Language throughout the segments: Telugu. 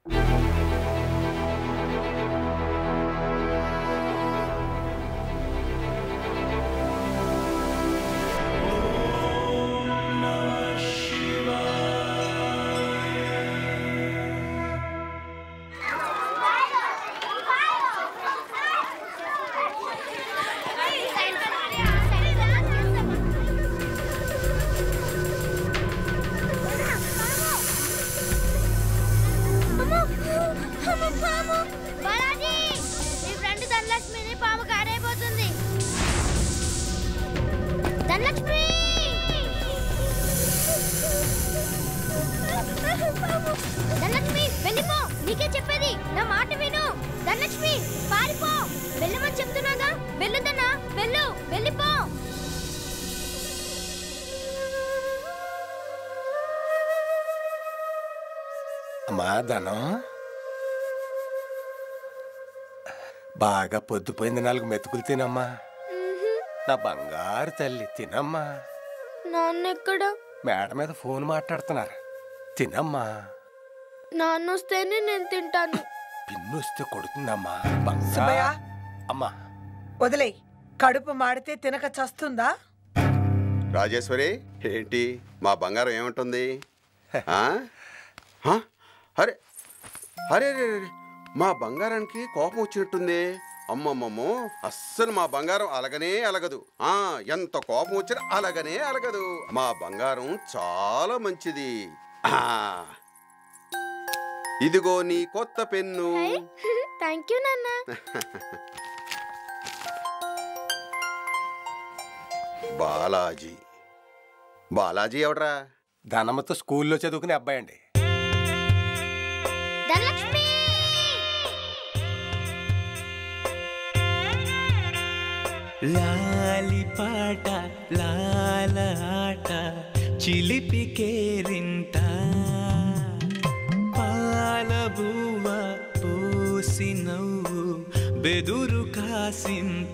బాలాజీ నీ ఫ్రెండ్ ధనలక్ష్మిని పాము కారైపోతుంది ధనలక్ష్మి ధనలక్ష్మి వెళ్ళిపో నీకే చెప్పేది నా మాట విను ధనలక్ష్మి పారిపో వెళ్ళమని చెప్తున్నాగా వెళ్ళుదన్నా వెళ్ళు వెళ్ళిపో అమ్మా ధనం బాగా పొద్దుపోయింది నాలుగు మెతుకులు తినమ్మా నా బంగారు తల్లి తినమ్మా నాన్న ఎక్కడ మేడ మీద ఫోన్ మాట్లాడుతున్నారు తినమ్మా నాన్న వస్తేనే నేను తింటాను పిన్ను వస్తే కొడుతుందమ్మా సుబ్బయ్య బంగారు అమ్మా వదిలేయ్ కడుపు మాడితే తినక చస్తుందా రాజేశ్వరి ఏంటి మా బంగారం ఏమంటుంది ఆ? హ? అరే అరే అరే అరే. మా బంగారానికి కోపం వచ్చినట్టుంది అమ్మమ్మమ్మో అస్సలు మా బంగారం అలగనే అలగదు ఆ ఎంత కోపం వచ్చినా అలగనే అలగదు మా బంగారం చాలా మంచిది ఆ ఇదిగో నీ కొత్త పెన్ను థ్యాంక్ యూ నాన్న బాలాజీ బాలాజీ ఎవడ్రా ధనమ్మతో స్కూల్లో చదువుకునే అబ్బాయి అండి ధనలక్ష్మి లాలి పాట లాల ఆట చిలిపి కేరింత పాల బువ్వ పోసి నవ్వు బెదురు కాసింత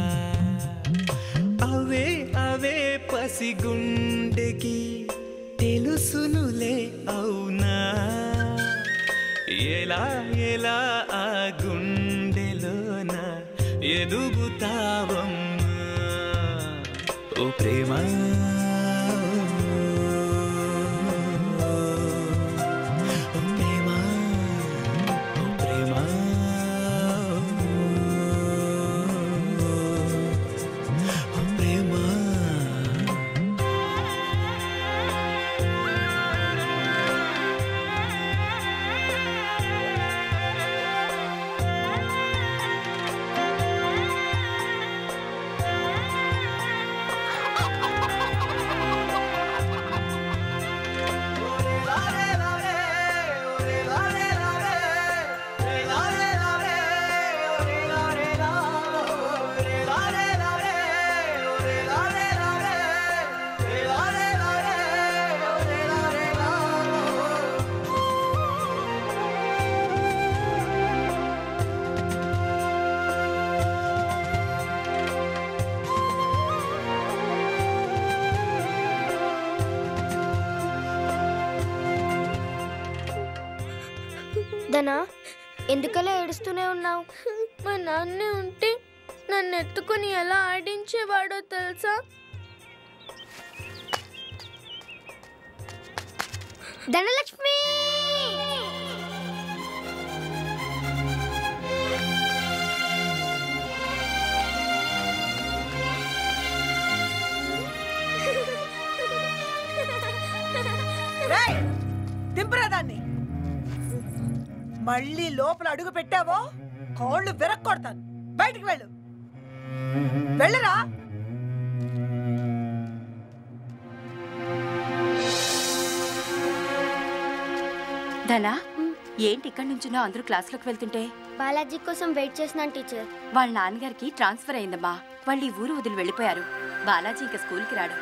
అవే అవే పసిగుండెకి తెలుసునులే అవునా ఎలా ఎలా ఆ గుండెలోన ఎదుగుతావమ్మా ఓ ప్రేమ ఓ ప్రేమ ఓ ప్రేమ ఓ ప్రేమ ధనా ఎందుకలా ఏడుస్తూనే ఉన్నావు మా నాన్నే ఉంటే నన్ను ఎత్తుకొని ఎలా ఆడించేవాడో తెలుసా ధనలక్ష్మి రేయ్, దింపురా దాన్ని మళ్ళీ లోపల అడుగు పెట్టావో కాళ్ళు విరక్కొడతాను బయటికి వెళ్ళు వెళ్ళరా ధనా ఏంటి ఇక్కడి నుంచున్నా అందరూ క్లాస్లోకి వెళ్తుంటే బాలాజీ కోసం వెయిట్ చేస్తున్నాను టీచర్ వాళ్ళ నాన్నగారికి ట్రాన్స్ఫర్ అయిందమ్మా వాళ్ళు ఈ ఊరు వదిలి వెళ్ళిపోయారు బాలాజీ ఇంకా స్కూల్కి రాడు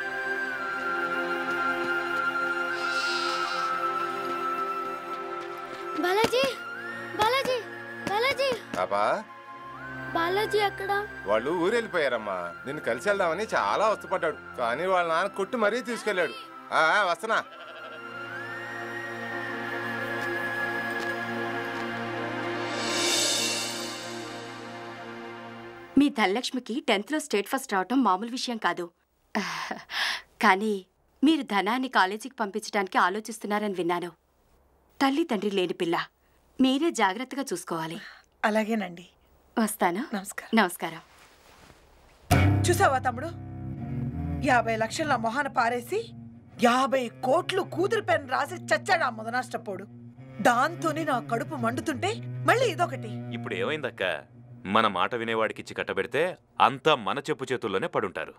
బాలాజీ బాలాజీ బాలాజీ పాపా బాలాజీ అక్కడ వాళ్ళు ఊరు వెళ్ళిపోయారమ్మా నిన్ను కలిసి వెళ్దామని చాలా వస్తుపడ్డాడు కానీ వాళ్ళ నాన్న కొట్టి మరీ తీసుకెళ్ళాడు ఆ, వస్తున్నా ధనలక్ష్మికి టెన్త్లో స్టేట్ ఫస్ట్ రావటం మామూలు విషయం కాదు కానీ మీరు ధనాన్ని కాలేజీకి పంపించడానికి ఆలోచిస్తున్నారని విన్నాను తల్లి తండ్రి లేని పిల్ల మీరే జాగ్రత్తగా చూసుకోవాలి అలాగేనండి వస్తాను నమస్కారం నమస్కారం చూసావా తమ్ముడు యాభై లక్షల నా మొహాన పారేసి యాభై కోట్లు కూతురు పెన్ రాసి చచ్చాడు ఆ మొదనాష్టపోడు దాంతోనే నా కడుపు మండుతుంటే మళ్ళీ ఇదొకటి ఇప్పుడు ఏమైందక్క మన మాట వినేవాడికిచ్చి కట్టబెడితే అంతా మన చెప్పు చేతుల్లోనే పడుంటారు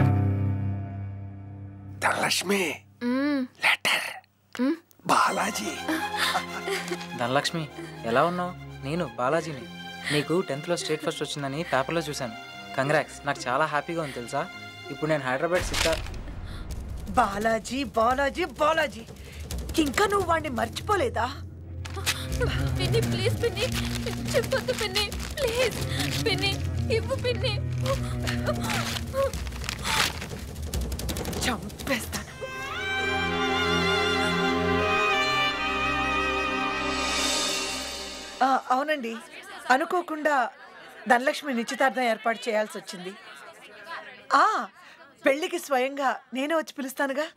ధనలక్ష్మి లెటర్ బాలాజీ ధనలక్ష్మి ఎలా ఉన్నావు నేను బాలాజీని నీకు టెన్త్లో స్టేట్ ఫస్ట్ వచ్చిందని పేపర్లో చూశాను కంగ్రాక్స్ నాకు చాలా హ్యాపీగా ఉంది తెలుసా ఇప్పుడు నేను హైదరాబాద్ సిద్ధా బాలాజీ బాలాజీ బాలాజీ ఇంకా నువ్వు వాడిని మర్చిపోలేదా పిన్ని ప్లీజ్ పిన్ని చెప్పొద్దు పిన్ని ప్లీజ్ పిన్ని ఇవ్వు పిన్ని చంపేస్తాను ఆ, అవునండి అనుకోకుండా ధనలక్ష్మి నిశ్చితార్థం ఏర్పాటు చేయాల్సి వచ్చింది ఆ పెళ్లికి స్వయంగా నేనే వచ్చి పిలుస్తానుగా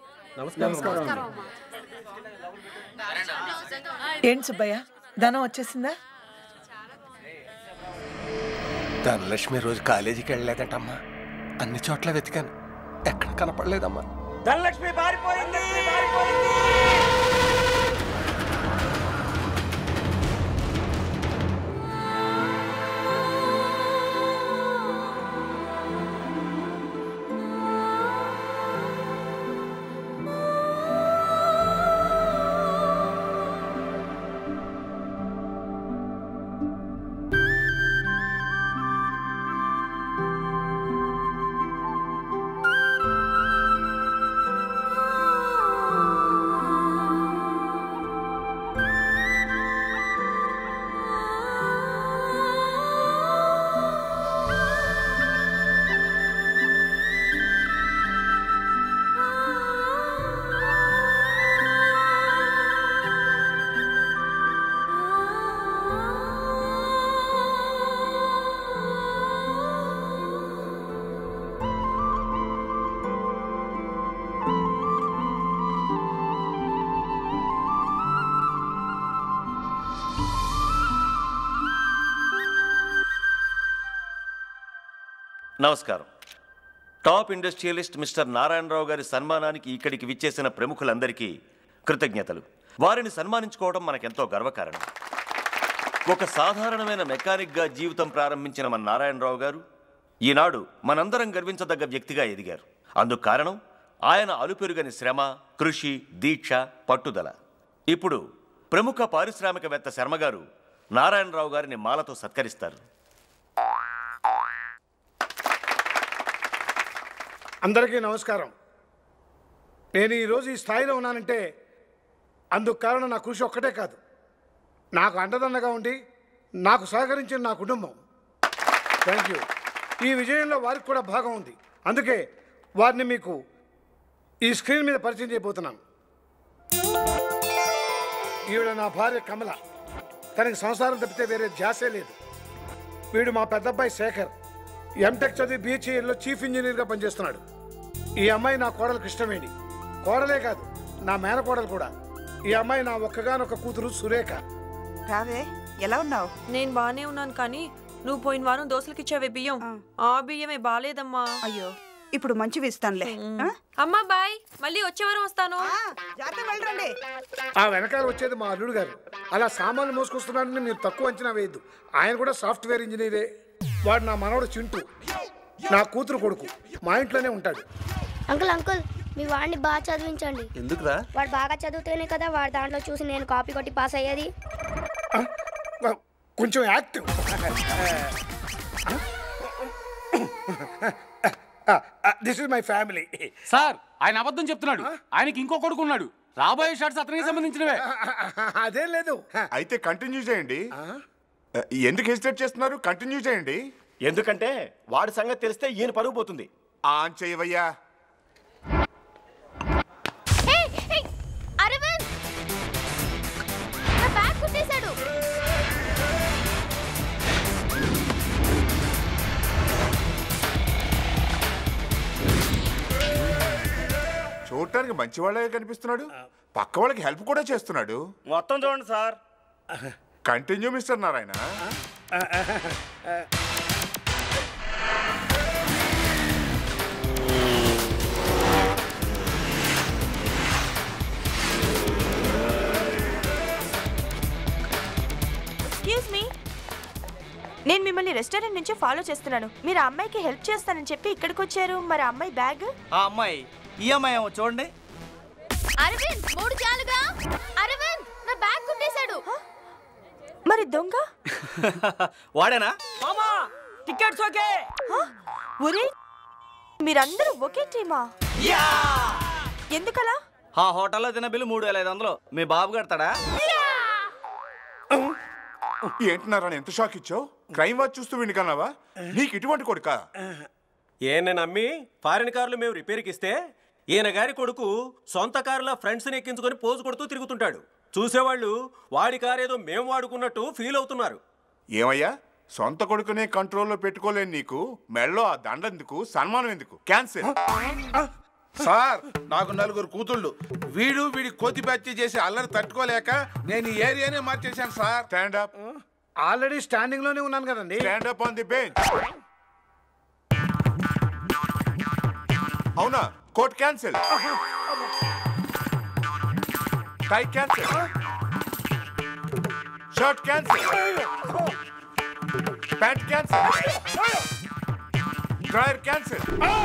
ఏంటి సుబ్బయ్య ధనం వచ్చేసిందా ధనలక్ష్మి రోజు కాలేజీకి వెళ్ళలేదటమ్మా అన్ని చోట్ల వెతికాను ఎక్కడ కనపడలేదమ్మా ధనలక్ష్మి పారిపోయింది నమస్కారం టాప్ ఇండస్ట్రియలిస్ట్ మిస్టర్ నారాయణరావు గారి సన్మానానికి ఇక్కడికి విచ్చేసిన ప్రముఖులందరికీ కృతజ్ఞతలు వారిని సన్మానించుకోవడం మనకెంతో గర్వకారణం ఒక సాధారణమైన మెకానిక్గా జీవితం ప్రారంభించిన మన నారాయణరావు గారు ఈనాడు మనందరం గర్వించదగ్గ వ్యక్తిగా ఎదిగారు అందుకు కారణం ఆయన అలుపెరుగని శ్రమ కృషి దీక్ష పట్టుదల ఇప్పుడు ప్రముఖ పారిశ్రామికవేత్త శర్మ గారు నారాయణరావు గారిని మాలతో సత్కరిస్తారు అందరికీ నమస్కారం నేను ఈరోజు ఈ స్థాయిలో ఉన్నానంటే అందుకు కారణం నా కృషి ఒక్కటే కాదు నాకు అండదండగా ఉండి నాకు సహకరించిన నా కుటుంబం థ్యాంక్ యూ ఈ విజయంలో వారికి కూడా భాగం ఉంది అందుకే వారిని మీకు ఈ స్క్రీన్ మీద పరిచయం చేయబోతున్నాను ఈవిడ నా భార్య కమల తనకి సంసారం తప్పితే వేరే ధ్యాసే లేదు వీడు మా పెద్దబ్బాయి శేఖర్ ఎంటెక్ చదివి బీహెచ్ఈలో చీఫ్ ఇంజనీర్గా పనిచేస్తున్నాడు ఈ అమ్మాయి నా కోడలు కృష్ణవేణి కోడలే కాదు నా మేనకోడలు కూడా ఈ అమ్మాయి నా ఒక్కగానొక్క కూతురు సురేఖ రావే ఎలా ఉన్నావు నేను బానే ఉన్నాను కానీ నువ్వు పోయిన వారం దోశలకి ఇచ్చావే బియ్యం ఆ బియ్యమే బాలేదమ్మా అయ్యో ఇప్పుడు మంచివి ఇస్తానులే ఆ? అమ్మా బాయ్ మళ్ళీ వచ్చే వారం వస్తాను జాగ్రత్త వెళ్ళరండి ఆ వెనకాల వచ్చేది మా అల్లుడు గారు అలా సామాన్లు మోసుకొస్తున్నాడని మీరు తక్కువ అంచనా వేయద్దు ఆయన కూడా సాఫ్ట్వేర్ ఇంజనీరే వాడు నా మనవడు చింటూ నా కూతురు కొడుకు మా ఇంట్లోనే ఉంటాడు అంకుల్ అంకుల్ మీ వాడిని బాగా చదివించండి ఎందుకురా వాడు బాగా చదివితేనే కదా వాడి దాంట్లో చూసి నేను కాపీ కొట్టి పాస్ అయ్యేది కొంచెం active this is my family sir ఆయన అబద్ధం చెప్తున్నాడు ఆయనకి ఇంకో కొడుకు ఉన్నాడు రాబోయే షాట్స్ అతనికి సంబంధించినవే అదేం లేదు అయితే కంటిన్యూ చేయండి ఎందుకు హెసిటేట్ చేస్తున్నారు కంటిన్యూ చేయండి ఎందుకంటే వాడి సంగతి తెలిస్తే ఈయన పరుగు పోతుంది ఆన్ చేయవయ్యా అరవింద్ నా బ్యాగ్ కుట్టేశాడు చూడటానికి మంచి వాళ్ళే కనిపిస్తున్నాడు పక్క వాళ్ళకి హెల్ప్ కూడా చేస్తున్నాడు మొత్తం చూడండి sir continue mister Narayana excuse me నేను మిమ్మల్ని రెస్టారెంట్ నుంచి ఫాలో చేస్తున్నాను మీరు ఆ అమ్మాయికి హెల్ప్ చేస్తానని చెప్పి ఇక్కడికి వచ్చారు మరి ఆ అమ్మాయి బ్యాగ్ ఆ అమ్మాయి ఈ అమ్మాయి ఏమో చూడండి అరవింద్ మూడు చాలుగా అరవింద్ నా బ్యాగ్ కుట్టేశాడు మరి దొంగ వాడేనా మామా టికెట్స్ ఓకే ఒరే మీరందరూ ఒకే టీమా ఎందుకలా ఆ హోటల్లో తిన్న బిల్లు మూడు వేల ఐదు వందలు మీ బాబు కడతాడా ఏంటి నారాయణ ఎంత షాక్ ఇచ్చావు క్రైమ్ వాచ్ చూస్తూ వినికన్నావా నీకు ఇటువంటి కొడుకా ఈయన నమ్మి ఫారిన్ కార్లు మేము రిపేర్కి ఇస్తే ఈయన గారి కొడుకు సొంత కారులో ఫ్రెండ్స్ని ఎక్కించుకొని పోజు కొడుతూ తిరుగుతుంటాడు చూసేవాళ్ళు వాడి కారు ఏదో మేము వాడుకున్నట్టు ఫీల్ అవుతున్నారు ఏమయ్యా సొంత కొడుకునే కంట్రోల్లో పెట్టుకోలేని నీకు మెళ్ళో ఆ దండెందుకు సన్మానం ఎందుకు క్యాన్సిల్ సార్ నాకు నలుగురు కూతుళ్ళు వీడు వీడి కోతి బ్యాచ్ చేసి అల్లరి తట్టుకోలేక నేను ఈ ఏరియానే మార్చేశాను sir stand up already standing లోనే ఉన్నాను కదండి stand up on the bench అవునా coat cancel tie cancel shirt cancel pant cancel dryer cancel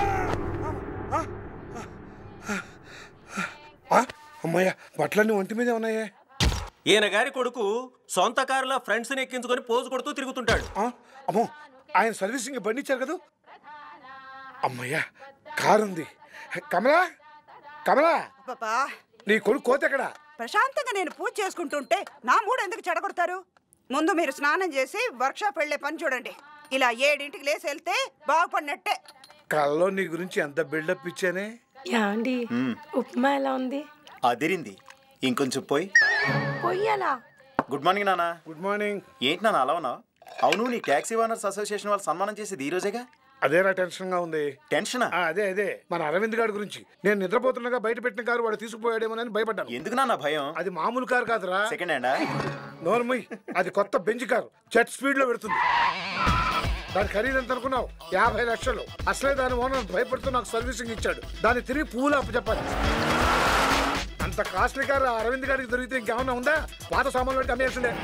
అమ్మయ్య బట్టలన్నీ ఒంటి మీదే ఉన్నాయే ఈయన గారి కొడుకు సొంత కారులో ఫ్రెండ్స్ని ఎక్కించుకొని పోజు కొడుతూ తిరుగుతుంటాడు అమ్మో ఆయన సర్వీసింగ్ బండి ఇచ్చారు కదా అమ్మయ్య కారు ఉంది కమలా కమలా పాపా నీ కొడుకు కోత ఎక్కడా ప్రశాంతంగా నేను పూజ చేసుకుంటుంటే నా మూడు ఎందుకు చెడగొడతారు ముందు మీరు స్నానం చేసి వర్క్షాప్ వెళ్ళే పని చూడండి ఇలా ఏడింటికి లేసి వెళ్తే బాగుపడినట్టే కల్లో నీ గురించి ఎంత బిల్డప్ ఇచ్చానే యాండి ఉప్మా ఎలా ఉంది అదిరింది ఇంకొంచెం పోయి పొయ్యాలా గుడ్ మార్నింగ్ నాన్న గుడ్ మార్నింగ్ ఏంటి నాన్న అలా ఉన్నావు అవును నీ ట్యాక్సీ ఓనర్స్ అసోసియేషన్ వాళ్ళు సన్మానం చేసేది ఈ రోజేగా అదేరా టెన్షన్ గా ఉంది టెన్షనా అదే అదే మన అరవింద్ గారి గురించి నేను నిద్రపోతుండగా బయట పెట్టిన కారు వాడు తీసుకుపోయాడేమోనని భయపడ్డాను ఎందుకు నాన్న భయం అది మామూలు కారు కాదురా సెకండ్ హ్యాండా నోర్మయ్ అది కొత్త బెంచ్ కారు జెట్ స్పీడ్ లో పెడుతుంది దాని ఖరీదు ఎంత అనుకున్నావు యాభై లక్షలు అసలే దాని ఓనర్ భయపడుతూ నాకు సర్వీసింగ్ ఇచ్చాడు దాన్ని తిరిగి పూలు అప్పచెప్పాలి అంత కాస్ట్లీ కారు ఆ అరవింద్ గారికి దొరికితే ఇంకేమన్నా ఉందా పాత సామాన్లు పెట్టి అమ్మేస్తుండే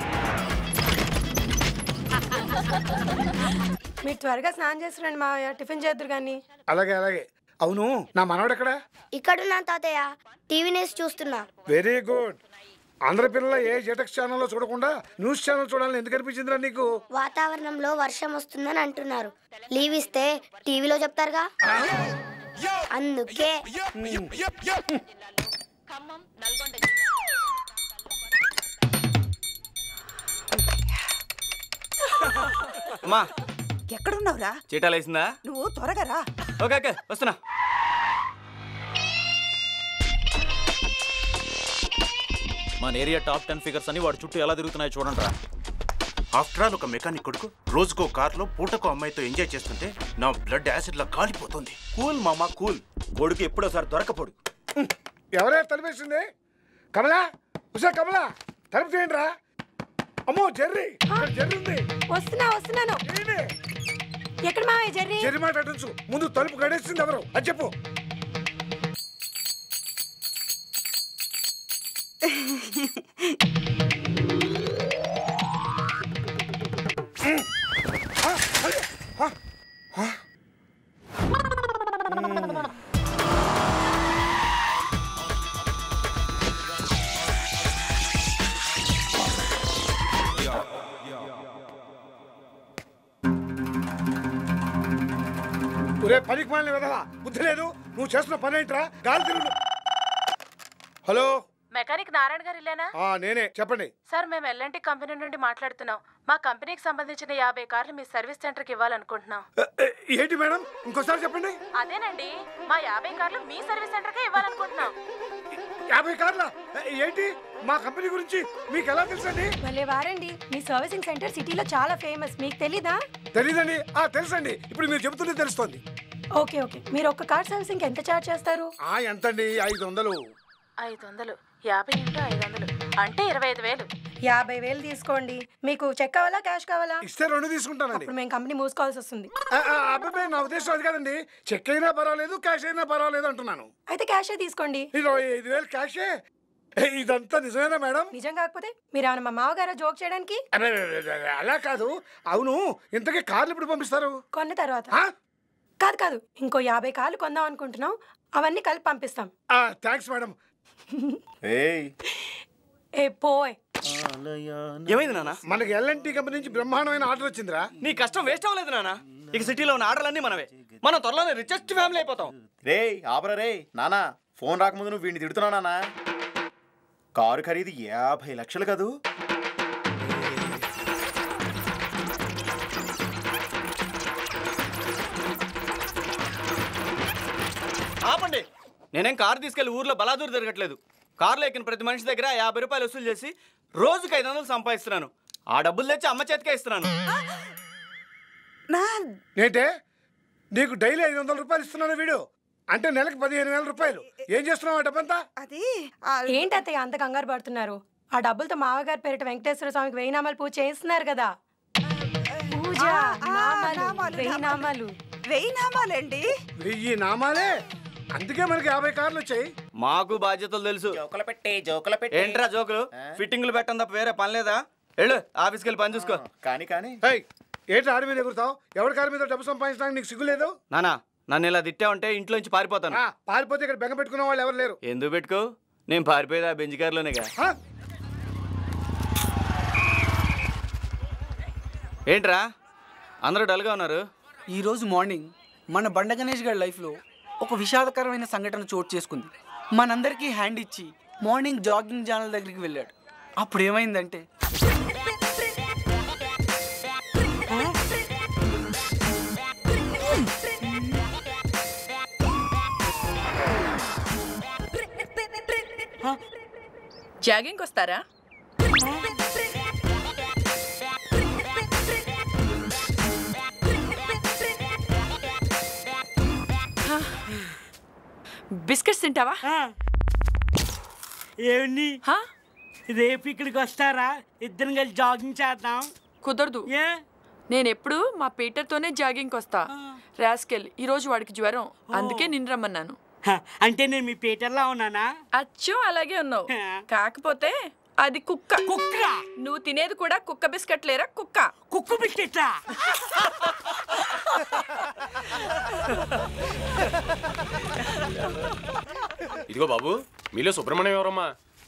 మీరు త్వరగా స్నానం చేస్తురండి మా టిఫిన్ చేద్దరు కానీ అలాగే అలాగే అవును నా మనవడు ఎక్కడ ఇక్కడున్నా తాతయ్య టీవీ న్యూస్ చూస్తున్నా వెరీ గుడ్ ఆంధ్ర పిల్లల ఏ జెటెక్స్ ఛానల్లో చూడకుండా న్యూస్ ఛానల్ చూడాలని ఎందుకు అనిపించిందిరా నీకు వాతావరణంలో వర్షం వస్తుందని అంటున్నారు లీవ్ ఇస్తే టీవీలో చెప్తారుగా అందుకే అమ్మా ఎక్కడున్నావురా చీటాలు వేసిందా నువ్వు త్వరగా రా ఓకే ఓకే వస్తున్నా మన ఏరియా టాప్ టెన్ ఫిగర్స్ అని వాడి చుట్టూ ఎలా తిరుగుతున్నాయో చూడండి రా ఆఫ్టర్ ఆల్ ఒక మెకానిక్ కొడుకు రోజుకో కార్లో పూటకో అమ్మాయితో ఎంజాయ్ చేస్తుంటే నా బ్లడ్ యాసిడ్ లా కాలిపోతుంది కూల్ మామా కూల్ కొడుకు ఎప్పుడోసారి దొరకపోడు ఎవరే తలిపేసింది కమలా ఉషా కమలా తలుపు చేయండి రా అమ్మో జెర్రీ ఇక్కడ జెర్రీ ఉంది వస్తున్నా వస్తున్నాను ఎక్కడ మావయ్య జర్రీ జెర్రీ మాట అటుంచు ముందు తలుపు గడేసింది ఎవరు అది చెప్పు ఒరే పనికి మాలిన విధవా బుద్ధి లేదు నువ్వు చేస్తున్న పని ఏంట్రా గాలి తిరుగు హలో మెకానిక్ నారాయణ గారు ఇల్లేనా ఆ నేనే చెప్పండి సార్ మేము ఎల్ఎన్టీ కంపెనీ నుండి మాట్లాడుతున్నాం మా కంపెనీకి సంబంధించిన యాభై కార్లు మీ సర్వీస్ సెంటర్కి ఇవ్వాలనుకుంటున్నాం ఏంటి మేడం ఇంకోసారి చెప్పండి అదేనండి మా యాభై కార్లు మీ సర్వీస్ సెంటర్కే ఇవ్వాలనుకుంటున్నాం యాభై కార్ల ఏంటి మా కంపెనీ గురించి మీకు ఎలా తెలుసండి భలే వారండి మీ సర్వీసింగ్ సెంటర్ సిటీలో చాలా ఫేమస్ మీకు తెలీదా తెలీదండి ఆ తెలుసండి ఇప్పుడు మీరు చెబుతుంటే తెలుస్తోంది ఓకే ఓకే మీరు ఒక్క కార్ సర్వీసింగ్ ఎంత ఛార్జ్ చేస్తారు ఆ ఎంతండి ఐదు వందలు ఐదు వందలు యాభై ఇంటూ ఐదు వందలు అంటే ఇరవై ఐదు వేలు యాభై వేలు తీసుకోండి మీకు చెక్ కావాలా క్యాష్ కావాలా ఇస్తే రెండు తీసుకుంటానండి అప్పుడు మేము కంపెనీ మూసుకోవాల్సి వస్తుంది ఆ, ఆ, అబ్బాయి నా ఉద్దేశం అది కదండి చెక్ అయినా పర్వాలేదు క్యాష్ అయినా పర్వాలేదు అంటున్నాను అయితే క్యాషే తీసుకోండి ఇరవై ఐదు వేలు క్యాషే ఏ, ఇదంతా నిజమేనా మేడం నిజం కాకపోతే మీరు ఏమైనా మా మామగారు జోక్ చేయడానికి అరే, అరే, అరే, అరే, అలా కాదు అవును ఇంతకీ కార్లు ఇప్పుడు పంపిస్తారు కొన్న తర్వాత కాదు కాదు ఇంకో యాభై కార్లు కొందాం అనుకుంటున్నాం అవన్నీ కలిపి పంపిస్తాం థ్యాంక్స్ మేడం ఏ పోయ్ ఏమైంది నాన్న మనకి ఎల్ఎన్టీ కంపెనీ నుంచి బ్రహ్మాండమైన ఆర్డర్ వచ్చిందిరా నీ కష్టం వేస్ట్ అవ్వలేదు నాన్న ఇక సిటీలో ఉన్న ఆర్డర్లన్నీ మనవే మనం త్వరలోనే రిచెస్ట్ ఫ్యామిలీ అయిపోతాం రే ఆపరా రే నానా ఫోన్ రాకముందు నువ్వు వీడిని తిడుతున్నావు నానా కారు ఖరీదు యాభై లక్షలు కదూ ఆపండి నేనేం కారు తీసుకెళ్లి ఊర్లో బలాదూరు తిరగట్లేదు కారులో ఎక్కిన ప్రతి మనిషి దగ్గర యాభై రూపాయలు వసూలు చేసి రోజుకి ఐదు వందలు సంపాదిస్తున్నాను ఆ డబ్బులు తెచ్చి అమ్మ చేతికే ఇస్తున్నాను ఏంటే నీకు డైలీ ఐదు వందల రూపాయలు ఇస్తున్నాను వీడు అంటే నెలకు పదిహేను వేల రూపాయలు ఏం చేస్తున్నావు ఆ డబ్బంతా అది ఏంటి అత్తయ్య అంత కంగారు పడుతున్నారు ఆ డబ్బులతో మామగారి పేరిట వెంకటేశ్వర స్వామికి వెయ్యి నామాలు పూజ చేస్తున్నారు కదా పూజ నామాలు వెయ్యి నామాలు వెయ్యి నామాలండి వెయ్యి నామాలే అందుకే మనకి యాభై కార్లు వచ్చాయి మాకు బాధ్యతలు తెలుసు జోకులు పెట్టి జోకులు పెట్టి ఏంట్రా జోకులు ఫిట్టింగ్లు పెట్టడం తప్ప వేరే పని లేదా వెళ్ళు ఆఫీస్కి వెళ్ళి పని చూసుకో కానీ కానీ ఏంటి ఆడి మీద ఎగురుతావు ఎవరి కారు మీద డబ్బు సంపాదించడానికి నీకు సిగ్గులేదు నానా నన్ను ఇలా తిట్టావంటే ఇంట్లో నుంచి పారిపోతాను ఆ, పారిపోతే ఇక్కడ బెంగ పెట్టుకున్న వాళ్ళు ఎవరు లేరు ఎందుకు పెట్టుకో నేను పారిపోయేది ఆ బెంచ్ కారులోనేగా ఆ? ఏంట్రా అందరూ డల్గా ఉన్నారు ఈరోజు మార్నింగ్ మన బండ గణేష్ గారి లైఫ్లో ఒక విషాదకరమైన సంఘటన చోటు చేసుకుంది మనందరికీ హ్యాండ్ ఇచ్చి మార్నింగ్ జాగింగ్ ఛానల్ దగ్గరికి వెళ్ళాడు అప్పుడు ఏమైందంటే జాగింగ్ వస్తారా బిస్కెట్స్ తింటావా ఏమండి రేపు ఇక్కడికి వస్తారా ఇద్దరం కలిసి జాగింగ్ చేద్దాం కుదరదు నేను ఎప్పుడు మా పీటర్తోనే జాగింగ్కి వస్తా రాస్కెల్ ఈ రోజు వాడికి జ్వరం అందుకే నిన్ను రమ్మన్నాను హ, అంటే నేను మీ పీటర్లా ఉన్నానా అచ్చు అలాగే ఉన్నావు కాకపోతే అది కుక్క కుక్క నువ్వు తినేది కూడా కుక్క బిస్కెట్ లేరా కుక్క కుక్క బిస్కెట్లా ఇదిగో బాబు మీలో సుబ్రహ్మణ్యం ఎవరమ్మా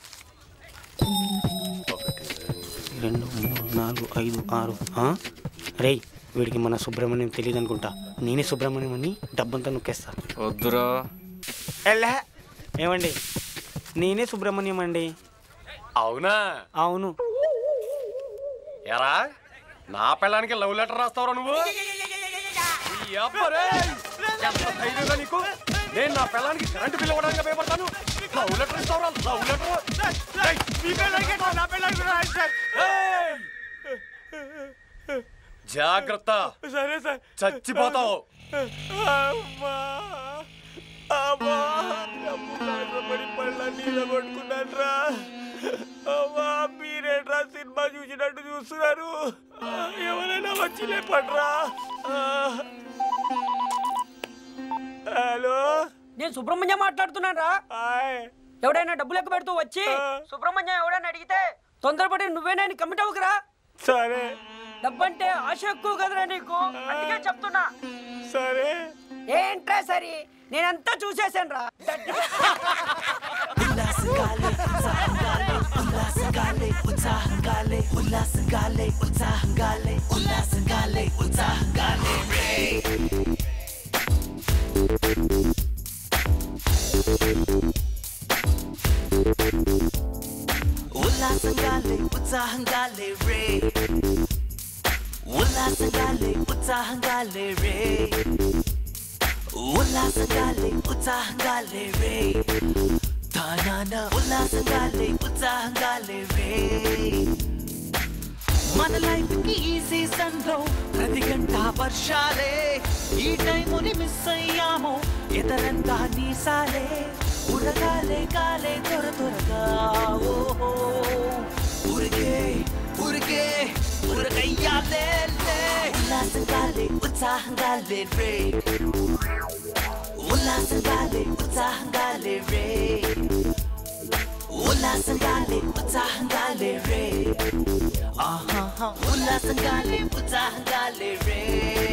రెండు మూడు నాలుగు ఐదు ఆరు ఆ? రేయ్ వీడికి మన సుబ్రహ్మణ్యం తెలియదు అనుకుంటా నేనే సుబ్రహ్మణ్యం అని డబ్బంతా నొక్కేస్తా వద్దురా ఎల్లా ఏమండి నేనే సుబ్రహ్మణ్యం అండి అవునా అవును ఎరా నా పిల్లానికి లవ్ లెటర్ రాస్తావురా నువ్వు ఈ అబ్బరే! ఎంత ధైర్యంగా నీకు నేను నా పిల్లానికి కరెంటు బిల్ ఇవ్వడానికి భయపడతాను లవ్ లెటర్ ఇస్తావురా లవ్ లెటర్ ఏయ్, నీ పిల్లానికి ఏంట్రా? నా పిల్లానికి రాయి సార్. ఏయ్! జాగ్రత్త సరే సార్ చచ్చిపోతావు అమ్మా అమ్మా డబ్బు కష్టపడి పళ్ళ నీళ్ళ కొట్టుకున్నాడ్రా అమ్మా మీరేట్రా సినిమా చూసినట్టు చూస్తున్నారు ఆ, ఎవరైనా వచ్చి లేపడ్రా హలో నేను సుబ్రహ్మణ్యం మాట్లాడుతున్నాను రా ఎవడైనా డబ్బు లెక్క పెడుతూ వచ్చి సుబ్రహ్మణ్యం ఎవడైనా అడిగితే తొందరపడి నువ్వేనా కమిట్ అవ్వకురా సరే డబ్బంటే ఆశ ఎక్కువ కదరా నీకు అందుకే చెప్తున్నా సరే ఏంట్రా సరే నేనంతా చూసేసాను రా ఉల్లాసంగాలే ఉత్సాహంగాలే రే ఉల్లాసంగాలే ఉత్సాహంగాలే రే ఉల్లాసంగాలే ఉత్సాహంగాలే రే తానాన ఉల్లాసంగాలే ఉత్సాహంగాలే రే మన లైఫ్ కి ఈ సీజన్ లో ప్రతి గంట వర్షాలే ఈ టైముని మిస్ అయ్యాము ఎదరంతా నీసాలే ఉరగాలే కాలే త్వర త్వరగా ఓహో ఉరికే ఉరికే ఉరకయ్యాలే ఉల్లాసంగాలే ఉత్సాహంగాలే రే ఉల్లాసంగాలే ఉత్సాహంగాలే రే ఉల్లాసంగాలే ఉత్సాహంగాలే రే ఆహాహా ఉల్లాసంగాలే ఉత్సాహంగాలే రే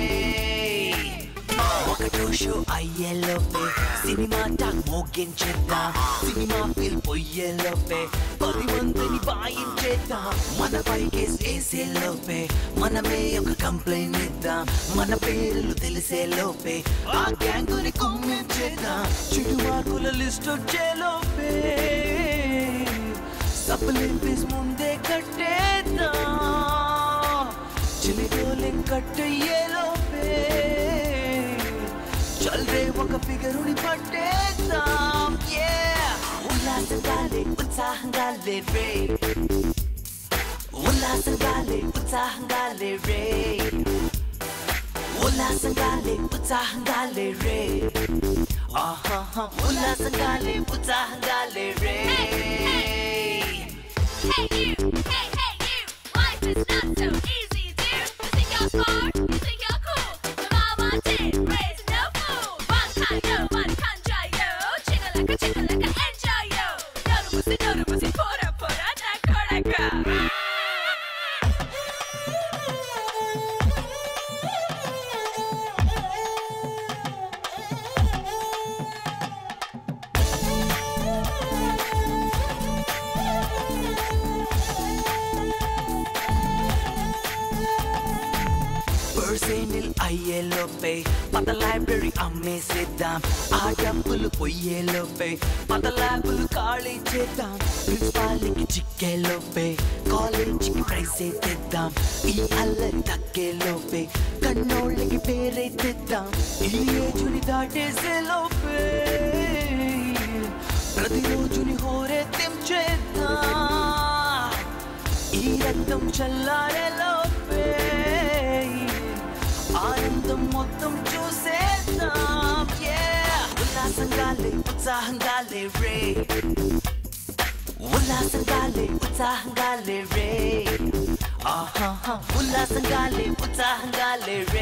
ఒకటో షో అయ్యేలోపే సినిమా టాక్ మోగించేద్దాం సినిమా ఫిల్ పొయ్యేలోపే పది మందిని వాయించేద్దాం మన పైకేస్ వేసేలోపే మనమే ఒక కంప్లైంట్ ఇద్దాం మన పేర్లు తెలిసేలోపే ఆ గ్యాంగుని కుమ్మించేద్దాం చెడు మార్కుల లిస్ట్ వచ్చేలోపే సప్లింపీస్ ముందే కట్టేద్దాం చిలిగోలెం కట్టయ్యేలోపే చల్రే ఒక ఫిగరుని పట్టేద్దాం Yeah! ఉల్లాసంగాలే ఉత్సాహంగాలే రే ఉల్లాసంగాలే ఉత్సాహంగాలే రే ఉల్లాసంగాలే ఉత్సాహంగాలే రే ఆహాహా ఉల్లాసంగాలే ఉత్సాహంగాలే రే Hey you, hey hey you, life is not so easy, dear. You think you're smart, you think you're cool. Your mama did raise no fool. One kind yo, one kind yo, chicka like a chicka like a enjoy yo. Yoru musi, yoru musi, pura pura, naka naka. పర్సేనిల్ అయ్యేలోపే పద లైబ్రరీ అమ్మేసేద్దాం ఆ డబ్బులు పొయ్యేలోపే పద ల్యాబులు ఖాళీ చేద్దాం ప్రిన్సిపాల్కి చిక్కేలోపే కాలేజీకి ప్రైజ్ తెద్దాం ఈ అల్లరి తగ్గేలోపే కన్నోళ్ళకి పేరే తెద్దాం ఈ ఏజుని దాటేసేలోపే ప్రతిరోజుని హోరే తెంచేద్దాం ఈ రక్తం చల్లారేలోపే ఆనందం మొత్తం చూసేద్దాం Yeah! ఉల్లాసంగాలే ఉత్సాహంగాలే రే ఉల్లాసంగాలే ఉత్సాహంగాలే రే ఆహాహా ఉల్లాసంగాలే ఉత్సాహంగాలే రే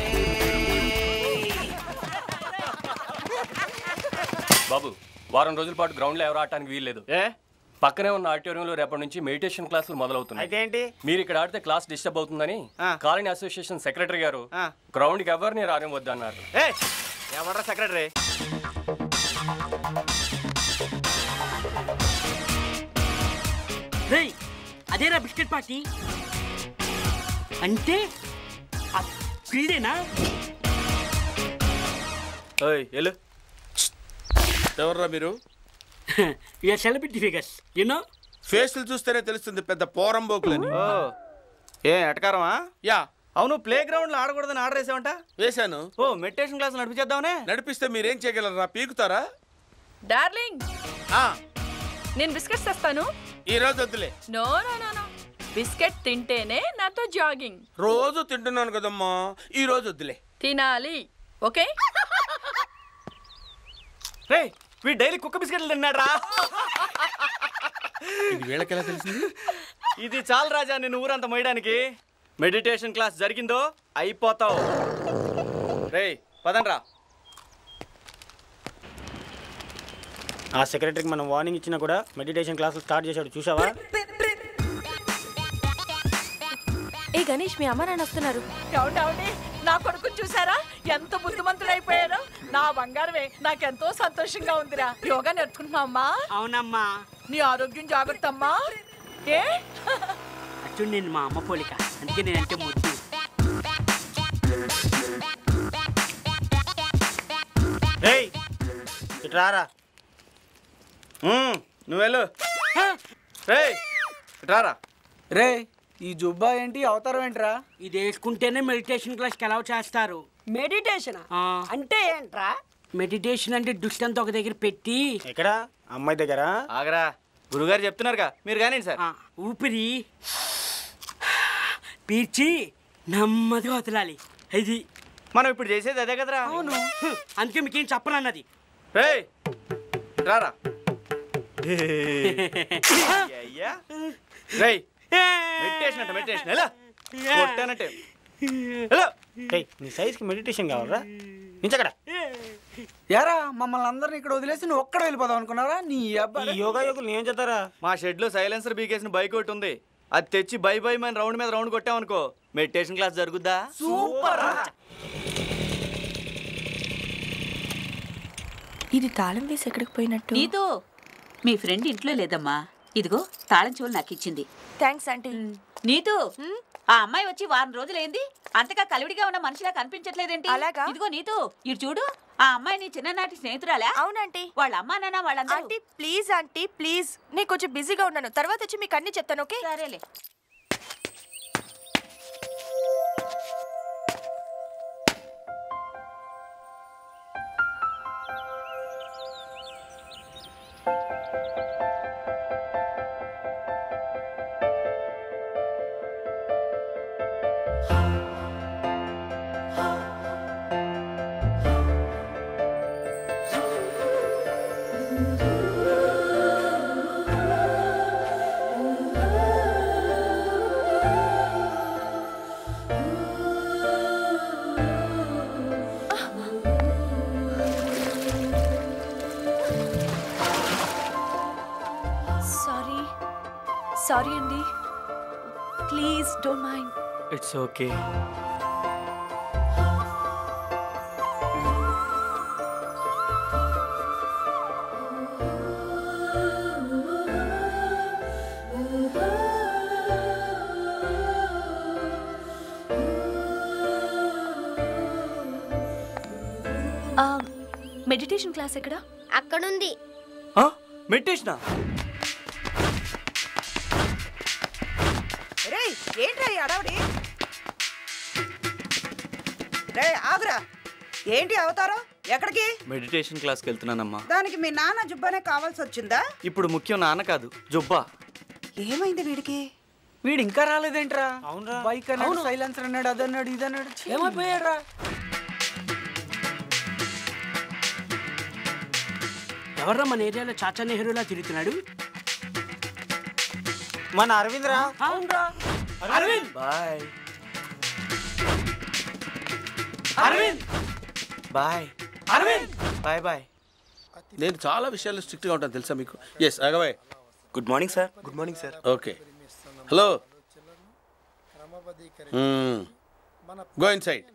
బాబు వారం రోజుల పాటు గ్రౌండ్ లో ఎవరు ఆడటానికి వీల్లేదు ఏ పక్కనే ఉన్న ఆడిటోరియంలో రేపటి నుంచి మెడిటేషన్ క్లాసులు మొదలవుతున్నాయి అయితే ఏంటి మీరు ఇక్కడ ఆడితే క్లాస్ డిస్టర్బ్ అవుతుందని కాలనీ అసోసియేషన్ సెక్రటరీ గారు గ్రౌండ్ కి ఎవరిని రానివ్వద్దు అన్నారు ఏ ఎవడ్రా సెక్రటరీ రేయ్ అదేరా బిస్కెట్ పార్టీ అంటే ఆ వీడేనా ఓయ్ ఎల్లు ఎవర్రా మీరు ఇక సెలబ్రిటీ ఫిగర్స్ యూనో ఫేస్లు చూస్తేనే తెలుస్తుంది పెద్ద పోరంబోకులని ఓ ఏ ఎటకారమా యా అవును ప్లే గ్రౌండ్ లో ఆడకూడదని ఆర్డర్ వేసావంట వేశాను ఓ మెడిటేషన్ క్లాస్ నడిపించేద్దామనే నడిపిస్తే మీరేం చేయగలరా పీకుతారా డార్లింగ్ ఆ, నేను బిస్కెట్స్ తెస్తాను ఈ రోజు వద్దులే no no no no biscuit తింటేనే నాతో జాగింగ్ రోజు తింటున్నాను కదమ్మా ఈ రోజు వద్దులే తినాలి ఓకే రే వీడు డైలీ కుక్క బిస్కెట్లు తిన్నాడ్రా ఇది వీళ్ళకెలా తెలిసింది ఇది చాలు రాజా నేను ఊరంతా మోయడానికి మెడిటేషన్ క్లాస్ జరిగిందో అయిపోతావు రే పదండ్రా ఆ సెక్రటరీకి మనం వార్నింగ్ ఇచ్చినా కూడా మెడిటేషన్ క్లాసులు స్టార్ట్ చేశాడు చూసావా ఏ గణేష్ మీ అమ్మ నాన్న వస్తున్నారు ఏమండి నా కొడుకు చూసారా ఎంత బుద్ధిమంతుడైపోయారో నా బంగారమే నాకెంతో సంతోషంగా ఉందిరా యోగా నేర్చుకుంటున్నావమ్మా అవునమ్మా నీ ఆరోగ్యం జాగ్రత్త అమ్మా ఏ అచ్చు నేను మా అమ్మ పోలిక అందుకే నేనంటే ముద్దు రేయ్ ఇటు రారా నువ్వు వెళ్ళు రే రారా రే ఈ జుబ్బా ఏంటి అవతారం ఏంట్రా ఇది వేసుకుంటేనే మెడిటేషన్ క్లాస్కి అలౌ చేస్తారు మెడిటేషన్ అంటే ఏంట్రా మెడిటేషన్ అంటే దుష్టంతో ఒక దగ్గర పెట్టి ఎక్కడ అమ్మాయి దగ్గర ఆగరా గురుగారు చెప్తున్నారుగా మీరు కానీ సార్ ఊపిరి పీల్చి నెమ్మదిగా వదలాలి ఇది మనం ఇప్పుడు చేసేది అదే కదరా అవును అందుకే మీకేం చెప్పనన్నది రేయ్ రారా అయ్యా రేయ్ మెడిటేషన్ అంట మెడిటేషన్ ఎలా కొట్టానంటే ఎలా ఏయ్, నీ సైజ్కి మెడిటేషన్ కావాలరా నించక్కడ యారా మమ్మల్ని అందరిని ఇక్కడ వదిలేసి నువ్వు ఒక్కడ వెళ్ళిపోదాం అనుకున్నారా నీ అబ్బాయి యోగా యోగులు ఏం చేస్తారా మా షెడ్ లో సైలెన్సర్ బీకేసిన బైక్ ఒకటి ఉంది అది తెచ్చి బై బై మన రౌండ్ మీద రౌండ్ కొట్టామనుకో మెడిటేషన్ క్లాస్ జరుగుద్దా సూపర్ ఇది తాళం వేసి ఎక్కడికి పోయినట్టు నీతో మీ ఫ్రెండ్ ఇంట్లో లేదమ్మా ఇదిగో తాళం చెవులు నాకు ఇచ్చింది థ్యాంక్స్ ఆంటీ నీతు ఆ అమ్మాయి వచ్చి వారం రోజులైంది అంతగా కలివిడిగా ఉన్న మనిషిలా కనిపించట్లేదేంటి అలాగా? ఇదిగో నీతు ఇటు చూడు ఆ అమ్మాయి నీ చిన్ననాటి స్నేహితురాలా అవునంటీ వాళ్ళ అమ్మా నాన్న వాళ్ళందరూ ఆంటీ ప్లీజ్ ఆంటీ ప్లీజ్ నేను కొంచెం బిజీగా ఉన్నాను తర్వాత వచ్చి మీకు అన్ని చెప్తాను ఓకే సరేలే సారీ సారీ అండి please don't mind it's okay meditation class ఎక్కడ అక్కడుంది మెడిటేషనా రేయ్ ఏంట్రా ఈ అడవడి రే ఆగురా ఏంటి అవతారం ఎక్కడికి మెడిటేషన్ క్లాస్కి వెళ్తున్నానమ్మా దానికి మీ నాన్న జుబ్బనే కావాల్సి వచ్చిందా ఇప్పుడు ముఖ్యం నాన్న కాదు జుబ్బా ఏమైంది వీడికి వీడు ఇంకా రాలేదేంట్రా బైక్ అన్నాడు సైలెన్సర్ అన్నాడు అదన్నాడు ఇదన్నాడు ఏమైపోయాడ్రా ఎవర్రా మన ఏరియాలో చాచా నెహ్రూలా తిరుగుతున్నాడు మన అరవింద్ రా అవునరా Aravind bye Aravind bye Aravind bye bye నేను చాలా విషయాల్లో స్ట్రిక్ట్గా ఉంటాను తెలుసా మీకు ఎస్ అగవే good morning sir good morning sir okay hello go inside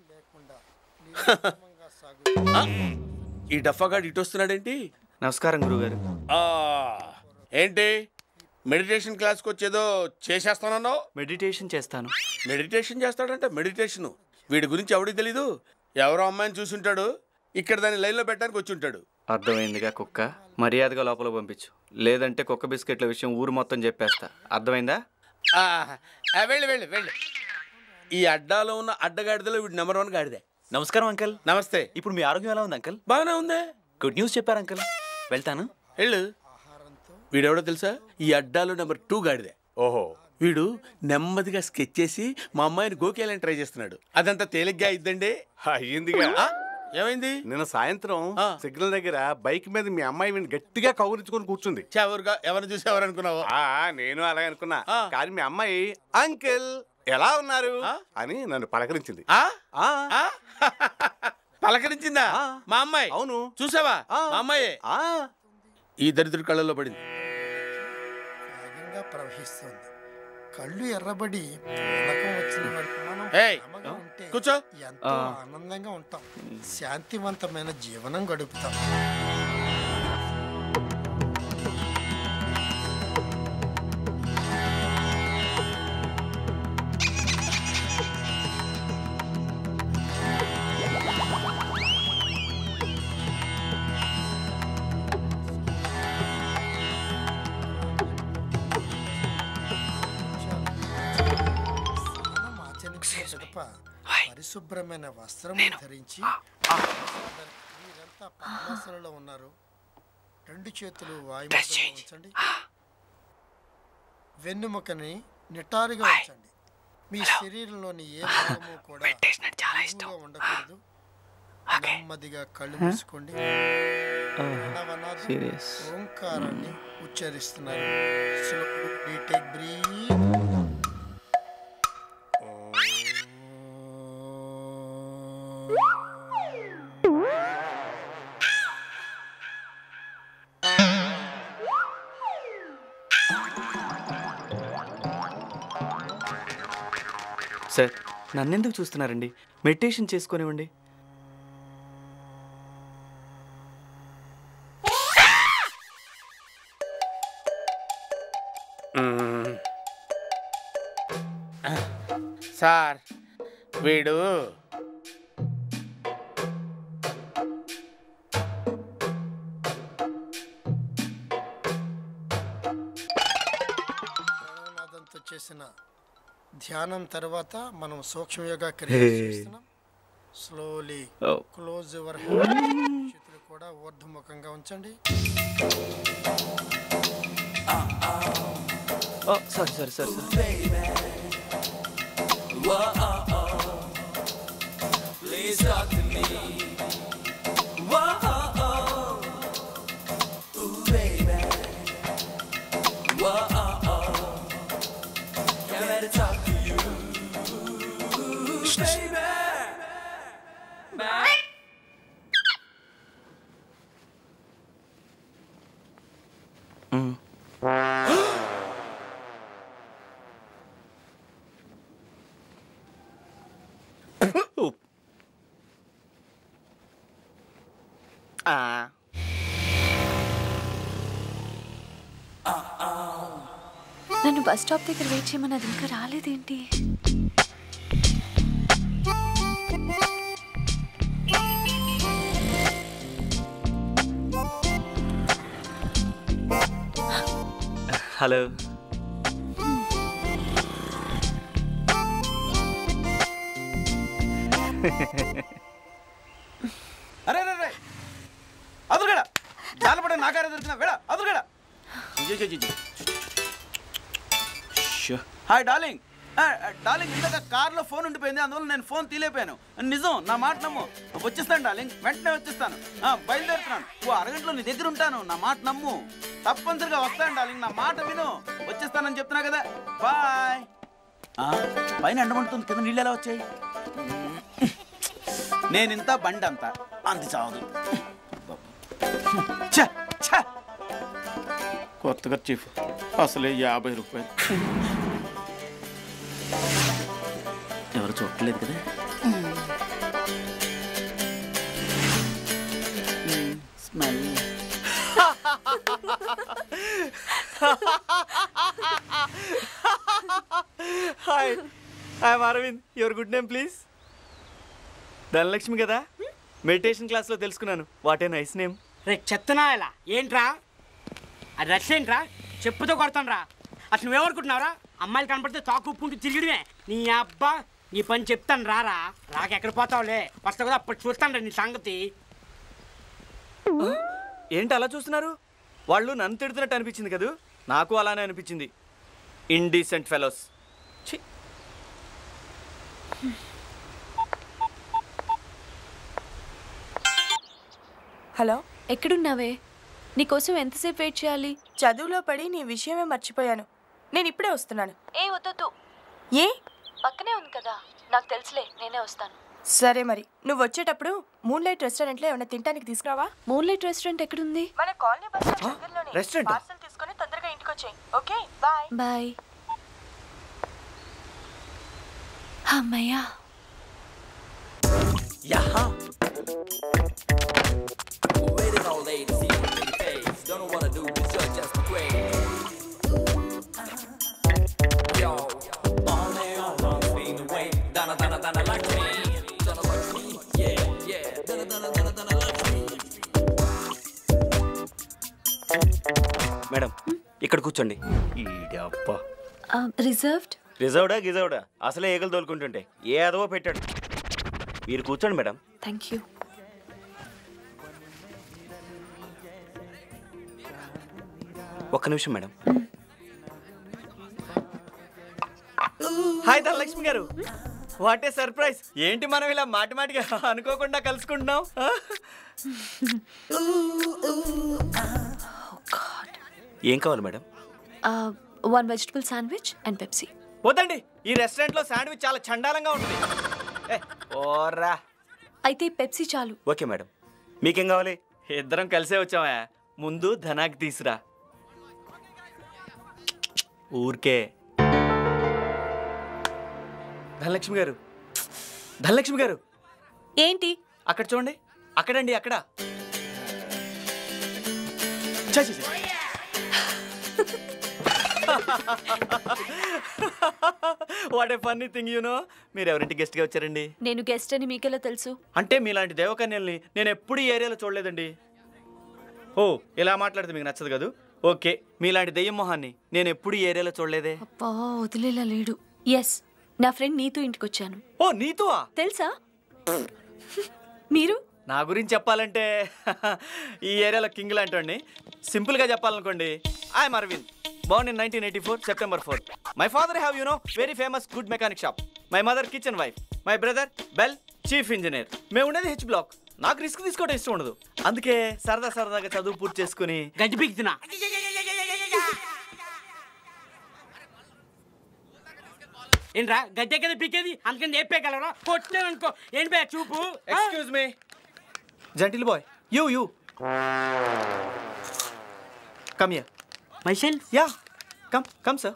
ఈ డఫాగాడు ఇటు వస్తున్నాడేంటి నమస్కారం గురుగారు ఆ, ఏంటి మెడిటేషన్ క్లాస్కి వచ్చేదో చేసేస్తానన్నావు మెడిటేషన్ చేస్తాను మెడిటేషన్ చేస్తాడంటే మెడిటేషన్ వీడి గురించి ఎవడికి తెలీదు ఎవరో అమ్మాయిని చూసుంటాడు ఇక్కడ దాన్ని లైన్లో పెట్టడానికి వచ్చి ఉంటాడు అర్థమైందిగా కుక్క మర్యాదగా లోపల పంపించు లేదంటే కుక్క బిస్కెట్ల విషయం ఊరు మొత్తం చెప్పేస్తా అర్థమైందా ఆ, ఆ, వెళ్ళు వెళ్ళు వెళ్ళు ఈ అడ్డాలో ఉన్న అడ్డగాడిదలో వీడి నెంబర్ వన్ గాడిదే నమస్కారం అంకల్ నమస్తే ఇప్పుడు మీ ఆరోగ్యం ఎలా ఉంది అంకల్ బాగానే ఉందే గుడ్ న్యూస్ చెప్పారు అంకల్ వెళ్తాను వెళ్ళు వీడెవడో తెలుసా ఈ అడ్డాలో నెంబర్ టూ గాడిదే ఓహో వీడు నెమ్మదిగా స్కెచ్ చేసి మా అమ్మాయిని గోకేయాలని ట్రై చేస్తున్నాడు అదంతా తేలిగ్గా ఇద్దండి అయ్యిందిగా ఏమైంది నిన్న సాయంత్రం సిగ్నల్ దగ్గర బైక్ మీద మీ అమ్మాయి వీడిని గట్టిగా కౌరించుకొని కూర్చుంది ఎవరుగా ఎవరిని చూసి ఎవరు అనుకున్నావు ఆ, నేను అలాగే అనుకున్నా కానీ మీ అమ్మాయి అంకిల్ ఎలా ఉన్నారు అని నన్ను పలకరించింది ఆ? ఆ, ఆ? పలకరించిందా మా అమ్మాయి అవును చూసావా మా అమ్మాయి ఆ, ఈ దరిద్రుడి కళ్ళలో పడింది వేగంగా ప్రవహిస్తుంది కళ్ళు ఎర్రబడి పూనకం వచ్చిన వాడికి మనం ఏయ్, ప్రేమగా ఉంటే కూర్చో. ఎంతో ఆ. ఆనందంగా ఉంటాం శాంతివంతమైన జీవనం గడుపుతాం స్నానం ఆచరించిన పిదప పరిశుభ్రమైన వస్త్రం ధరించి మీరంతా పద్మాసనంలో ఉన్నారు రెండు చేతులు వాయుమధ్యలో ఉంచండి వెన్నుముకని నిటారుగా ఉంచండి మీ శరీరంలోని ఏ భాగము కూడా చాలా ఇష్టం ఉండకూడదు నెమ్మదిగా కళ్ళు మూసుకోండి ప్రణవనాదం, serious. ఓంకారాన్ని ఉచ్చరిస్తున్నారు Slowly take breathe. సార్ నన్నెందుకు చూస్తున్నారండి మెడిటేషన్ చేసుకునివ్వండి మ్మ్. సార్ వీడు ప్రణవనాదంతో చేసిన ధ్యానం తర్వాత మనం సూక్ష్మ యోగా క్రియ Hey. చేస్తున్నాం స్లోలీ Oh. క్లోజ్ యువర్ చేతులు కూడా ఊర్ధముఖంగా ఉంచండి sorry sorry sorry sorry Please talk to me. Whoa, Ooh, baby. Whoa, Can I talk to you, baby? నన్ను బస్ స్టాప్ దగ్గర వెయిట్ చేయమని అది ఇంకా రాలేదేంటి హలో అరే అరే అరే అదురుగడ జాలపడ నాకారే దొరికిన వేడ అదురుగడ హాయ్ డార్లింగ్ ఆ, ఆ, డార్లింగ్ ఇందాక కార్లో ఫోన్ ఉండిపోయింది అందువల్ల నేను ఫోన్ తీలేపోయాను నిజం నా మాట నమ్ము వచ్చేస్తాను డార్లింగ్ వెంటనే వచ్చేస్తాను ఆ, బయలుదేరుతున్నాను ఓ అరగంటలో నీ దగ్గర ఉంటాను నా మాట నమ్ము తప్పనిసరిగా వస్తాను డార్లింగ్ నా మాట విను వచ్చేస్తానని చెప్తున్నా కదా బాయ్ పైన ఎండమంటుంది కింద నీళ్ళు ఎలా వచ్చాయి నేనింత బండి అంత అంత చావదు ఛ, ఛ. కొత్తగా చీఫ్ అసలే యాభై రూపాయలు ఎవరు చూడలేదు కదా smell hi I'm Arvind your good name please Dhanalakshmi కదా మెడిటేషన్ క్లాస్లో తెలుసుకున్నాను వాట్ ఏ నైస్ నేమ్ రే చెత్తనాయలా ఏంట్రా అది రష్ ఏంట్రా చెప్పుతో కొడతాను రా అసలు నువ్వేమనుకుంటున్నావురా అమ్మాయిలు కనపడితే తాకు ఉప్పుకుంటూ తిరిగిడమే నీ అబ్బా నీ పని చెప్తాను రారా రాక ఎక్కడ పోతావులే వస్తావు కదా అప్పుడు చూస్తాను నీ సంగతి ఏంటి అలా చూస్తున్నారు వాళ్ళు నన్ను తిడుతున్నట్టు అనిపించింది కదూ నాకు అలానే అనిపించింది ఇండీసెంట్ ఫెలోస్ హలో ఎక్కడున్నావే నీకోసం ఎంతసేపు వెయిట్ చేయాలి చదువులో పడి నీ విషయమే మర్చిపోయాను నేను ఇప్పుడే వస్తున్నాను ఏ వద్దు ఏ పక్కనే ఉంది కదా నాకు తెలుసులే నేనే వస్తాను సరే మరి నువ్వు వచ్చేటప్పుడు మూన్ లైట్ రెస్టారెంట్లో ఏమైనా తినడానికి తీసుకురావా మూన్ లైట్ రెస్టారెంట్ ఎక్కడుంది మన కాలనీ బస్ స్టాప్ దగ్గరలోనే రెస్టారెంట్? పార్సల్ తీసుకొని తొందరగా ఇంటికి వచ్చేయి ఓకే బాయ్ బాయ్ అమ్మయ్యా Yaha. Waiting all day to see what's in your face. Don't know what to do, but you're just crazy. Yo, all day all long, fade away. Donna, Donna, Donna, like me. Donna, like me. Yeah, yeah. Donna, Donna, Donna, Donna, like me. Madam ఇక్కడ కూర్చోండి ఈడి అబ్బా రిజర్వ్డ్ రిజర్వ్డా గిజర్వ్డా అసలే ఏగలు తోలుకుంటుంటే ఏ అదవో పెట్టాడు మీరు కూర్చోండి మేడం థ్యాంక్ యూ ఒక్క నిమిషం మేడం హాయ్ ధనలక్ష్మి గారు వాట్ ఏ సర్ప్రైజ్ ఏంటి మనం ఇలా మాటి మాటిగా అనుకోకుండా కలుసుకుంటున్నాం ఆ? ఏం కావాలి madam one vegetable sandwich and Pepsi వద్దండి ఈ రెస్టారెంట్ లో శాండ్విచ్ చాలా చండాలంగా ఉంటుంది ఏ, ఓర్రా అయితే పెప్సీ చాలు ఓకే మేడం మీకేం కావాలి ఇద్దరం కలిసే వచ్చామా ముందు ధనాకి తీసురా ఊరికే ధనలక్ష్మి గారు ధనలక్ష్మి గారు ఏంటి అక్కడ చూడండి అక్కడండి అక్కడ ఛ, ఛ, ఛ. What a funny thing you know మీరు ఎవరింటి గెస్ట్గా వచ్చారండి నేను గెస్ట్ అని మీకెలా తెలుసు అంటే మీలాంటి దేవకన్యల్ని నేను ఎప్పుడు ఈ ఏరియాలో చూడలేదండి ఓ ఇలా మాట్లాడితే మీకు నచ్చదు కదా ఓకే మీలాంటి దెయ్యం మొహాన్ని నేను ఎప్పుడు ఈ ఏరియాలో చూడలేదే అబ్బా వదిలేలా లేడు ఎస్ నా ఫ్రెండ్ నీతో ఇంటికి వచ్చాను ఓ నీతువా తెలుసా మీరు నా గురించి చెప్పాలంటే ఈ ఏరియాలో కింగ్ లాంటి సింపుల్గా చెప్పాలనుకోండి I'm Aravind born in nineteen eighty four September four my father have you know very famous good mechanic shop my mother kitchen wife my brother bell chief engineer మేము ఉండేది హెచ్ బ్లాక్ నాకు రిస్క్ తీసుకోవడం ఇష్టం ఉండదు అందుకే సరదా సరదాగా చదువు పూర్తి చేసుకుని గడ్డి పీకుతున్నా ఏంట్రా గడ్డే కదా పీకేది అందుకని చెప్పేయగలరా కొట్టినాను అనుకో ఏంటి బే చూపు excuse me gentle boy you you come yeah myself yeah come come sir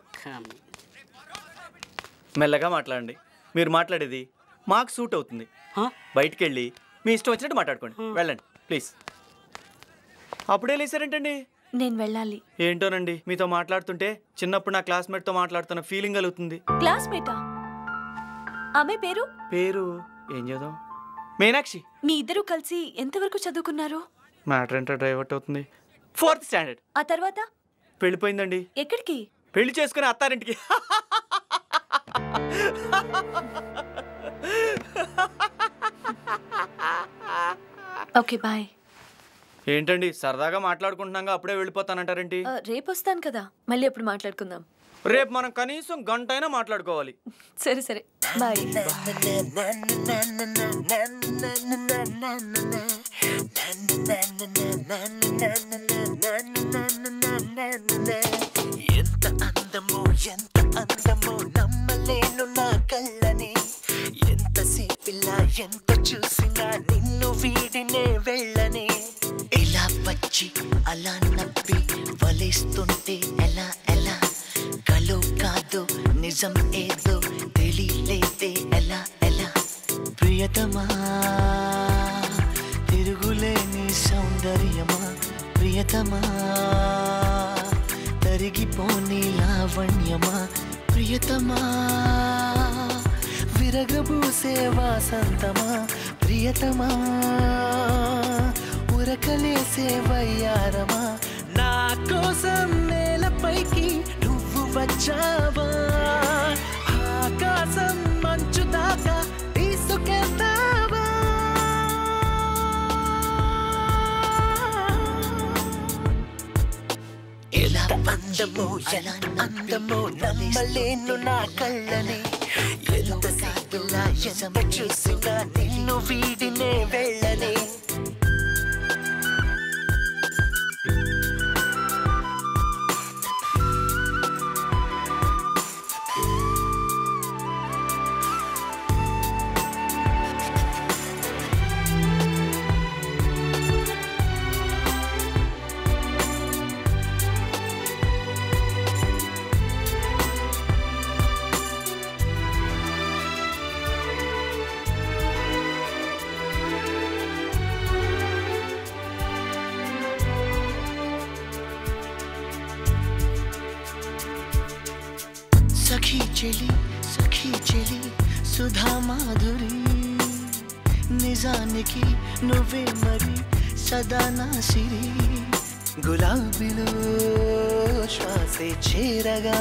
మెల్లగా మాట్లాడండి మీరు మాట్లాడేది మాకు సూట్ అవుతుంది బయటికి వెళ్ళి మీ ఇష్టం వచ్చినట్టు మాట్లాడుకోండి వెళ్ళండి ప్లీజ్ అప్పుడే లేసారేంటండి నేను వెళ్ళాలి ఏంటోనండి మీతో మాట్లాడుతుంటే చిన్నప్పుడు నా క్లాస్మేట్తో మాట్లాడుతున్న ఫీలింగ్ కలుగుతుంది క్లాస్మేటా ఆమె పేరు పేరు ఏం చేద్దాం మీనాక్షి మీ ఇద్దరు కలిసి ఎంతవరకు చదువుకున్నారు మ్యాటర్ ఏంటో డ్రైవర్ట్ అవుతుంది ఫోర్త్ స్టాండర్డ్ ఆ తర్వాత పెళ్ళిపోయిందండి ఎక్కడికి పెళ్లి చేసుకుని అత్తారింటికి ఓకే బాయ్ ఏంటండి సరదాగా మాట్లాడుకుంటున్నాగా అప్పుడే వెళ్ళిపోతానంటారేంటి రేపు వస్తాను కదా మళ్ళీ ఎప్పుడు మాట్లాడుకుందాం రేపు మనం కనీసం గంట అయినా మాట్లాడుకోవాలి సరే సరే బాయ్ ఎంత అందమో ఎంత అందమో నమ్మలేను నా కళ్ళని ఎంతసేపిలా ఎంత చూసినా నిన్ను వీడినే వెళ్ళని ఇలా వచ్చి అలా నవ్వి వలేస్తుంటే ఎలా ఎలా కలో కాదు నిజం ఏదో తెలియలేదే ఎలా ఎలా ప్రియతమా తిరుగులేని సౌందర్యమా ప్రియతమా తరిగిపోని లావణ్యమా ప్రియతమా విరగబూసే వాసంతమా ప్రియతమా ఉరకలేసే వయ్యారమా నా కోసం నేలపైకి నువ్వు వచ్చావా ఆకాశం మంచు దాకా తీసుకెళ్తావా ఎలా అందమో ఎలా అందమో నమ్మలేను నా కళ్ళని ఎంత సాగిలా ఎంత చూసినా నిన్ను వీడినే వెళ్ళని సఖీ చెలి సఖీ చెలి సుధా మాధురి నిజానికి నువ్వే మరి సదా నా సిరి గులాబీలో శ్వాసే చేరగా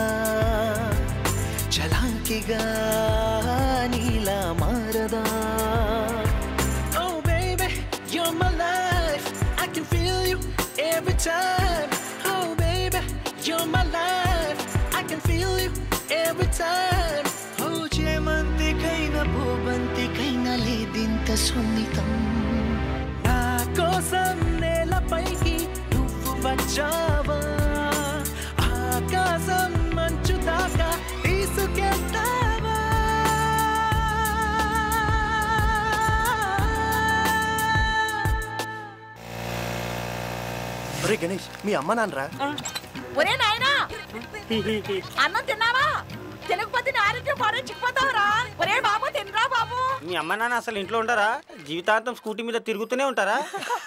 చలాకిగా నీలా మారదా Oh baby, you're my life. I can feel you every time. Oh baby, you're my life. I can feel you every time. Oh ప్రపంచమితం నా కోసం నేలపైకి నువ్వు వచ్చావా ఆకాశం మంచు దాకా తీసుకెళ్తావా ఒరే గణేష్ మీ అమ్మ నాన్నరా ఒరే నాయనా అన్నం తిన్నావా తినకపోతే నీ ఆరోగ్యం పాడే చిక్కిపోతావురా ఒరే బాబు తినరా బాబు మీ అమ్మ నాన్న అసలు ఇంట్లో ఉంటారా జీవితాంతం స్కూటీ మీద తిరుగుతూనే ఉంటారా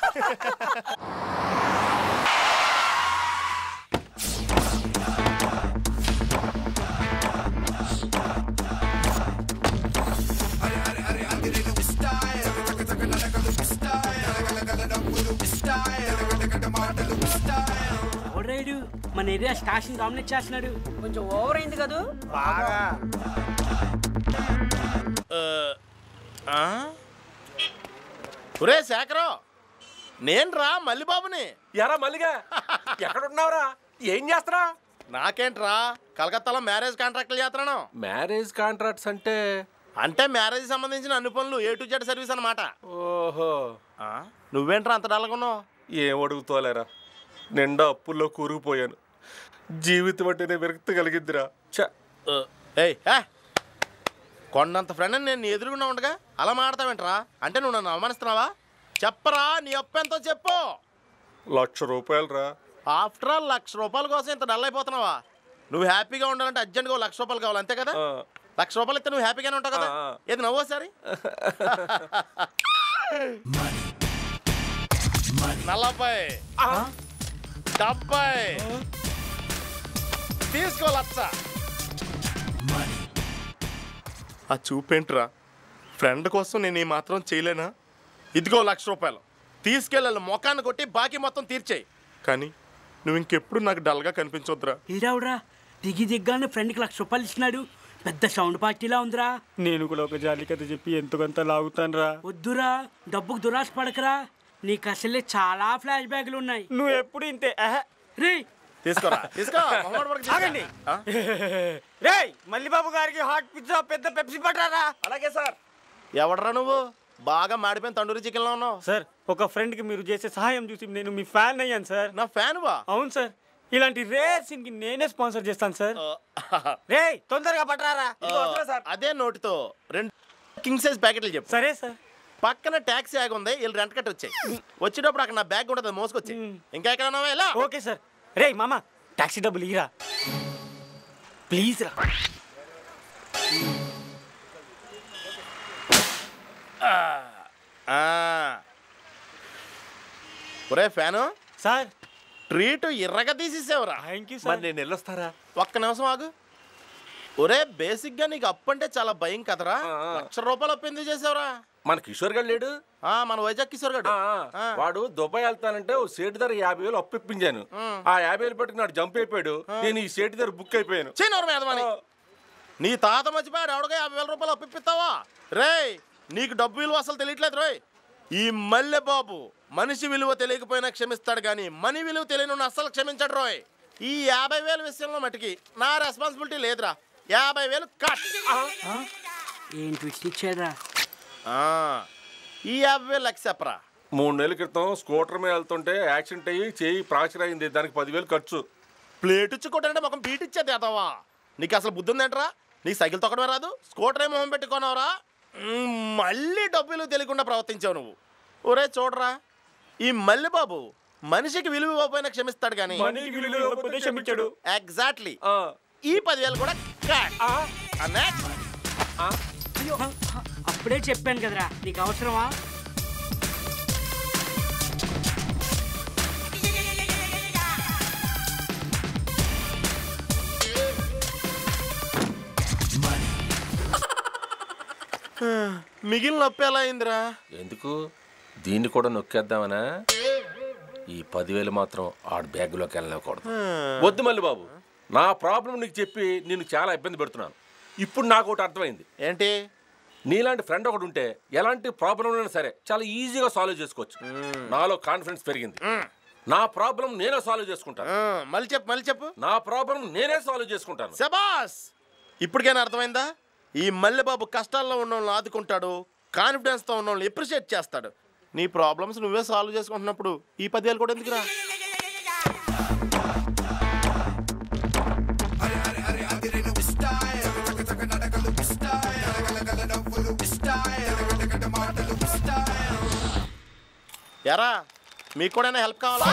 ఓడరాయుడు మన ఏరియా స్టాషన్ డామినేట్ చేస్తున్నాడు కొంచెం ఓవర్ అయింది కదా బాగా ఒరే శేఖరం నేను రా మల్లిబాబుని ఎరా మల్లిగా ఎక్కడున్నావురా ఏం చేస్తున్నా నాకేంట్రా కలకత్తాలో మ్యారేజ్ కాంట్రాక్ట్లు చేస్తున్నాను మ్యారేజ్ కాంట్రాక్ట్స్ అంటే అంటే మ్యారేజ్ సంబంధించిన అన్ని పనులు ఏ టు జెడ్ సర్వీస్ అన్నమాట ఓహో నువ్వేంట్రా అంత డల్గొన్నావు ఏం అడుగుతోలేరా నిండా అప్పుల్లో కూరుకుపోయాను జీవితం అంటేనే విరక్తి కలిగిద్దిరా ఛ ఏయ్ హే. కొండంత ఫ్రెండ్ నేను నీ ఎదురుగున్నా ఉండగా అలా మాడతావేంట్రా అంటే నువ్వు నన్ను అవమానిస్తున్నావా చెప్పరా నీ అప్పు ఎంతో చెప్పు లక్ష రూపాయలు రా ఆఫ్టర్ ఆల్ లక్ష రూపాయల కోసం ఇంత డల్ అయిపోతున్నావా నువ్వు హ్యాపీగా ఉండాలంటే అర్జెంట్గా ఓ లక్ష రూపాయలు కావాలి అంతే కదా లక్ష రూపాయలు ఇస్తే నువ్వు హ్యాపీగానే ఉంటావు కదా ఏది నవ్వు ఒకసారి నలభై డెబ్బై తీసుకో లక్ష ఆ చూపేంట్రా ఫ్రెండ్ కోసం నేను ఈ మాత్రం చేయలేనా ఇదిగో లక్ష రూపాయలు తీసుకెళ్ళాలి మొఖాన్ని కొట్టి బాకీ మొత్తం తీర్చేయి కానీ నువ్వు ఇంకెప్పుడు నాకు డల్గా కనిపించొద్దురా ఈడావురా దిగి దిగ్గానే ఫ్రెండ్కి లక్ష రూపాయలు ఇచ్చినాడు పెద్ద సౌండ్ పార్టీలా ఉందిరా నేను కూడా ఒక జాలి కథ చెప్పి ఎంతో కొంత లాగుతాను రా వద్దురా డబ్బుకు దురాశ పడకరా నీకు అసలే చాలా ఫ్లాష్ బ్యాక్లు ఉన్నాయి నువ్వు ఎప్పుడు ఇంతే రే తీసుకోరా తీసుకో మొహమాట పడకు, తీసుకో. ఆగండి ఆ? రేయ్ మల్లిబాబు గారికి హాట్ పిజ్జా పెద్ద పెప్సీ పట్టారా అలాగే సార్ ఎవడరా నువ్వు బాగా మాడిపోయిన తండూరి చికెన్లో ఉన్నావు సార్ ఒక ఫ్రెండ్ కి మీరు చేసే సహాయం చూసి నేను మీ ఫ్యాన్ అయ్యాను సార్ నా ఫ్యాన్ వా అవును సార్ ఇలాంటి రేర్ సీన్ కి నేనే స్పాన్సర్ చేస్తాను సార్ రేయ్ తొందరగా పట్టరారా ఇదిగో వస్తున్నా సార్ అదే నోటితో రెండు కింగ్ సైజ్ ప్యాకెట్లు చెప్పు సరే సార్ పక్కన ట్యాక్సీ ఆగి ఉంది వీళ్ళు రెంట్ కట్టి వచ్చాయి వచ్చేటప్పుడు అక్కడ నా బ్యాగ్ ఉంటుంది అది మోసుకొచ్చాయి ఇంకా ఎక్కడ ఉన్నావా ఇలా ఓకే సార్ రేయ్ మామ టాక్సీ డబ్బులు ఇరా ప్లీజ్ రా ఆ. ఒరే ఫ్యాను సార్ ట్రీట్ ఎర్రగా తీసేసావురా థ్యాంక్ యూ మరి నేను వెళ్ళొస్తారా ఒక్క నిమిషం ఆగు ఒరే బేసిక్ గా నీకు అప్పు అంటే చాలా భయం కదరా లక్ష రూపాయలు అప్పు ఎందుకు చేసావురా మన కిషోర్ గారు లేడు ఆ, మన వైజాగ్ కిషోర్ గడు వాడు దుబాయ్ వెళ్తానంటే ఓ సేటు ధర యాభై వేలు అప్పు ఇప్పించాను ఆ యాభై వేలు పెట్టుకున్నాడు జంప్ అయిపోయాడు నేను ఈ సేటు ధర బుక్ అయిపోయాను చేయనవరు మేధమని నీ తాత మర్చిపోయాడు ఎవడగా యాభై వేల రూపాయలు అప్పిస్తావా రేయ్ నీకు డబ్బు విలువ అసలు తెలియట్లేదు రోయ్ ఈ మల్లె బాబు మనిషి విలువ తెలియకపోయినా క్షమిస్తాడు కానీ మనీ విలువ తెలియని అస్సలు క్షమించాడు రోయ్ ఈ యాభై వేల విషయంలో మటుకి నా రెస్పాన్సిబిలిటీ లేదురా యాభై వేలు కట్ ఏం ట్విస్ట్ ఇచ్చాడా ఆ, ఈ యాభై వేలు లక్ష చెప్పరా మూడు నెలల క్రితం స్కూటర్ మీద వెళ్తుంటే యాక్సిడెంట్ అయ్యి చేయి ఫ్రాక్చర్ అయింది దానికి పదివేలు ఖర్చు ప్లేట్ ఇచ్చి కొట్టానంటే మొఖం బీట్ ఇచ్చేది అదవా నీకు అసలు బుద్ధి ఉందేంట్రా నీకు సైకిల్ తొక్కడమే రాదు స్కూటర్ ఏ మొహం పెట్టుకున్నావురా మ్మ్, మళ్ళీ డబ్బులు తెలియకుండా ప్రవర్తించావు నువ్వు ఒరే చూడరా ఈ మల్లి బాబు మనిషికి విలువ ఇవ్వకపోయినా క్షమిస్తాడు కానీ మనీకి విలువ ఇవ్వకపోతే క్షమించడు. ఎగ్జాక్ట్లీ ఈ పదివేలు కూడా cut. ఆ next. అయ్యో అప్పుడే చెప్పాను కదరా నీకు అవసరమా మిగిలిన నొప్పి ఎలా అయిందిరా ఎందుకు దీన్ని కూడా నొక్కేద్దామనా ఈ పదివేలు మాత్రం ఆడ బ్యాగ్లోకి వెళ్ళకూడదు వద్దు మళ్ళీ బాబు నా ప్రాబ్లం నీకు చెప్పి నేను చాలా ఇబ్బంది పెడుతున్నాను ఇప్పుడు నాకు ఒకటి అర్థమైంది ఏంటి నీలాంటి ఫ్రెండ్ ఒకటి ఉంటే ఎలాంటి ప్రాబ్లం అయినా సరే చాలా ఈజీగా సాల్వ్ చేసుకోవచ్చు నాలో కాన్ఫిడెన్స్ పెరిగింది నా ప్రాబ్లం నేనే సాల్వ్ చేసుకుంటాను మళ్ళీ చెప్పు మళ్ళీ చెప్పు నా ప్రాబ్లం నేనే సాల్వ్ చేసుకుంటాను శబాస్ ఇప్పటికైనా అర్థమైందా ఈ మల్లెబాబు కష్టాల్లో ఉన్న వాళ్ళని ఆదుకుంటాడు కాన్ఫిడెన్స్తో ఉన్న వాళ్ళని ఎప్రిషియేట్ చేస్తాడు నీ ప్రాబ్లమ్స్ నువ్వే సాల్వ్ చేసుకుంటున్నప్పుడు ఈ పదేళ్ళు కూడా ఎందుకురా ఎరా మీకు కూడా హెల్ప్ కావాలా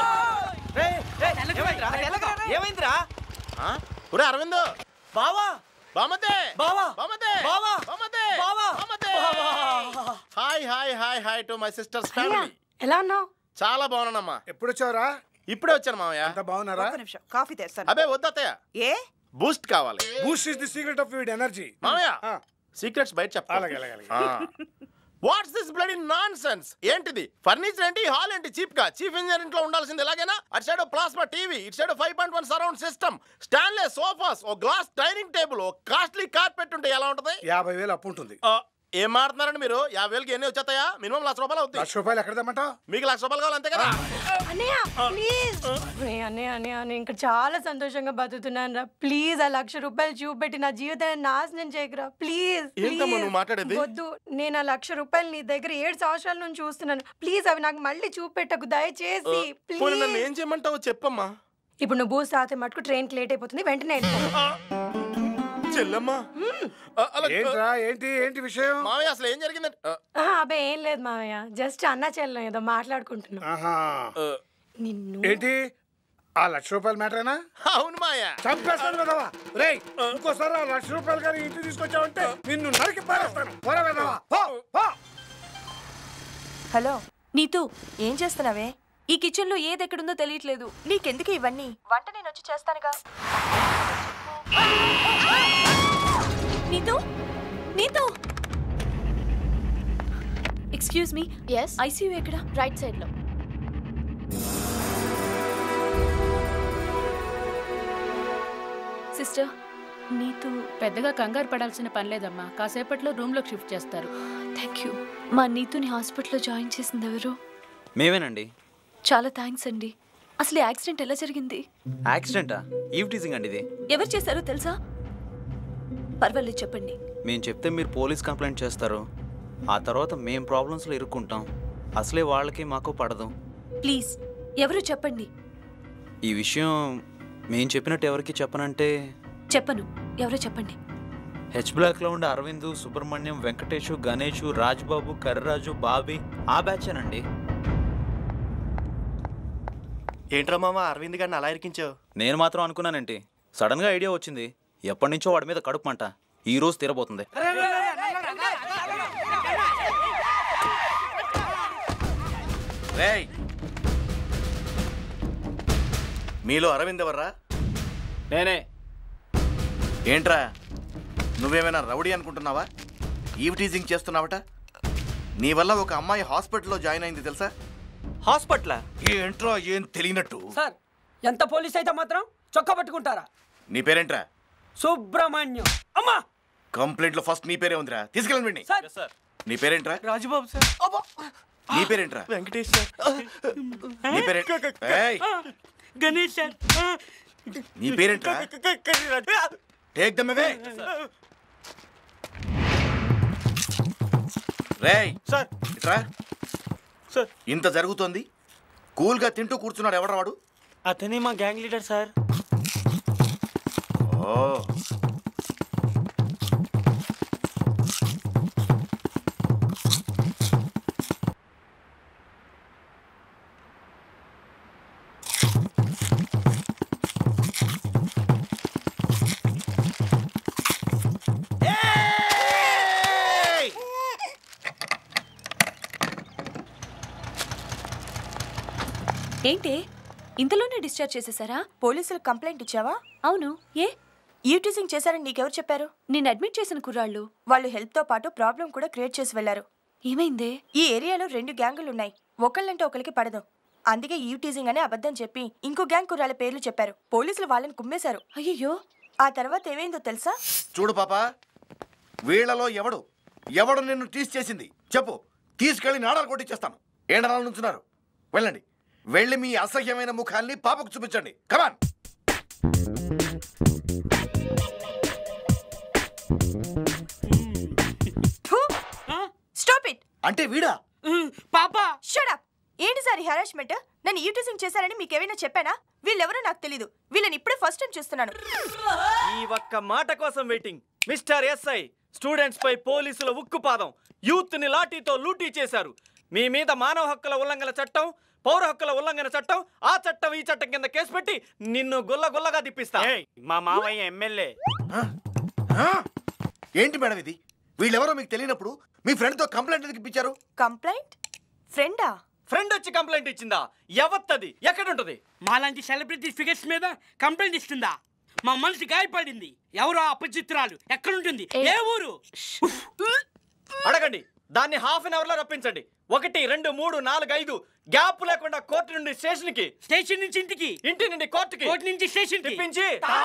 ఏమైందిరా ఆ? ఒరే అరవింద్ బావా బామతే బావా బామతే బావా బామతే బావా బామతే hi hi hi hi to my sisters family ఎలా ఉన్నావు చాలా బాగున్నానమ్మా ఎప్పుడు వచ్చావురా ఇప్పుడే వచ్చాను మామయ్య అంత బాగున్నారా ఒక్క నిమిషం కాఫీ తెస్తాను అబే వద్దతయ్య ఏ బూస్ట్ కావాలి Boost is the secret of your energy మామయ్య సీక్రెట్స్ బయట అలాగే, అలాగే, అలాగే. చెప్పాలి what's this blood in nonsense ఏంటిది ఫర్నిచర్ ఏంటి హాల్ ఏంటి చీప్ గా చీఫ్ ఇంజనీర్ ఇంట్లో ఉండాల్సింది ఎలాగైనా అటు సైడ్ ప్లాస్మా టీవీ ఇటు side five point one surround system stainless sofas ఓ గ్లాస్ డైనింగ్ టేబుల్ ఓ కాస్ట్లీ కార్పెట్ ఉంటే ఎలా ఉంటది యాభై వేలు అప్పు ఉంటుంది ఆ, ఏం మాడుతున్నారండి మీరు యాభై వేలకి ఎన్ని వచ్చేస్తాయా మినిమం లక్ష రూపాయలు అవుతాయి లక్ష రూపాయలు ఎక్కడ తెమ్మంటావు మీకు లక్ష రూపాయలు కావాలి అంతే కదా అన్నయ్య ప్లీజ్ అన్నయ్య అన్నయ్య నేను ఇంకా చాలా సంతోషంగా బతుకుతున్నాను రా ప్లీజ్ ఆ లక్ష రూపాయలు చూపెట్టి నా జీవితాన్ని నాశనం చేయకురా ప్లీజ్ ఏంటమ్మా నువ్వు మాట్లాడేది? వద్దు నేను ఆ లక్ష రూపాయలు నీ దగ్గర ఏడు సంవత్సరాల నుంచి చూస్తున్నాను ప్లీజ్ అవి నాకు మళ్ళీ చూపెట్టకు దయచేసి పోనీ నన్ను ప్లీజ్ ఏం చేయమంటావో చెప్పమ్మా ఇప్పుడు నువ్వు బూస్ తాగితే మటుకు ట్రైన్కి లేట్ అయిపోతుంది వెంటనే వెళ్ళిపో. చెల్లమ్మా ఏంట్రా ఏంటి ఏంటి విషయం మామయ్య అసలు ఏం జరిగిందంటే ఆ, ఆ, అబ్బే ఏం లేదు మావయ్య జస్ట్ అన్న చెల్లం ఏదో మాట్లాడుకుంటున్నాం ఆహా నిన్ను ఏంటి ఆ లక్ష రూపాయల మ్యాటరేనా అవును మాయ చంపేస్తాను కదవా రేయ్ ఇంకోసారి ఆ లక్ష రూపాయలు కానీ ఇంటికి తీసుకొచ్చావంటే నిన్ను నరికి పారేస్తాను పోరా వెధవా, పో, పో. హలో నీతూ ఏం చేస్తున్నావే ఈ కిచెన్ లో ఏది ఎక్కడుందో తెలియట్లేదు నీకెందుకు ఇవన్నీ వంట నేను వచ్చి చేస్తానుగా Neetu Neetu excuse me yes ICU ఎక్కడ రైట్ సైడ్ లో సిస్టర్ నీతో పెద్దగా కంగారు పడాల్సిన పని లేదమ్మా కాసేపట్లో రూమ్లోకి షిఫ్ట్ చేస్తారు థ్యాంక్ యూ మా నీతుని హాస్పిటల్లో జాయిన్ చేసింది ఎవరు మేమేనండి చాలా థ్యాంక్స్ అండి అసలు ఈ యాక్సిడెంట్ ఎలా జరిగింది యాక్సిడెంటా ఈవ్ టీజింగ్ అండి ఇది ఎవరు చేశారో తెలుసా పర్వాలేదు చెప్పండి మేము చెప్తే మీరు పోలీస్ కంప్లైంట్ చేస్తారు ఆ తర్వాత మేము ప్రాబ్లమ్స్లో ఇరుక్కుంటాం అసలే వాళ్ళకి మాకు పడదు ప్లీజ్ ఎవరు చెప్పండి ఈ విషయం మేము చెప్పినట్టు ఎవరికి చెప్పనంటే చెప్పను ఎవరో చెప్పండి హెచ్ బ్లాక్లో ఉండే అరవింద్ సుబ్రహ్మణ్యం వెంకటేషు గణేషు రాజ్బాబు కర్రాజు బాబీ ఆ బ్యాచేనండి ఏంట్రా మామ అరవింద్ గారిని అలా ఇరికించావు నేను మాత్రం అనుకున్నానంటే సడన్గా ఐడియా వచ్చింది ఎప్పటి నుంచో వాడి మీద కడుపు మంట ఈ రోజు తీరబోతుంది రేయ్ మీలో అరవింద్ ఎవర్రా నేనే ఏంట్రా నువ్వేమైనా రౌడీ అనుకుంటున్నావా ఈవ్ టీజింగ్ చేస్తున్నావట నీ వల్ల ఒక అమ్మాయి హాస్పిటల్లో జాయిన్ అయింది తెలుసా హాస్పిటలా ఏంట్రా ఏం తెలియనట్టు సార్ ఎంత పోలీస్ అయితే మాత్రం చొక్కా పట్టుకుంటారా నీ పేరేంట్రా సుబ్రహ్మణ్యం అమ్మా కంప్లైంట్ లో ఫస్ట్ నీ పేరే ఉందిరా తీసుకెళ్ళండి వీడిని. సార్ నీ పేరేంట్రా రాజుబాబు సార్ నీ పేరేంట్రా వెంకటేష్ సార్ నీ పేరే ఏయ్, గణేష్ సార్ నీ పేరేంట్రా టేక్ దమ్ అవే రేయ్ సార్ ఇట్రా సార్ ఇంత జరుగుతోంది కూల్ గా తింటూ కూర్చున్నాడు ఎవడ్రా వాడు అతనే మా గ్యాంగ్ లీడర్ సార్ ఓ ఏంటి ఇంతలోనే డిశ్చార్జ్ చేసేసారా పోలీసులకు కంప్లైంట్ ఇచ్చావా అవును ఏ యూటీజింగ్ చేశారని నీకెవరు చెప్పారు నేను అడ్మిట్ చేసిన కుర్రాళ్ళు వాళ్ళు హెల్ప్ తో పాటు ప్రాబ్లం కూడా క్రియేట్ చేసి వెళ్లారు ఏమైందే ఈ ఏరియాలో రెండు గ్యాంగులు ఉన్నాయి ఒకళ్ళంటే ఒకరికి పడదు అందుకే యూటీజింగ్ అనే అబద్ధం చెప్పి ఇంకో గ్యాంగ్ కుర్రాళ్ళ పేర్లు చెప్పారు పోలీసులు వాళ్ళని కుమ్మేశారు అయ్యో ఆ తర్వాత ఏమైందో తెలుసా చూడు పాప వీళ్ళలో ఎవడు ఎవడు నిన్ను టీస్ చేసింది చెప్పు తీసుకెళ్లి నాడాలు కొట్టించేస్తాను ఏండనాలు నుంచున్నారు వెళ్ళండి వెళ్ళి మీ అసహ్యమైన ముఖాల్ని పాపకు చూపించండి కమాన్ అంటే వీడా పాపా షడప్ ఏంటి సార్ హెరాస్మెంట్ నన్ను యూటిజింగ్ చేశారని మీకు ఏమైనా చెప్పానా వీళ్ళెవరో నాకు తెలీదు వీళ్ళని ఇప్పుడే ఫస్ట్ టైం చూస్తున్నాను ఈ ఒక్క మాట కోసం వెయిటింగ్ మిస్టర్ ఎస్ఐ స్టూడెంట్స్ పై పోలీసుల ఉక్కుపాదం యూత్ ని లాఠీతో లూటీ చేశారు మీ మీద మానవ హక్కుల ఉల్లంఘన చట్టం పౌర హక్కుల ఉల్లంఘన చట్టం ఆ చట్టం ఈ చట్టం కింద కేసు పెట్టి నిన్ను గుల్ల గుల్లగా తిప్పిస్తా మా మావయ్య ఎమ్మెల్యే ఏంటి మేడం ఇది వీళ్ళెవరో మీకు తెలియనప్పుడు మీ ఫ్రెండ్తో కంప్లైంట్ ఎందుకు ఇప్పించారు కంప్లైంట్ ఫ్రెండా ఫ్రెండ్ వచ్చి కంప్లైంట్ ఇచ్చిందా ఎవత్తది ఎక్కడుంటది మాలాంటి సెలబ్రిటీ ఫిగర్స్ మీద కంప్లైంట్ ఇస్తుందా మా మనసు గాయపడింది ఎవరో అపచిత్రాలు ఎక్కడుంటుంది ఏ ఊరు అడగండి దాన్ని హాఫ్ అన్ అవర్ లో రప్పించండి ఒకటి రెండు మూడు నాలుగు ఐదు గ్యాప్ లేకుండా కోర్టు నుండి స్టేషన్ కి స్టేషన్ నుంచి ఇంటికి ఇంటి నుండి కోర్టుకి కోర్టు నుంచి స్టేషన్ తిప్పించి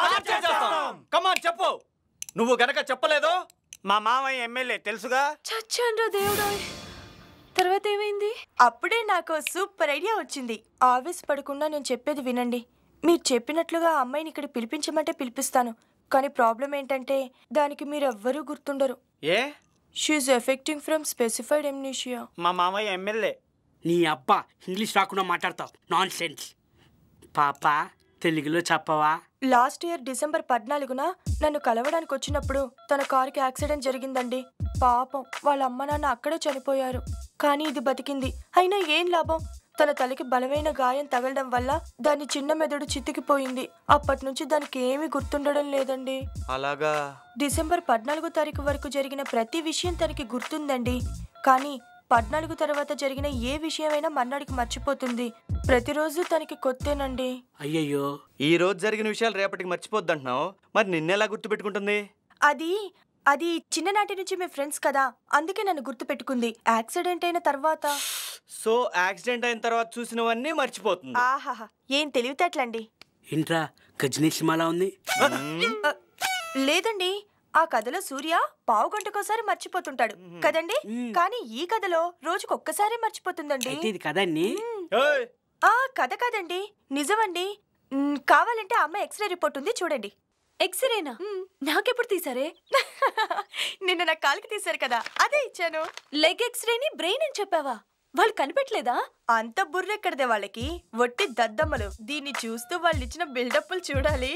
కమాన్ చెప్పు నువ్వు గనక చెప్పలేదో మా మావయ్య ఎమ్మెల్యే తెలుసుగా చచ్చాన్రా దేవుడా తర్వాత ఏమైంది అప్పుడే నాకు సూపర్ ఐడియా వచ్చింది ఆవేశపడకుండా నేను చెప్పేది వినండి మీరు చెప్పినట్లుగా ఆ అమ్మాయిని ఇక్కడ పిలిపించమంటే పిలిపిస్తాను కానీ ప్రాబ్లం ఏంటంటే దానికి మీరు ఎవ్వరూ గుర్తుండరు a she affecting from specified amnesia మా మావయ్య ఎమ్మెల్యే నీ అబ్బా ఇంగ్లీష్ రాకుండా మాట్లాడతావు నాన్ సెన్స్ పాప తెలుగులో చెప్పవా లాస్ట్ ఇయర్ డిసెంబర్ పద్నాలుగున నన్ను కలవడానికి వచ్చినప్పుడు తన కారుకి యాక్సిడెంట్ జరిగిందండి పాపం వాళ్ళ అమ్మ నాన్న అక్కడే చనిపోయారు కానీ ఇది బతికింది అయినా ఏం లాభం తన తలకి బలమైన గాయం తగలడం వల్ల దాని చిన్న మెదడు చితికిపోయింది అప్పటి నుంచి దానికి ఏమీ గుర్తుండడం లేదండి అలాగా డిసెంబర్ పద్నాలుగో తారీఖు వరకు జరిగిన ప్రతి విషయం తనకి గుర్తుందండి కానీ పద్నాలుగు తర్వాత జరిగిన ఏ విషయమైనా మన్నాడికి మర్చిపోతుంది ప్రతిరోజు తనకి కొత్తేనండి అయ్యయ్యో ఈ రోజు జరిగిన విషయాలు రేపటికి మర్చిపోద్ది అంటున్నావు మరి నిన్నెలా గుర్తు పెట్టుకుంటుంది అది అది చిన్ననాటి నుంచి మీ ఫ్రెండ్స్ కదా అందుకే నన్ను గుర్తు పెట్టుకుంది యాక్సిడెంట్ అయిన తర్వాత సో యాక్సిడెంట్ అయిన తర్వాత చూసినవన్నీ మర్చిపోతుంది ఆహాహా ఏం తెలివితేటలండి ఏంట్రా గజనీ సినిమాలా ఉంది అ, లేదండి ఆ కథలో సూర్య పావు గంటకోసారి మర్చిపోతుంటాడు కదండి కానీ ఈ కథలో రోజుకు ఒక్కసారి మర్చిపోతుందండి అయితే ఇది కదండి ఆ కథ కాదండి నిజమండి మ్, కావాలంటే ఆ అమ్మాయి ఎక్స్రే రిపోర్ట్ ఉంది చూడండి ఎక్స్రేనా నాకెప్పుడు తీసారే నిన్న నా కాలుకి తీశారు కదా అదే ఇచ్చాను లెగ్ ఎక్స్రేని బ్రెయిన్ అని చెప్పావా వాళ్ళు కనిపెట్టలేదా అంత బుర్రెక్కడదే వాళ్ళకి వట్టి దద్దమ్మలు దీన్ని చూస్తూ వాళ్ళు ఇచ్చిన బిల్డప్లు చూడాలి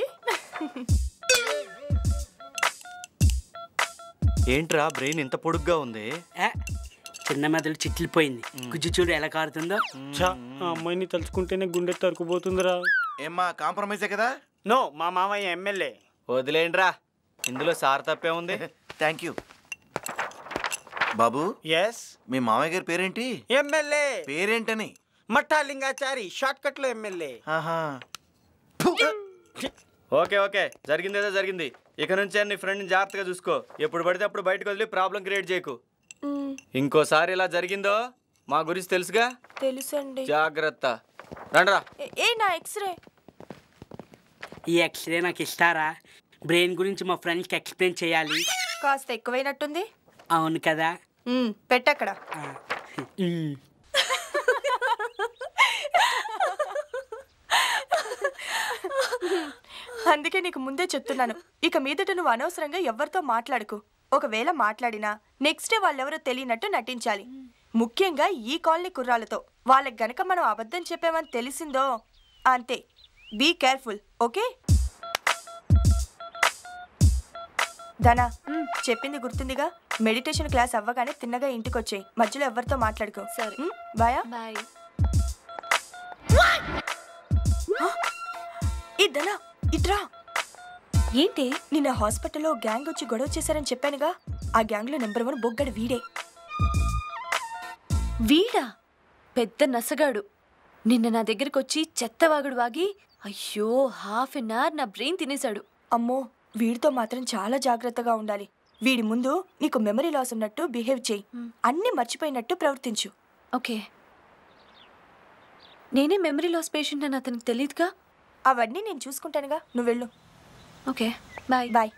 ఏంట్రా బ్రెయిన్ ఇంత పొడుగ్గా ఉంది ఏ, చిన్న మెదడు చిట్లిపోయింది గుజ్జు చూడు ఎలా కారుతుందో ఛా, ఆ అమ్మాయిని తలుచుకుంటేనే గుండె తరుకుపోతుందిరా ఏమ్మా కాంప్రమైజే కదా నో మా మావయ్య ఎమ్మెల్యే వదిలేండ్రా ఇందులో సార్ తప్పే ఉంది థ్యాంక్ యూ బాబు ఎస్ మీ మామయ్య గారి పేరేంటి ఎమ్మెల్యే పేరేంటని మట్టా లింగాచారి షార్ట్ కట్ లో ఎమ్మెల్యే ఆహా ఓకే ఓకే జరిగింది ఏదో జరిగింది ఇక నుంచి నీ ఫ్రెండ్ జాగ్రత్తగా చూసుకో ఎప్పుడు పడితే అప్పుడు బయటకు వదిలి ప్రాబ్లం క్రియేట్ చేయకు ఇంకోసారి ఇలా జరిగిందో మా గురించి తెలుసుగా తెలుసండి జాగ్రత్త రండ్రా ఏ- ఏ నా ఎక్స్రే ఈ ఎక్స్రే నాకు ఇస్తారా బ్రెయిన్ గురించి మా ఫ్రెండ్స్కి ఎక్స్ప్లెయిన్ చేయాలి కాస్త ఎక్కువైనట్టుంది అవును కదా మ్, పెట్టక్కడ మ్. అందుకే నీకు ముందే చెప్తున్నాను ఇక మీదట నువ్వు అనవసరంగా ఎవరితో మాట్లాడుకు ఒకవేళ మాట్లాడినా నెక్స్ట్ డే వాళ్ళెవరో తెలియనట్టు నటించాలి ముఖ్యంగా ఈ కాలనీ కుర్రాలతో వాళ్ళకి గనక మనం అబద్ధం చెప్పామని తెలిసిందో అంతే బీ కేర్ఫుల్ ఓకే ధనా చెప్పింది గుర్తుందిగా మెడిటేషన్ క్లాస్ అవ్వగానే తిన్నగా ఇంటికి వచ్చేయి మధ్యలో ఎవరితో మాట్లాడుకో సరే బాయా బాయ్ ఈ ధనా ఇట్రా ఏంటి నిన్న హాస్పిటల్లో గ్యాంగ్ వచ్చి గొడవ చేశారని చెప్పానుగా ఆ గ్యాంగ్ లో నెంబర్ వన్ బొగ్గడు వీడే వీడా పెద్ద నసగాడు నిన్న నా దగ్గరికి వచ్చి చెత్తవాగుడు వాగి అయ్యో హాఫ్ అన్ అవర్ నా బ్రెయిన్ తినేశాడు అమ్మో వీడితో మాత్రం చాలా జాగ్రత్తగా ఉండాలి వీడి ముందు నీకు మెమరీ లాస్ ఉన్నట్టు బిహేవ్ చేయి అన్ని మర్చిపోయినట్టు ప్రవర్తించు ఓకే నేనే మెమరీ లాస్ పేషెంట్ అని అతనికి తెలియదుగా అవన్నీ నేను చూసుకుంటానుగా నువ్వు వెళ్ళు okay bye bye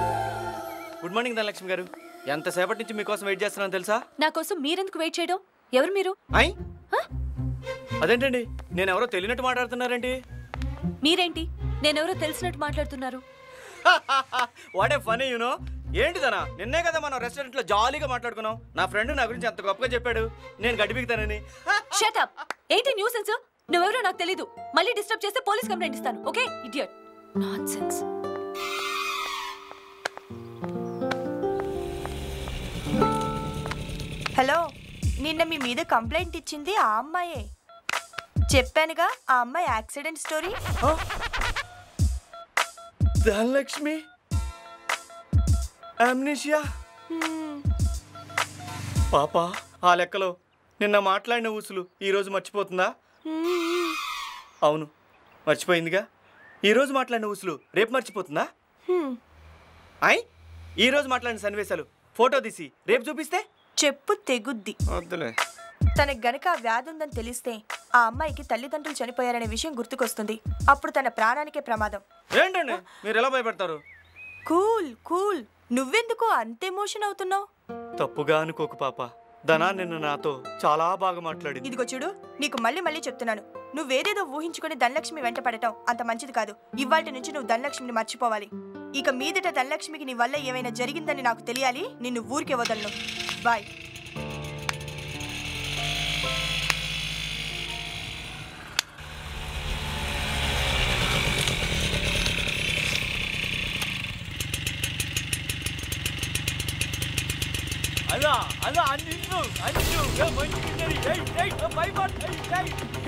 good morning Dhanalakshmi గారు ఎంతసేపటి నుంచి మీకోసం వెయిట్ చేస్తున్నాను తెలుసా నా కోసం మీరెందుకు వెయిట్ చేయడం ఎవరు మీరు అయ్ అదేంటండి నేను ఎవరో తెలియనట్టు మాట్లాడుతున్నారేంటి మీరేంటి నేనెవరో తెలిసినట్టు మాట్లాడుతున్నారు వాట్ ఏ ఫనీ యూనో ఏంటిదనా నిన్నే కదా మనం రెస్టారెంట్ లో జాలీగా మాట్లాడుకున్నాం నా ఫ్రెండ్ నా గురించి అంత గొప్పగా చెప్పాడు నేను గడిపిస్తానని షటప్ ఏంటి న్యూ సెన్స్ నువ్వెవరో నాకు తెలీదు మళ్ళీ డిస్టర్బ్ చేస్తే పోలీస్ కంప్లైంట్ ఇస్తాను okay idiot not sense hello నిన్న మీ మీద కంప్లైంట్ ఇచ్చింది ఆ అమ్మాయే చెప్పానుగా ఆ అమ్మాయి యాక్సిడెంట్ స్టోరీ ధనలక్ష్మి అమ్నిషియా పాప ఆ లెక్కలో నిన్న మాట్లాడిన ఊసులు ఈరోజు మర్చిపోతుందా అవును మర్చిపోయిందిగా ఈరోజు మాట్లాడిన ఊసులు రేపు మర్చిపోతుందా అయ్ ఈరోజు మాట్లాడిన సన్నివేశాలు ఫోటో తీసి రేపు చూపిస్తే చెప్పు తెగుద్ది వద్దులే తనకు గనక ఆ వ్యాధి ఉందని తెలిస్తే ఆ అమ్మాయికి తల్లిదండ్రులు చనిపోయారనే విషయం గుర్తుకొస్తుంది అప్పుడు తన ప్రాణానికే ప్రమాదం ఏంటండి మీరు ఎలా భయపడతారు కూల్ కూల్ నువ్వెందుకు అంత ఎమోషన్ అవుతున్నావు తప్పుగా అనుకోకు పాప ధనా నిన్న నాతో చాలా బాగా మాట్లాడింది ఇదిగో చూడు నీకు మళ్ళీ మళ్ళీ చెప్తున్నాను నువ్వేదేదో ఊహించుకుని ధనలక్ష్మి వెంట పడటం అంత మంచిది కాదు ఇవాటి నుంచి నువ్వు ధనలక్ష్మిని మర్చిపోవాలి ఇక మీదట ధనలక్ష్మికి నీ వల్ల ఏమైనా జరిగిందని నాకు తెలియాలి నిన్ను ఊరికే వదలను బాయ్ అలా అలా నిన్ను అన్ను మంచి ఏయ్ ఏయ్ భయపడ ఏయ్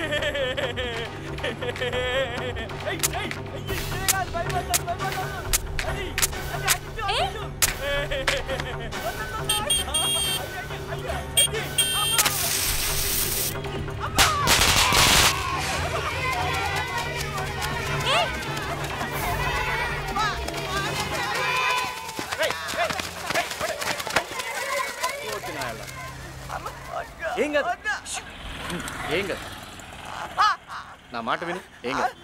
ఏయ్ ఏయ్ ఏయ్ భయపడ భయపడ అది అది అన్ను ఏం కాదు ఏం కాదు నా మాట విని ఏం కాదు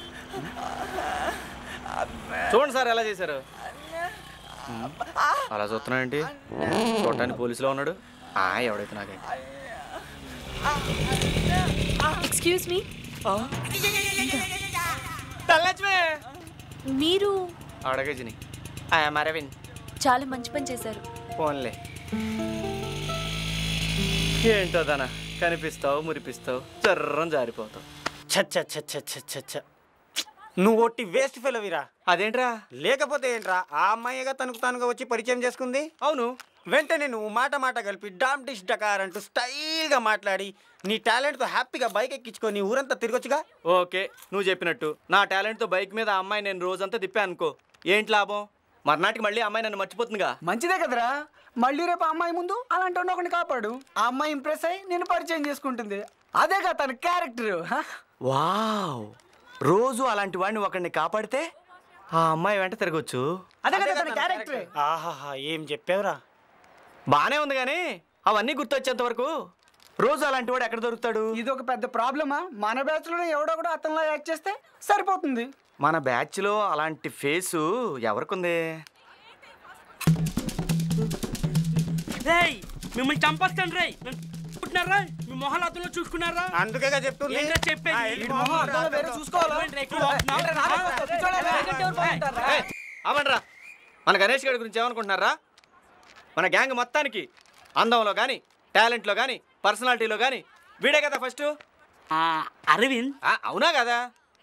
చూడండి సార్ ఎలా చేశారు ఉమ్, అలా చూస్తున్నాడండి చూడటానికి పోలీసులో ఉన్నాడు ఆ ఎవడైతే నాకేంటి ఎక్స్క్యూజ్ మీ మీరు అడగజని ఐఎమ్ అరవింద్ చాలా మంచి పని చేశారు ఫోన్లే ఏంటో దానా కనిపిస్తావు మురిపిస్తావు చర్రం జారిపోతావు చచ్చ చచ్చ చచ్చ చచ్చ నువ్వు ఒట్టి వేస్ట్ ఫెలవిరా అదేంట్రా లేకపోతే ఏంట్రా ఆ అమ్మాయిగా తనకు తానుగా వచ్చి పరిచయం చేసుకుంది అవును వెంటనే నువ్వు మాట మాట కలిపి డామ్ డిష్ డకార్ అంటూ స్టైల్గా మాట్లాడి నీ టాలెంట్తో హ్యాపీగా బైక్ ఎక్కించుకొని ఊరంతా తిరగొచ్చుగా ఓకే నువ్వు చెప్పినట్టు నా టాలెంట్తో బైక్ మీద ఆ అమ్మాయి నేను రోజంతా తిప్పా అనుకో ఏంటి లాభం మర్నాటికి మళ్ళీ ఆ అమ్మాయి నన్ను మర్చిపోతుందిగా మంచిదే కదరా మళ్ళీ రేపు ఆ అమ్మాయి ముందు అలాంటి వాడిని ఒకరిని కాపాడు ఆ అమ్మాయి ఇంప్రెస్ అయ్యి నేను పరిచయం చేసుకుంటుంది అదేగా తన క్యారెక్టర్ వావ్ రోజు అలాంటి వాడిని ఒకరిని కాపాడితే ఆ అమ్మాయి వెంట తిరగొచ్చు అదే కదా తన క్యారెక్టర్ ఆహాహా ఏం చెప్పావురా బానే ఉంది కానీ అవన్నీ గుర్తొచ్చేంత వరకు రోజు అలాంటి వాడు ఎక్కడ దొరుకుతాడు ఇది ఒక పెద్ద ప్రాబ్లమా మన బ్యాచ్ లో ఎవడో కూడా అతనిలా యాక్ట్ చేస్తే సరిపోతుంది మన బ్యాచ్లో అలాంటి ఫేసు ఎవరికుంది రేయ్ మిమ్మల్ని చంపేస్తాను రేయ్ అనుకుంటున్నారా మీ మొహాలు అద్దంలో చూసుకున్నారా అందుకేగా చెప్తుంది ఏంట్రా చెప్పేది వీడి మొహం అద్దంలో వేరే చూసుకోవాలా? ఏంట్రా ఎక్కువ వాగుతున్నావ్? ఏంట్రా నాలుగు వస్తావు? కూర్చోలేదా? సెకండ్ ఎవరు బాగుంటారా? ఏయ్, ఆపండ్రా మన గణేష్ గారి గురించి ఏమనుకుంటున్నారా మన గ్యాంగ్ మొత్తానికి అందంలో కానీ టాలెంట్లో కానీ పర్సనాలిటీలో కానీ వీడే కదా ఫస్ట్ అరవింద్ అవునా కదా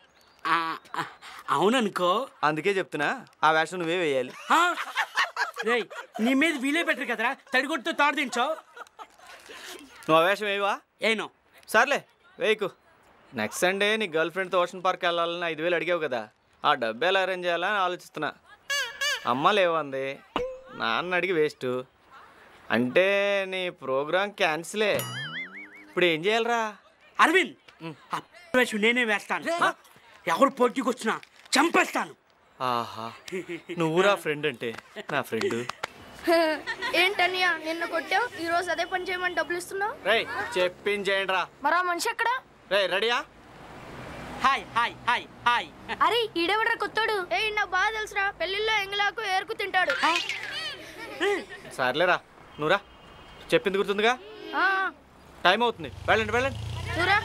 అవుననుకో అందుకే చెప్తున్నా ఆ వేషం నువ్వే వేయాలి ఆ? రేయ్ నీ మీద వీలే బెటర్ కదరా తడిగొట్టుతో తాడు దించావు నువ్వు ఆ వేషం వేయవా ఏనో సర్లే వేయకు నెక్స్ట్ సండే నీ గర్ల్ ఫ్రెండ్తో ఓషన్ పార్క్ వెళ్ళాలని ఐదు వేలు అడిగావు కదా ఆ డబ్బు ఎలా అరేంజ్ చేయాలని ఆలోచిస్తున్నా అమ్మ లేవంది నాన్న అడిగి వేస్ట్ అంటే నీ ప్రోగ్రామ్ క్యాన్సిలే ఇప్పుడు ఏం చేయాలరా అరవింద్ ఆ వేషం నేనే వేస్తాను ఎవరు పోటీకి వచ్చినా చంపేస్తాను ఆహా నువ్వురా ఫ్రెండ్ అంటే నా ఫ్రెండ్ ఏంటన్నయ్య నిన్న కొట్టావు ఈ రోజు అదే పని చేయమని డబ్బులు ఇస్తున్నావు రేయ్ చెప్పించేయండి రా మరి ఆ మనిషి ఎక్కడ రే రెడీయా హాయ్ హాయ్ హాయ్ హాయ్ అరే ఈడెవడ్రా కొత్తాడు ఏ నాకు బాగా తెలుసురా పెళ్లిలో ఎంగలాకు ఏరుకు తింటాడు సర్లేరా నువ్వురా చెప్పింది గుర్తుందిగా ఆ, టైం అవుతుంది వెళ్ళండి వెళ్ళండి చూరా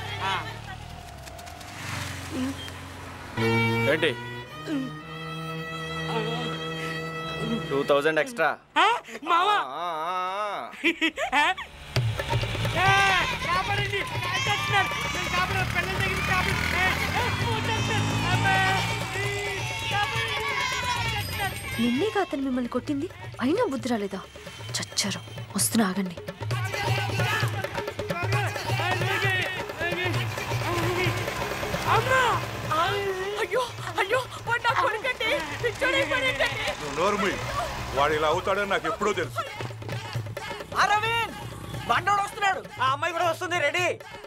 ఏంటి టూ థౌజండ్ ఎక్స్ట్రా మావా కాపాడండి చచ్చినారు. నేను కాపాడాలి. పిల్లల దగ్గరికి కాపాడు. ఏ, ఏ, వచ్చేస్తారు. అమ్మా. నిన్నేగా అతను మిమ్మల్ని కొట్టింది అయినా బుద్ధి రాలేదా చచ్చారు వస్తున్నా ఆగండి అమ్మా అయ్యో అయ్యో వాడు నా కొడుకండి పిచ్చోడైపోయాడండి నువ్వు నోరు మూయి. వాడు ఇలా అవుతాడని నాకు ఎప్పుడో తెలుసు అరవింద్ బండోడు వస్తున్నాడు ఆ అమ్మాయి కూడా వస్తుంది రెడీ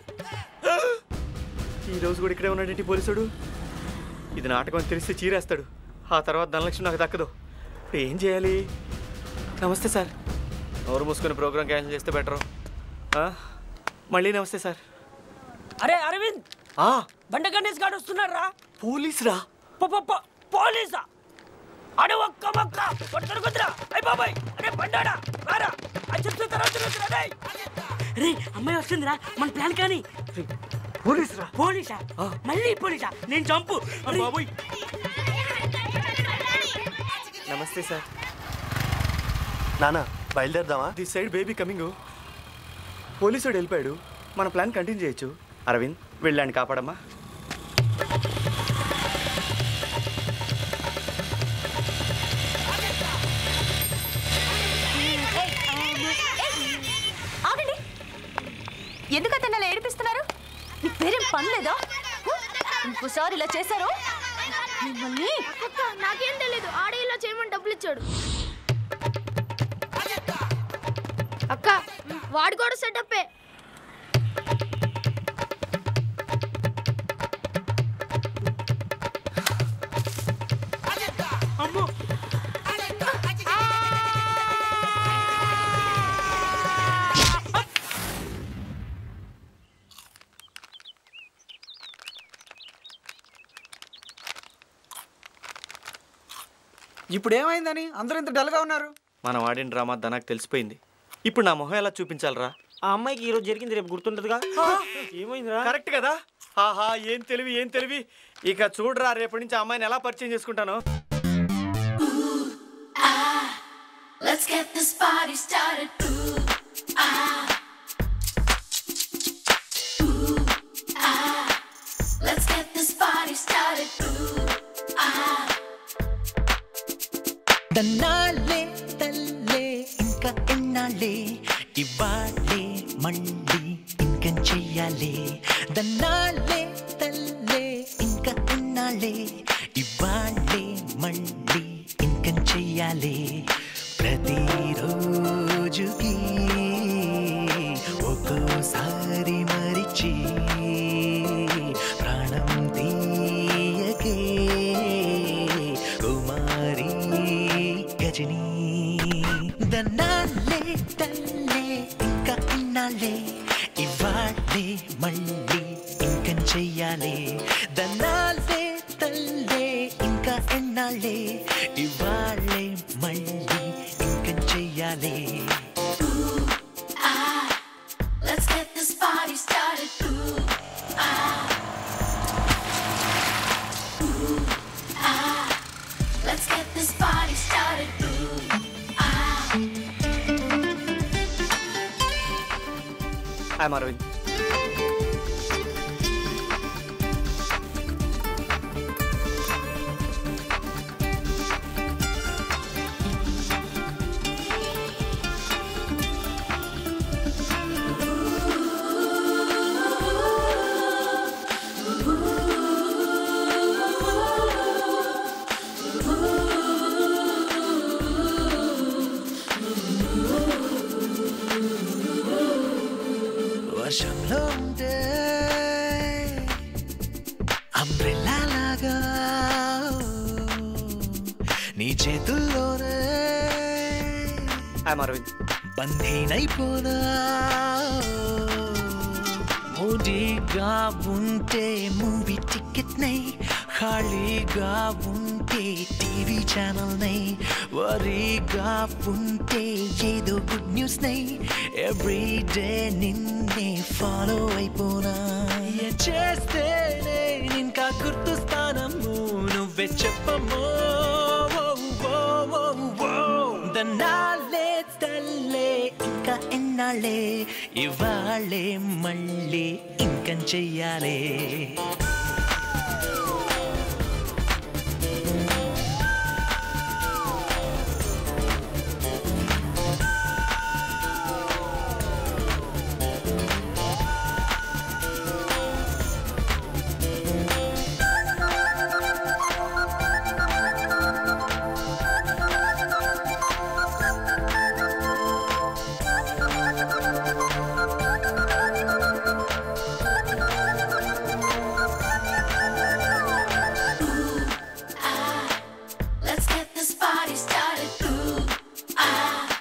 ఈ రోజు కూడా ఇక్కడే ఉన్నాడేంటి పోలీసుడు ఇది నాటకం అని తెలిస్తే చీరేస్తాడు ఆ తర్వాత ధనలక్ష్మి నాకు దక్కదు ఇప్పుడు ఏం చేయాలి నమస్తే సార్ నోరు మూసుకొని ప్రోగ్రామ్ క్యాన్సిల్ చేస్తే బెటరు మళ్ళీ నమస్తే సార్ అరే అరవింద్ బండ గణేష్ గారు వస్తున్నాడు రా పోలీస్ రా పోలీసా అడే ఒక్క మొక్క కొట్టరు కుదరా అయ్య బాబాయ్ అరే బండాడా రారా అచ్చొచ్చు తర్వాత రోజురా రేయ్ రే అమ్మాయి వస్తుందిరా మన ప్లాన్ కానీ పోలీస్ రా పోలీసా మళ్ళీ పోలీసా నేను చంపు బాబోయ్ నమస్తే సార్ నానా బయలుదేరదామా దిస్ సైడ్ బేబీ కమింగ్ పోలీసుడు వెళ్ళిపోయాడు మన ప్లాన్ కంటిన్యూ చేయొచ్చు అరవింద్ వెళ్ళండి కాపాడమ్మా ఆగండి ఎందుకు అతను అలా ఏడిపిస్తున్నారు మీకు వేరేం పని లేదా ఇంకోసారి ఇలా చేశారు మిమ్మల్ని అక్క నాకేం తెలీదు ఆడే ఇలా చేయమని డబ్బులు ఇచ్చాడు అక్క వాడు కూడా సెటప్పే అమ్మో ఇప్పుడు ఏమైందని అందరూ ఇంత డల్గా ఉన్నారు మనం ఆడిన డ్రామా ధనాకు తెలిసిపోయింది ఇప్పుడు నా మొహం ఎలా చూపించాలరా ఆ అమ్మాయికి ఈరోజు జరిగింది రేపు గుర్తుండదుగా ఏమైందిరా కరెక్ట్ కదా ఆహా ఏం తెలివి ఏం తెలివి ఇక చూడరా రేపటి నుంచి ఆ అమ్మాయిని ఎలా పరిచయం చేసుకుంటాను Let's get this party started. Ooh, ah. Ooh, ah. Let's get this party started. Ooh, ah. దన్నాలే తల్లే ఇంకా ఎన్నాళ్ళే ఇవాళ్ళే మళ్ళీ ఇంకం చెయ్యాలి దన్నాలే తల్లే ఇంకా ఎన్నాళ్ళే ఇవాళ్ళే మళ్ళీ ఇంకం చెయ్యాలి ప్రతిరోజుకి ఒక్కోసారి మరిచి ప్రాణం తీయకే కుమారి గజని దన్నాలే తల్లే ఇంకా ఇన్నాళ్ళే ఇవాళ్ళే మళ్ళీ ఇంకం చెయ్యాలి దన్నాలే తల్లే ఇంకా ఎన్నాళ్ళే ఇవాళ్ళే మళ్ళీ ఇంకం చెయ్యాలి Ah, let's get this party started. Ooh, ah. Ooh, ah. Let's get this party started. Ooh, ah. I'm Arvind వర్షంలో ఉంటే అంబ్రెల్లా లాగా నీ చేతుల్లోనే ఐఎమ్ అరవింద్ బంధీనైపోనా మూడీగా ఉంటే మూవీ టికెట్ నై ఖాళీగా ఉంటే టీవీ ఛానల్ నై వరీగా ఉంటే ఏదో గుడ్ న్యూస్ నై ఎవ్రీ డే నిన్నే ఫాలో అయిపోనా ఏ చేస్తేనే ఇంకా గుర్తుస్తానము నువ్వే చెప్పమో దన్నాలే తల్లే ఇంకా ఎన్నాళ్ళే ఇవాళ్ళే మళ్ళీ ఇంకం చెయ్యాలే Let's get this party started. Ooh, ah.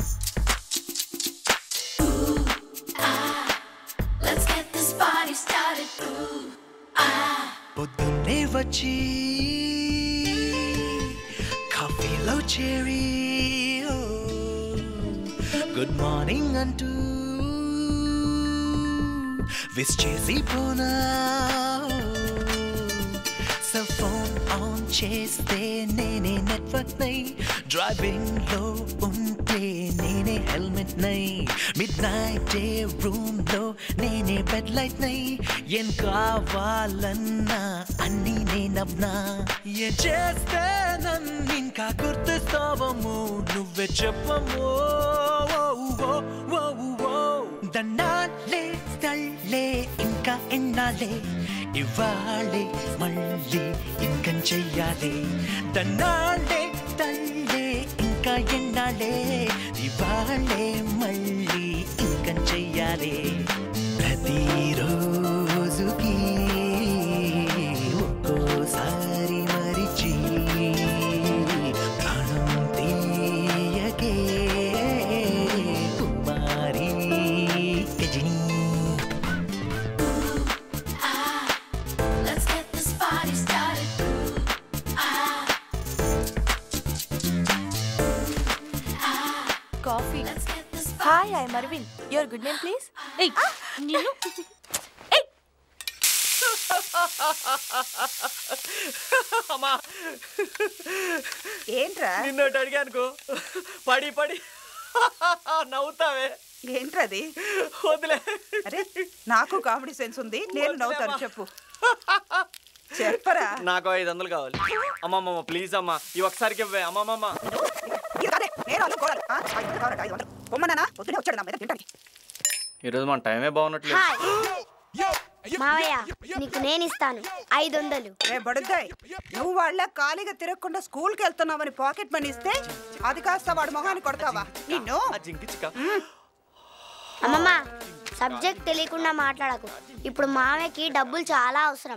Ooh, ah. Let's get this party started. Ooh, ah. పొద్దున్నే వచ్చి కాఫీలో చేరి గుడ్ మార్నింగ్ అంటూ విస్ చేసి పోనా సెల్ ఫోన్ ఆన్ చేస్తే నేనే నెట్వర్క్ నై డ్రైవింగ్ లో ఉంటే నేనే హెల్మెట్ నై మిడ్ నైట్ డే రూమ్ లో నేనే బెడ్ లైట్ నై ఏం కావాలన్నా అన్ని నేనవ్నా ఏ చేస్తే నన్ను ఇంకా గుర్తుస్తావము నువ్వే చెప్పము దన్నాలే తల్లే ఇంకా ఎన్నాలే ఇవాళే మళ్ళీ ఇంకం చెయ్యాలి దన్నాలే తల్లే ఇంకా ఎన్నాలే ఇవాళే మళ్ళీ ఇంకం చెయ్యాలి ప్రతిరోజుకి ఒక్కోసారి మరిచి ప్రాణం తీయకే కుమారి Ghajini Let's get this party started. Ooh, ah. Coffee hi I Marvin your good name please ఏయ్ నిన్ను అమ్మా ఏంట్రా నిన్నోటి అడిగానుకో పడి పడి నవ్వుతావే ఏంట్రది వదిలే అరే నాకు కామెడీ సెన్స్ ఉంది నేను నవ్వుతాను చెప్పు చెప్పరా నాకు ఐదు వందలు కావాలి అమ్మమ్మ ప్లీజ్ అమ్మా ఈ ఒకసారికి ఇవ్వే అమ్మమ్మ ఇది కాదే, నేను అనుకోవాలి. ఆ, ఐదు వందలు కావాలంట, ఐదు వందలు. పొమ్మన్నానా పొద్దునే వచ్చాడు నా మీద తింటానికి ఈరోజు మన టైమే బాగున్నట్లేదు మావయ్య నీకు నేను ఇస్తాను ఐదు వందలు ఏ బడుద్దాయ్ నువ్వు వాళ్ళ ఖాళీగా తిరగకుండా స్కూల్కి వెళ్తున్నావని పాకెట్ మనీ ఇస్తే అది కాస్త వాడు మొహాన్ని కొడతావా నిన్ను అమ్మమ్మ సబ్జెక్ట్ తెలియకుండా మాట్లాడకు ఇప్పుడు మావయ్యకి డబ్బులు చాలా అవసరం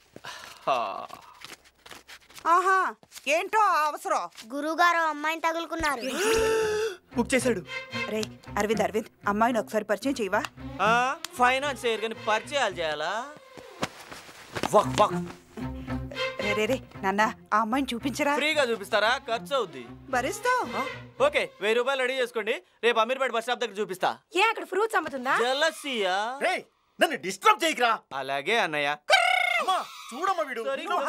ఆహా ఏంటో ఆ అవసరం గురువుగారు అమ్మాయిని తగులుకున్నారు బుక్ చేశాడు రే అరవింద్ అరవింద్ అమ్మాయిని ఒకసారి పరిచయం చేయవా ఫైనాన్స్ చేయరు కానీ పరిచయాలు చేయాలా వక్ వక్ రే రే రే నాన్న ఆ అమ్మాయిని చూపించరా ఫ్రీగా చూపిస్తారా ఖర్చు అవుద్ది భరిస్తావు ఓకే వెయ్యి రూపాయలు రెడీ చేసుకోండి రేపు అమీర్పేట బస్ స్టాప్ దగ్గర చూపిస్తా ఏ అక్కడ ఫ్రూట్స్ అమ్ముతుందా జలసియా నన్ను డిస్టర్బ్ చేయకరా అలాగే అన్నయ్య చూడమ్మా వీడు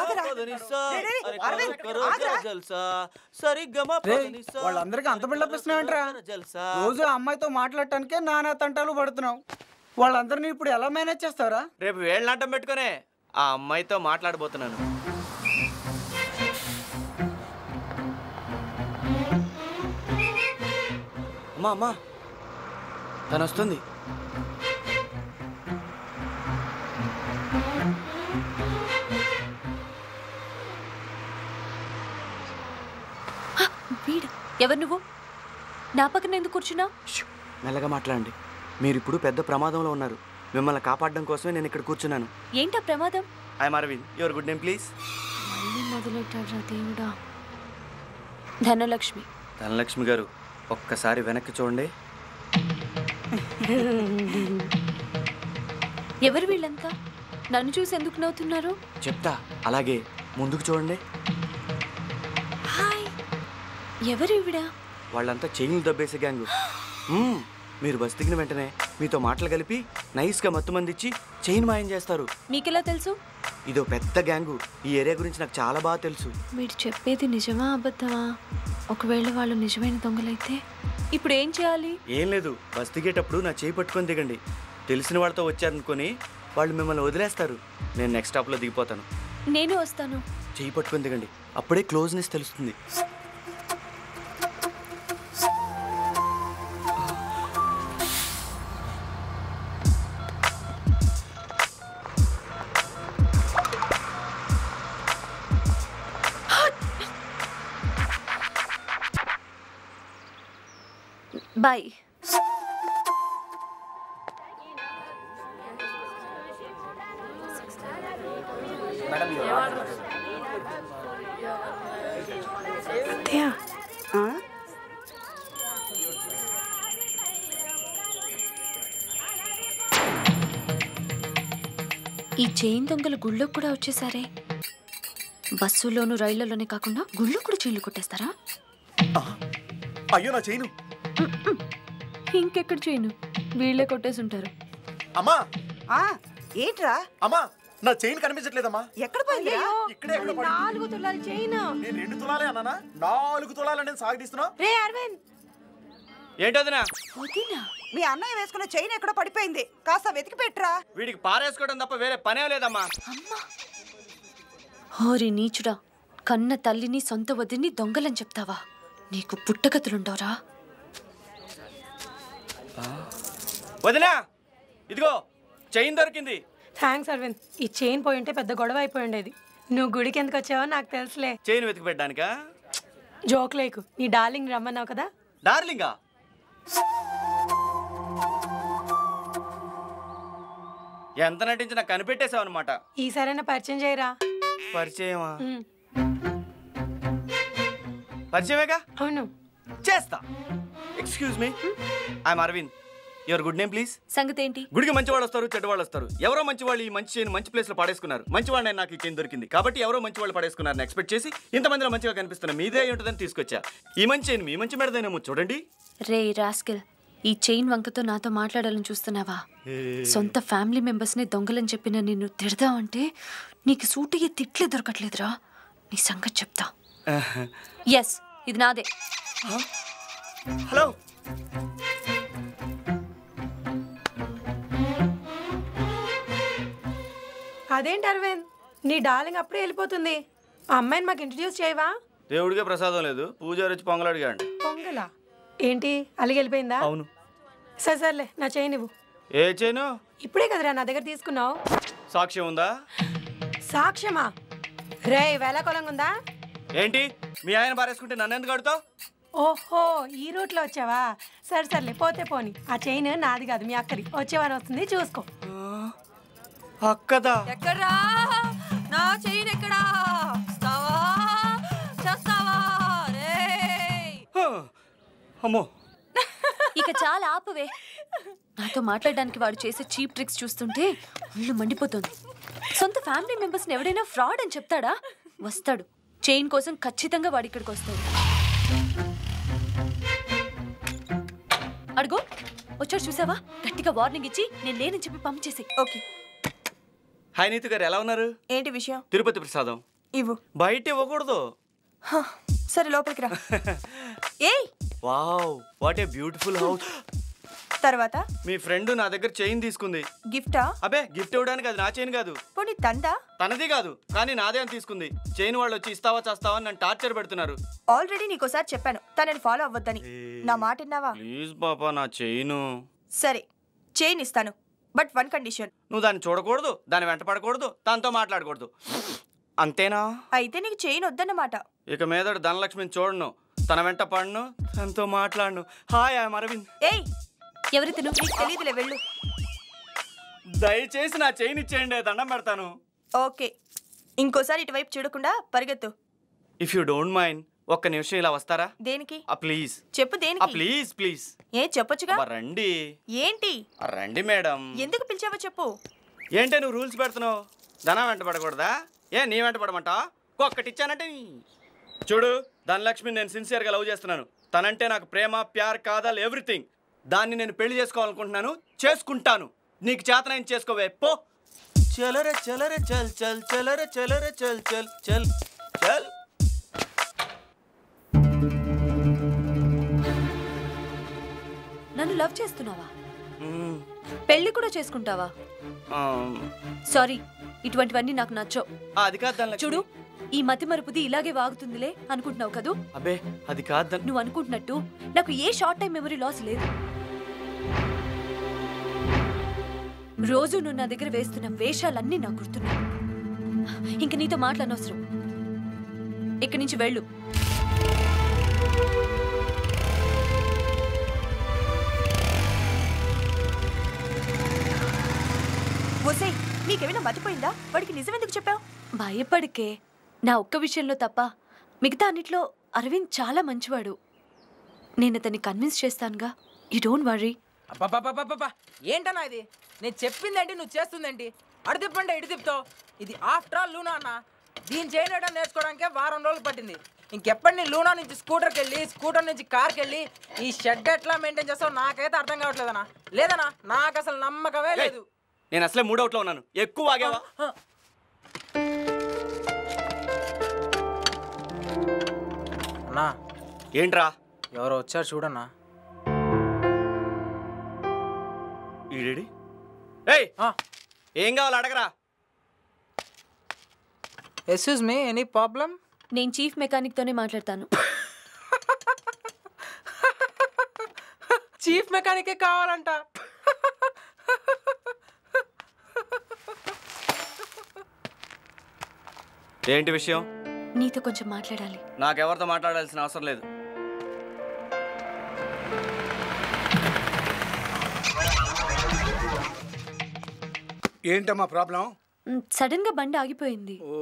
వాళ్ళందరికీ అంత బిల్డప్ ఇస్తున్నావంటరా రోజు ఆ అమ్మాయితో మాట్లాడటానికే నానా తంటాలు పడుతున్నావు వాళ్ళందరినీ ఇప్పుడు ఎలా మేనేజ్ చేస్తారా రేపు వేళ్ళనాటం పెట్టుకునే ఆ అమ్మాయితో మాట్లాడబోతున్నాను అమ్మా అమ్మా తను వస్తుంది వీడు ఎవరు నువ్వు నా పక్కన ఎందుకు కూర్చున్నా మెల్లగా మాట్లాడండి మీరు ఇప్పుడు పెద్ద ప్రమాదంలో ఉన్నారు మిమ్మల్ని కాపాడడం కోసమే నేను ఇక్కడ కూర్చున్నాను ఏంటా ప్రమాదం I Arvind your good name please మళ్ళీ మొదలెట్టాడ్రా దేవుడా ధనలక్ష్మి ధనలక్ష్మి గారు ఒక్కసారి వెనక్కి చూడండి ఎవరు వీళ్ళంతా నన్ను చూసి ఎందుకు నవ్వుతున్నారు చెప్తా అలాగే ముందుకు చూడండి హాయ్ ఎవరు ఈవిడ వాళ్ళంతా చైన్లు దబ్బేసే గ్యాంగు మ్మ్. మీరు బస్ దిగిన వెంటనే మీతో మాటలు కలిపి నైస్గా మత్తు మంది ఇచ్చి చైన్ మాయం చేస్తారు మీకెలా తెలుసు ఇదో పెద్ద గ్యాంగు ఈ ఏరియా గురించి నాకు చాలా బాగా తెలుసు మీరు చెప్పేది నిజమా అబద్ధమా ఒకవేళ వాళ్ళు నిజమైన దొంగలైతే ఇప్పుడు ఏం చేయాలి ఏం లేదు బస్ దిగేటప్పుడు నా చేయి పట్టుకొని దిగండి తెలిసిన వాళ్ళతో వచ్చారనుకొని వాళ్ళు మిమ్మల్ని వదిలేస్తారు నేను నెక్స్ట్ స్టాప్లో దిగిపోతాను నేను వస్తాను చేయి పట్టుకొని దిగండి అప్పుడే క్లోజ్నెస్ తెలుస్తుంది బాయ్ ఈ చైన్ దొంగలు గుళ్ళో కూడా వచ్చేసారే బస్సులోను రైళ్లలోనే కాకుండా గుళ్ళో కూడా చైన్లు కొట్టేస్తారా అయ్యో నా చైను ఇంకెక్కడ చైను వీళ్ళే కొట్టేసి ఉంటారు అమ్మా ఏంట్రా అమ్మా నా చైన్ కనిపించట్లేదమ్మా ఎక్కడ పోయిందిరా ఇక్కడే ఎక్కడ పడింది? నాలుగు తులాల చైన్ నేను రెండు తులాలే అన్నానా నాలుగు తులాలు నేను సాగదీస్తున్నా రే అరవింద్ ఏంటోదినా మీ అన్నయ్య వేసుకున్న చైన్ ఎక్కడో పడిపోయింది కాస్త వెతికి పెట్టురా వీడికి పారేసుకోవడం తప్ప వేరే పనే లేదమ్మా హోరి నీచుడా కన్న తల్లిని సొంత వదిని దొంగలని చెప్తావా నీకు పుట్టగతులుండవరా వదినా ఇదిగో చైన్ దొరికింది థ్యాంక్స్ అరవింద్ ఈ చైన్ పోయి ఉంటే పెద్ద గొడవ అయిపోయి ఉండేది నువ్వు గుడికి ఎందుకు వచ్చావో నాకు తెలుసులే చైన్ వెతికి పెట్టడానికా జోక్ లేకు నీ డార్లింగ్ రమ్మన్నావు కదా డార్లింగా ఎంత నటించినా కనిపెట్టేశావు అనమాట ఈసారైనా పరిచయం చేయరా పరిచయమా ఉమ్, పరిచయమేగా అవును చేస్తా excuse me I'm Arvind your good name please సంగతి ఏంటి గుడికి మంచి వాళ్ళు వస్తారు చెడ్డ వాళ్ళు వస్తారు ఎవరో మంచి వాళ్ళు ఈ మంచి చైన్ మంచి ప్లేస్ లో పడేసుకున్నారు మంచి వాళ్ళని నాకు ఈ చైన్ దొరికింది కాబట్టి ఎవరో మంచి వాళ్ళు పడేసుకున్నారని ఎక్స్పెక్ట్ చేసి ఇంతమందిలో మంచిగా కనిపిస్తున్న మీదే అయి ఉంటుందని తీసుకొచ్చా ఈ మంచి చైన్ మీ మంచి మెడదైనేమో చూడండి రే రాస్కిల్ ఈ చైన్ వంకతో నాతో మాట్లాడాలని చూస్తున్నావా సొంత ఫ్యామిలీ మెంబర్స్ ని దొంగలని చెప్పిన నిన్ను తిడదామంటే నీకు సూటిగా తిట్లే దొరకట్లేదురా నీ సంగతి చెప్తా ఎస్ ఇది నాదే హలో అదేంటి అరవింద్ నీ డార్లింగ్ అప్పుడే వెళ్ళిపోతుంది ఆ అమ్మాయిని మాకు ఇంట్రడ్యూస్ చేయవా దేవుడికే ప్రసాదం లేదు పూజారి వచ్చి పొంగలు అడిగాడు పొంగలా ఏంటి అలిగి వెళ్ళిపోయిందా అవును సరే సర్లే నా చైన్ ఇవ్వు ఏ చైను ఇప్పుడే కదరా నా దగ్గర తీసుకున్నావు సాక్ష్యం ఉందా సాక్ష్యమా రే వేళాకోళంగా ఉందా ఏంటి మీ ఆయన పారేసుకుంటే నన్ను ఎందుకు అడుగుతావు ఓహో ఈ రూట్లో వచ్చావా సరే సర్లే పోతే పోని ఆ చైన్ నాది కాదు మీ అక్కది వచ్చేవారు వస్తుంది చూసుకో అక్కదా ఎక్కడ్రా నా చైన్ ఎక్కడా వస్తావా చేస్తావా రేయ్ అమ్మో ఇక చాలా ఆపువే నాతో మాట్లాడడానికి వాడు చేసే చీప్ ట్రిక్స్ చూస్తుంటే ఒళ్ళు మండిపోతుంది సొంత ఫ్యామిలీ మెంబర్స్ని ఎవడైనా ఫ్రాడ్ అని చెప్తాడా వస్తాడు చైన్ కోసం ఖచ్చితంగా వాడి ఇక్కడికి వస్తాడు అడుగు వచ్చాడు చూసావా గట్టిగా వార్నింగ్ ఇచ్చి నేను లేనని చెప్పి పంప్ చేసి ఓకే హాయ్ నీతు గారు ఎలా ఉన్నారు ఏంటి విషయం తిరుపతి ప్రసాదం ఇవ్వు బయట ఇవ్వకూడదు హ, సరే లోపలికి రా ఏయ్ wow what a beautiful house తర్వాత మీ ఫ్రెండ్ నా దగ్గర చైన్ తీసుకుంది గిఫ్టా అబే గిఫ్ట్ ఇవ్వడానికి అది నా చైన్ కాదు పోనీ తందా తనది కాదు కానీ నాదే అని తీసుకుంది చైన్ వాళ్ళు వచ్చి ఇస్తావా చేస్తావా అని నన్ను టార్చర్ పెడుతున్నారు ఆల్రెడీ నీకోసారి చెప్పాను తనని ఫాలో అవ్వద్దని నా మాట విన్నావా ప్లీజ్ పాపా నా చైను సరే చైన్ ఇస్తాను బట్ వన్ కండిషన్ నువ్వు దాన్ని చూడకూడదు దాన్ని వెంట పడకూడదు తనతో మాట్లాడకూడదు అంతేనా అయితే నీకు చైన్ వద్దన్నమాట ఇక మీదట ధనలక్ష్మిని చూడను తన వెంట పడను తనతో మాట్లాడను హాయ్ ఐఎమ్ అరవింద్ ఏయ్ ఎవరి తిను నీకు తెలియదులే వెళ్ళు దయచేసి నా చైన్ ఇచ్చేయండి దండం పెడతాను ఓకే ఇంకోసారి ఇటువైపు చూడకుండా పరిగెత్తు ఇఫ్ యూ డోంట్ మైండ్ ఒక్క నిమిషం ఇలా వస్తారా దేనికి ఆ ప్లీజ్ చెప్పు ఆ దేనికి ప్లీజ్ ప్లీజ్ ఏ చెప్పొచ్చుగా అబ్బా, రండి ఏంటి ఆ, రండి మేడం ఎందుకు పిలిచావో చెప్పు ఏంటే నువ్వు రూల్స్ పెడుతున్నావు ధనం వెంట పడకూడదా ఏ నీ వెంట పడమంటా ఒక్కటిచ్చానంటే నీ- చూడు ధనలక్ష్మి నేను సిన్సియర్గా లవ్ చేస్తున్నాను తనంటే నాకు ప్రేమ ప్యార్ కాదాల్ ఎవ్రీథింగ్ దాన్ని నేను పెళ్లి చేసుకోవాలనుకుంటున్నాను చేసుకుంటాను నీకు చేతనైన చేసుకోవే పో చలరే చలరే చల్ చల్ చలరే చలరే చల్ చల్ చల్ చల్ నన్ను లవ్ చేస్తున్నావా పెళ్లి కూడా చేసుకుంటావా ఆ, సారీ ఇటువంటివన్నీ నాకు నచ్చవు అది కాదు ధనలక్ష్మి చూడు ఈ మతి మరుపుది ఇలాగే వాగుతుందిలే అనుకుంటున్నావు కదూ అబ్బే అది కాదు ధన- నువ్వు అనుకుంటున్నట్టు నాకు a short time memory loss లేదు రోజు నువ్వు నా దగ్గర వేస్తున్న వేషాలన్నీ నాకు గుర్తున్నాయి ఇంక నీతో మాట్లాడనవసరం ఇక్కడి నుంచి వెళ్ళు ఒసే నీకేమైనా మతిపోయిందా వాడికి నిజం ఎందుకు చెప్పావు భయపడికే నా ఒక్క విషయంలో తప్ప మిగతా అన్నిట్లో అరవింద్ చాలా మంచివాడు నేను అతన్ని కన్విన్స్ చేస్తానుగా యూ డోంట్ వరీ అబ్బబ్బబ్బబ్బబ్బా ఏంటన్నా ఇది నేను చెప్పిందేంటి నువ్వు చేస్తుందేంటి అడు తిప్పండి ఇటు తిప్పుతావు ఇది ఆఫ్టర్ ఆల్ లూనా అన్న దీన్ని చేయడం నేర్చుకోవడానికే వారం రోజులు పట్టింది ఇంకెప్పటి నీ లూనా నుంచి స్కూటర్కి వెళ్ళి స్కూటర్ నుంచి కార్కి వెళ్ళి ఈ షెడ్ ఎట్లా మెయింటైన్ చేస్తావు నాకైతే అర్థం కావట్లేదన్నా లేదన్నా నాకు అసలు నమ్మకమే లేదు నేను అసలే మూడవుట్లో ఉన్నాను ఎక్కువ వాగేవా అన్నా ఏంట్రా ఎవరో వచ్చారు చూడన్నా ఈడేడి ఏయ్ ఏం కావాలి అడగరా ఎస్యూజ్ మీ ఎనీ ప్రాబ్లం నేను చీఫ్ మెకానిక్ తోనే మాట్లాడతాను చీఫ్ మెకానికే కావాలంట ఏంటి విషయం నీతో కొంచెం మాట్లాడాలి నాకెవరితో మాట్లాడాల్సిన అవసరం లేదు ఏంటమ్మా ప్రాబ్లం సడన్ గా బండి ఆగిపోయింది ఓ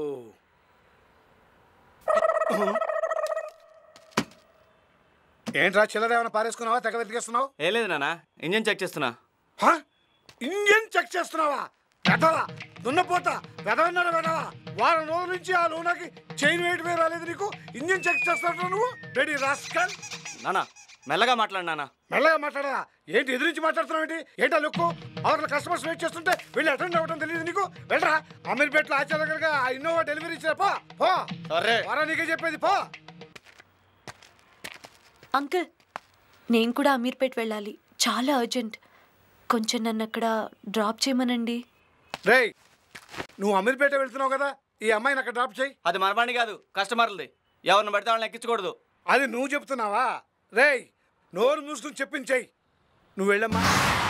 ఏంట్రా చిల్లర ఏమైనా పారేసుకున్నావా తెగ వెతికేస్తున్నావు ఏ లేదు నాన్న ఇంజన్ చెక్ చేస్తున్నా హా? ఇంజన్ చెక్ చేస్తున్నావా వెదవా దున్నపోతా వెదవన్నాడు వెదవా వారం రోజుల నుంచి ఆ లూనాకి చైన్ వేయటమే రాలేదు నీకు ఇంజన్ చెక్ చేస్తావు నువ్వు రెడీ రాస్కల్ నానా మెల్లగా మాట్లాడు నాన్న మెల్లగా మాట్లాడా ఏంటి ఎదురించి మాట్లాడుతున్నావు ఏంటి ఏంటా లుక్కు అవతల కస్టమర్స్ వెయిట్ చేస్తుంటే వెళ్ళి అటెండ్ అవ్వడం తెలియదు నీకు వెళ్ళరా అమీర్పేటలో ఆచార్య దగ్గరగా ఆ ఇన్నోవా డెలివరీ ఇచ్చారా పో పో సరే వారా నీకే చెప్పేది పో అంకుల్ నేను కూడా అమీర్పేట్ వెళ్ళాలి చాలా అర్జెంట్ కొంచెం నన్ను అక్కడ డ్రాప్ చేయమనండి రేయ్ నువ్వు అమీర్పేట వెళ్తున్నావు కదా ఈ అమ్మాయిని అక్కడ డ్రాప్ చేయి అది మన బండి కాదు కస్టమర్లది ఎవరిని పడితే వాళ్ళని ఎక్కించకూడదు అది నువ్వు చెప్తున్నావా రేయ్ నోరు మూసుకుని చెప్పించేయి నువ్వు వెళ్ళమ్మా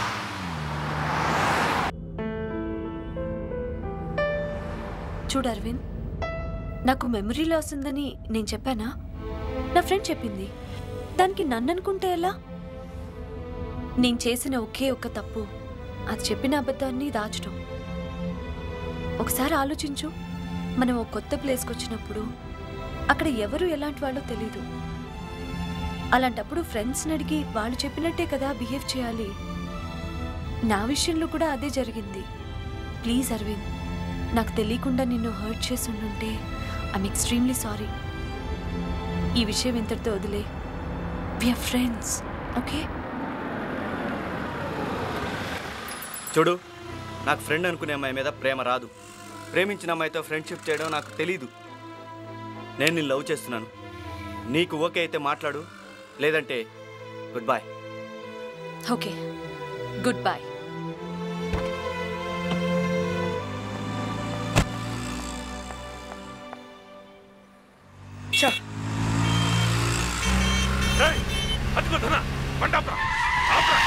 చూడు అరవింద్ నాకు మెమరీ లాస్ ఉందని నేను చెప్పానా నా ఫ్రెండ్ చెప్పింది దానికి నన్ను అనుకుంటే ఎలా నేను చేసిన ఒకే ఒక్క తప్పు అది చెప్పిన అబద్ధాన్ని దాచడం ఒకసారి ఆలోచించు మనం ఒక కొత్త ప్లేస్కి వచ్చినప్పుడు అక్కడ ఎవరు ఎలాంటి వాళ్ళో తెలీదు అలాంటప్పుడు ఫ్రెండ్స్ని అడిగి వాళ్ళు చెప్పినట్టే కదా బిహేవ్ చేయాలి నా విషయంలో కూడా అదే జరిగింది ప్లీజ్ అరవింద్ నాకు తెలియకుండా నిన్ను హర్ట్ చేసి ఉండుంటే ఐఎమ్ ఎక్స్ట్రీమ్లీ సారీ ఈ విషయం ఇంతటితో వదిలే విఆర్ ఫ్రెండ్స్ ఓకే చూడు నాకు ఫ్రెండ్ అనుకునే అమ్మాయి మీద ప్రేమ రాదు ప్రేమించిన అమ్మాయితో ఫ్రెండ్షిప్ చేయడం నాకు తెలీదు నేను నిన్ను లవ్ చేస్తున్నాను నీకు ఓకే అయితే మాట్లాడు లేదంటే good boy okay good boy అదిగో ధన బండాపురా ఆపురా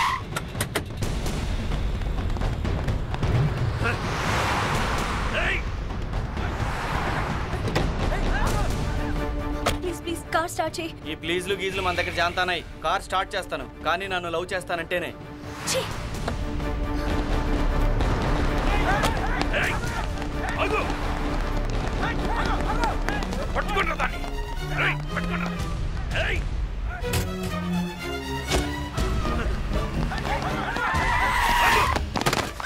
ప్లీజ్ ప్లీజ్ కార్ స్టార్ట్ చేయి ఈ ప్లీజ్లు గీజ్లు మన దగ్గర జాంతానాయి కార్ స్టార్ట్ చేస్తాను కానీ నన్ను లవ్ చేస్తానంటేనే ఆగు పట్టుకుంటా దాన్ని ఏయ్, పట్టుకుంటా ఏయ్.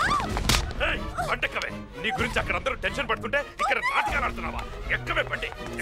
ఏయ్, బండెక్కవే నీ గురించి అక్కడ అందరూ టెన్షన్ పడుతుంటే ఇక్కడ నాటకాలు ఆడుతున్నావా ఎక్కవే బండి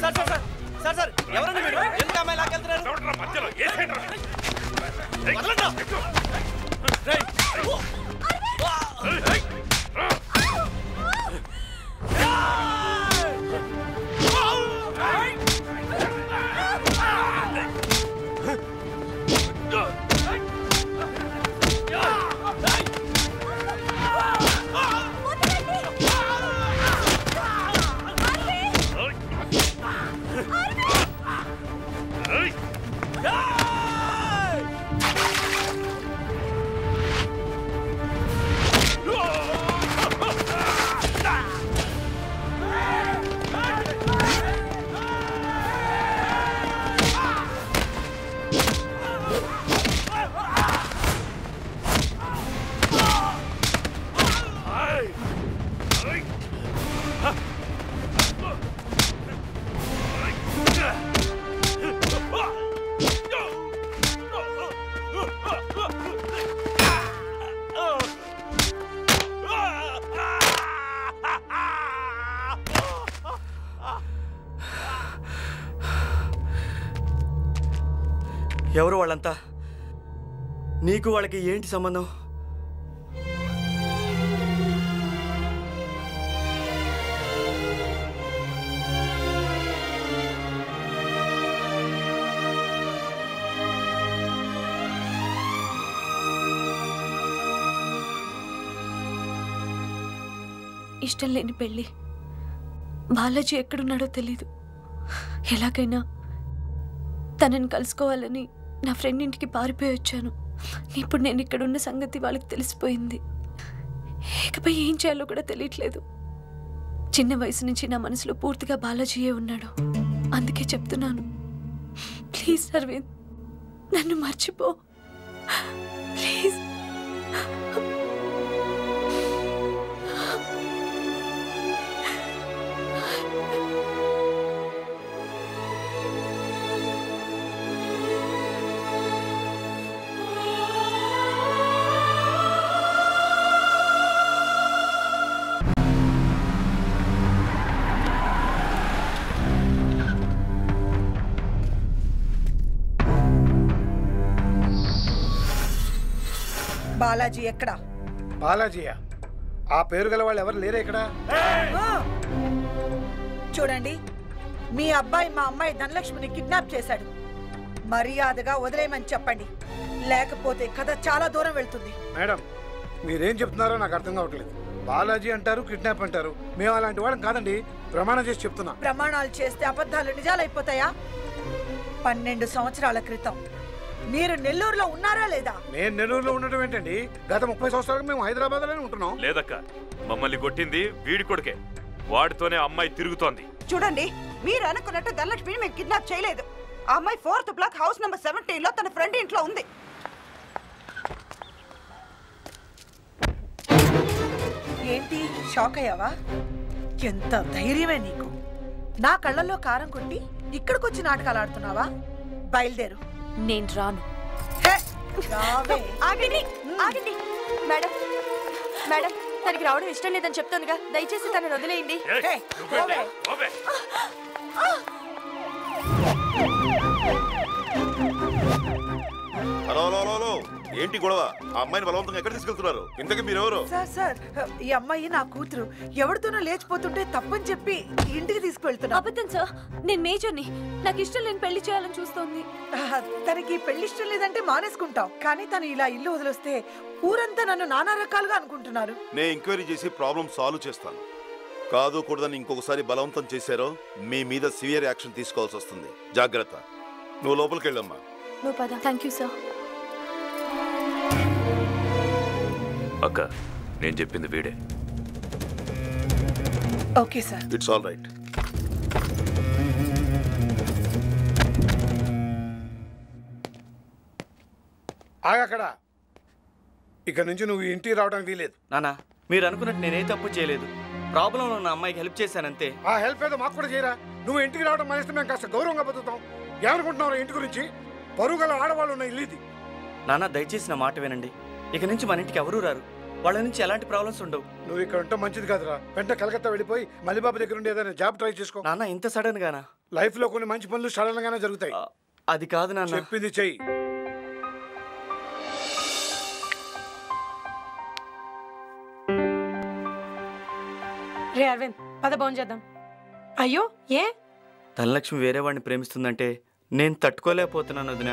ఎవరు వాళ్ళంతా నీకు వాళ్ళకి ఏంటి సంబంధం ఇష్టం లేని పెళ్ళి బాలాజీ ఎక్కడున్నాడో తెలీదు ఎలాగైనా తనని కలుసుకోవాలని నా ఫ్రెండ్ ఇంటికి పారిపోయి వచ్చాను ఇప్పుడు నేను ఇక్కడ ఉన్న సంగతి వాళ్ళకి తెలిసిపోయింది ఇకపై ఏం చేయాలో కూడా తెలియట్లేదు చిన్న వయసు నుంచి నా మనసులో పూర్తిగా బాలాజీయే ఉన్నాడు అందుకే చెప్తున్నాను ప్లీజ్ అరవింద్ నన్ను మర్చిపో ప్లీజ్ బాలాజీ ఎక్కడా బాలాజీయా ఆ పేరు గల వాళ్ళు ఎవరు లేరే ఇక్కడ ఆ! చూడండి మీ అబ్బాయి మా అమ్మాయి ధనలక్ష్మిని కిడ్నాప్ చేశాడు మర్యాదగా వదిలేయమని చెప్పండి లేకపోతే కథ చాలా దూరం వెళ్తుంది మేడం మీరేం చెప్తున్నారో నాకు అర్థం కావట్లేదు బాలాజీ అంటారు కిడ్నాప్ అంటారు మేము అలాంటి వాళ్ళం కాదండి ప్రమాణం చేసి చెప్తున్నా ప్రమాణాలు చేస్తే అబద్ధాలు నిజాలైపోతాయా పన్నెండు సంవత్సరాల క్రితం మీరు నెల్లూరులో ఉన్నారా లేదా నేను నెల్లూరులో ఉండటం ఏంటండి గత ముప్పై సంవత్సరాలుగా మేము హైదరాబాద్ లోనే ఉంటున్నాం లేదక్క మమ్మల్ని కొట్టింది వీడి కొడుకే వాడితోనే అమ్మాయి తిరుగుతోంది చూడండి మీరు అనుకున్నట్టు ధనలక్ష్మిని మేము కిడ్నాప్ చేయలేదు ఆ అమ్మాయి fourth block house number seventeen లో తన ఫ్రెండ్ ఇంట్లో ఉంది ఏంటి షాక్ అయ్యావా ఎంత ధైర్యమే నీకు నా కళ్ళల్లో కారం కొట్టి ఇక్కడికొచ్చి నాటకాలు ఆడుతున్నావా బయలుదేరు నేను రాను రావే. ఆగండి ఆగండి మేడం మేడం తనకి రావడం ఇష్టం లేదని చెప్తానుగా దయచేసి తనని వదిలేయండి హే, పోవే. హలో హలో హలో హలో ఏంటి గొడవ ఆ అమ్మాయిని బలవంతంగా ఎక్కడ తీసుకెళ్తున్నారు ఇంతకీ మీరెవరు సార్ సార్ ఈ అమ్మాయి నా కూతురు ఎవరితోనో లేచిపోతుంటే తప్పని చెప్పి ఇంటికి తీసుకువెళ్తున్నా అబద్ధం సార్ నేను మేజర్ని నాకు ఇష్టం లేని పెళ్లి చేయాలని చూస్తోంది తనకి పెళ్లి ఇష్టం లేదంటే మానేసుకుంటాం కానీ తను ఇలా ఇల్లు వదిలేస్తే ఊరంతా నన్ను నానా రకాలుగా అనుకుంటున్నారు నేను ఎంక్వైరీ చేసి ప్రాబ్లం సాల్వ్ చేస్తాను కాదు కూడదని ఇంకొకసారి బలవంతం చేశారో మీ మీద సివియర్ యాక్షన్ తీసుకోవాల్సి వస్తుంది జాగ్రత్త నువ్వు లోపలికి వెళ్ళమ్మా నువ్వు పద థ్యాంక్ యూ సార్ అక్క నేను చెప్పింది వీడే okay sir it's all right ఆగక్కడ ఇక్కడ నుంచి నువ్వు ఇంటికి రావడానికి వీలేదు నానా మీరు అనుకున్నట్టు నేనే తప్పు చేయలేదు ప్రాబ్లంలో ఉన్న అమ్మాయికి హెల్ప్ చేశానంతే ఆ హెల్ప్ ఏదో మాకు కూడా చేయరా నువ్వు ఇంటికి రావడం మానేస్తే మేము కాస్త గౌరవంగా బతుకుతాం ఏమనుకుంటున్నావు ఇంటి గురించి పరువు గల ఆడవాళ్ళు ఉన్న ఇల్లు ఇది నాన్న దయచేసి నా మాట వినండి ఇక నుంచి మన ఇంటికి ఎవరూ రారు వాళ్ళ నుంచి ఎలాంటి ప్రాబ్లమ్స్ ఉండవు నువ్వు ఇక్కడ ఉంటే మంచిది కాదురా వెంటనే కలకత్తా వెళ్ళిపోయి మల్లిబాబు దగ్గర ఉండి ఏదైనా జాబ్ ట్రై చేసుకో నాన్న ఇంత సడన్ గానా లైఫ్ లో కొన్ని మంచి పనులు సడన్ గానే జరుగుతాయి అది కాదు నాన్న చెప్పింది చెయ్యి రే అరవింద్ పద భోజనం చేద్దాం అయ్యో ఏ ధనలక్ష్మి వేరే వాడిని ప్రేమిస్తుందంటే నేను తట్టుకోలేకపోతున్నాను వదిన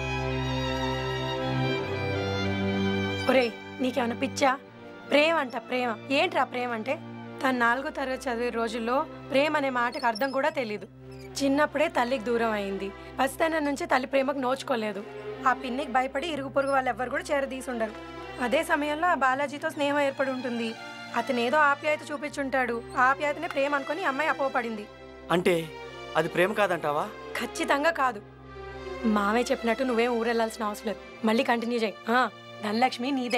ఒరేయ్ నీకేమైనా పిచ్చా ప్రేమ అంట ప్రేమ ఏంట్రా ప్రేమ అంటే తను నాలుగో తరగతి చదివే రోజుల్లో ప్రేమ అనే మాటకు అర్థం కూడా తెలీదు చిన్నప్పుడే తల్లికి దూరం అయింది పసితనం నుంచి తల్లి ప్రేమకు నోచుకోలేదు ఆ పిన్నికి భయపడి ఇరుగు పొరుగు వాళ్ళు ఎవ్వరు కూడా చేరదీసి ఉండరు అదే సమయంలో ఆ బాలాజీతో స్నేహం ఏర్పడి ఉంటుంది అతను ఏదో ఆప్యాయత చూపించుంటాడు ఆ ఆప్యాయతనే ప్రేమ అనుకుని ఈ అమ్మాయి అపోపడింది అంటే అది ప్రేమ కాదంటావా ఖచ్చితంగా కాదు మావే చెప్పినట్టు నువ్వేం ఊరెళ్ళాల్సిన అవసరం లేదు మళ్ళీ కంటిన్యూ చేయి ఆ, ధనలక్ష్మి నీదే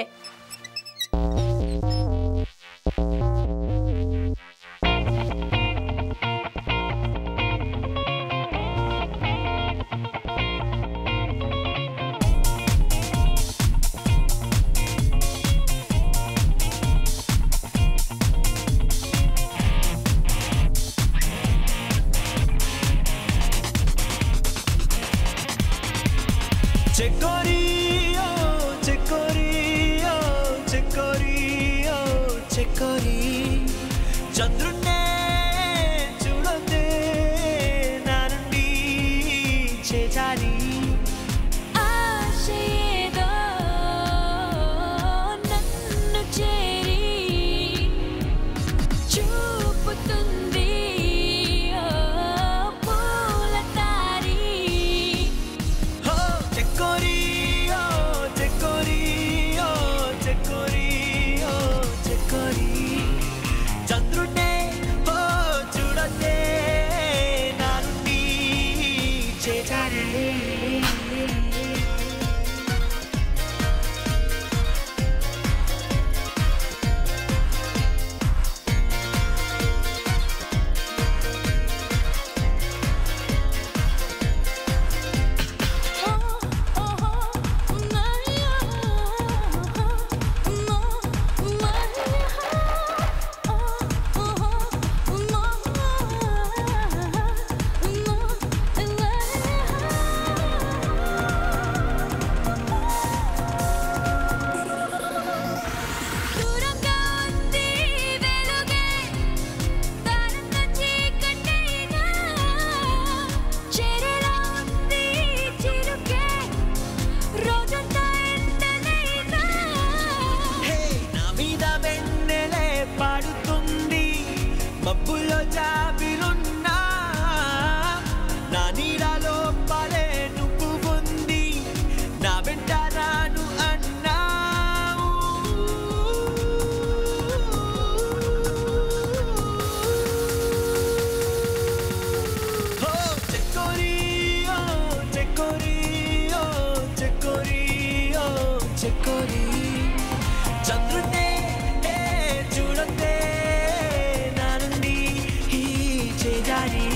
చెక్కోరియో చెక్కోరియో చెక్కోరియో చెక్కోరి చంద్రున్నే చూడొద్దే నా నుండి చేజారి ఆశయేదో నన్ను చేరి చూపుతుంది ఓ పూల తారి హో చెక్కోరియో చెక్కోరియో చెక్కోరియో చెక్కోరి చంద్రున్నే ఓ చూడొద్దే నా నుండి చేజారి దూరంగా ఉంది వెలుగే దారంగా చీకటైనా చెరలా ఉంది చిరుకే రోజంతా ఎండనైనా హే నా మీద వెన్నెలే పాడుతుంది మబ్బుల్లో జాబిలున్నా నా నీడలో పలే నువ్వు ఉంది నా వెంట రాను అన్నావు హో చెక్కోరియో చెక్కోరియో చెక్కోరియో చెక్కోరి చంద్రుడే ఏ చూడతే నా నుండి ఈ చేజారి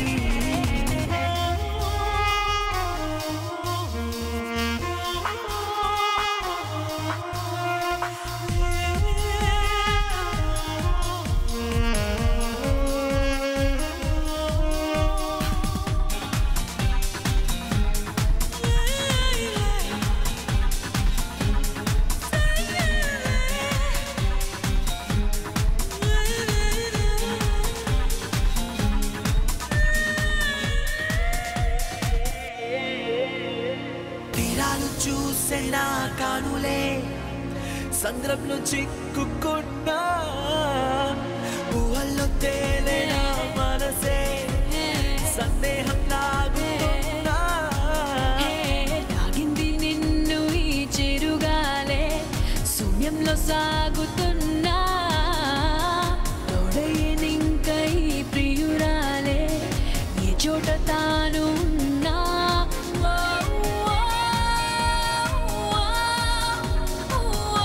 తీరాలు చూసే నా కానులే సంద్రంలో చిక్కుకున్నా ఊహల్లో తేలే నా మనసే సందేహం లాగుతున్నా తాగింది నిన్ను ఈ చెరుగాలే శూన్యంలో సాగుతున్నా తోడయ్యనింక ఈ ప్రియురాలే ఏ చోట తాను ఉన్నా ఓ, ఓ, ఓ, ఓ,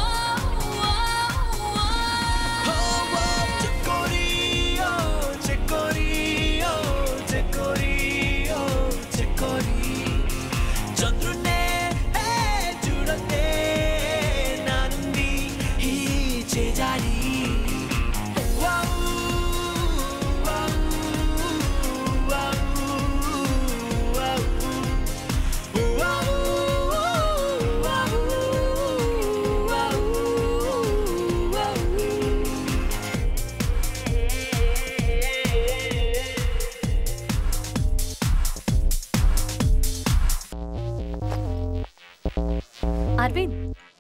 ఓ, ఓ. చెక్కోరియో చెక్కోరియో చెక్కోరియో చెక్కోరి చంద్రున్నే ఏ చూడతే నా నుండి ఈ చేజారి wow, wow, wow, wow, wow, wow, wow, wow. Arvind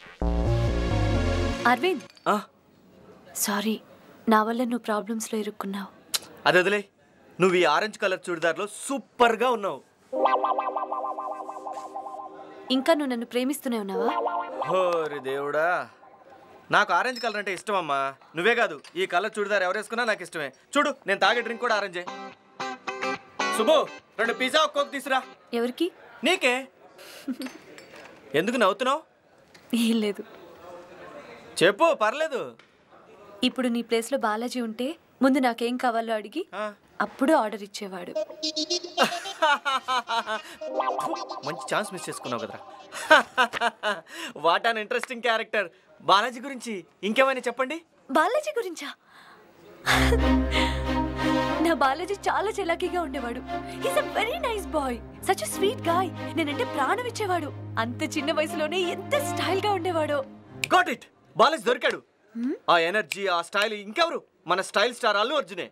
Arvind sorry నా వల్ల నువ్వు ప్రాబ్లమ్స్లో ఇరుక్కున్నావు అది వదిలే నువ్వు ఈ ఆరెంజ్ కలర్ చూడిదార్లో సూపర్గా ఉన్నావు ఇంకా నువ్వు నన్ను ప్రేమిస్తూనే ఉన్నావా హోరి దేవుడా నాకు ఆరెంజ్ కలర్ అంటే ఇష్టం అమ్మా నువ్వే కాదు ఈ కలర్ చూడిదార్ ఎవరు వేసుకున్నా నాకు ఇష్టమే చూడు నేను తాగే డ్రింక్ కూడా ఆరెంజే శుభు రెండు పిజ్జా ఒక కోక్ తీసురా ఎవరికి నీకే ఎందుకు నవ్వుతున్నావు ఏం లేదు చెప్పు పర్లేదు ఇప్పుడు నీ ప్లేస్లో బాలాజీ ఉంటే ముందు నాకేం కావాలో అడిగి అప్పుడు ఆర్డర్ ఇచ్చేవాడు మంచి ఛాన్స్ మిస్ చేసుకున్నావు కదరా what an interesting character Balaji గురించి ఇంకేమైనా చెప్పండి బాలాజీ గురించా నా బాలాజీ చాలా చలాకీగా ఉండేవాడు is a very nice boy such sweet guy నేనంటే ప్రాణం ఇచ్చేవాడు అంత చిన్న వయసులోనే ఎంత స్టైల్ గా ఉండేవాడో గాట్ ఇట్ బాలాజీ దొరికాడు ఆ ఎనర్జీ ఆ స్టైల్ ఇంకెవరు మన స్టైల్ స్టార్ అల్లు అర్జునే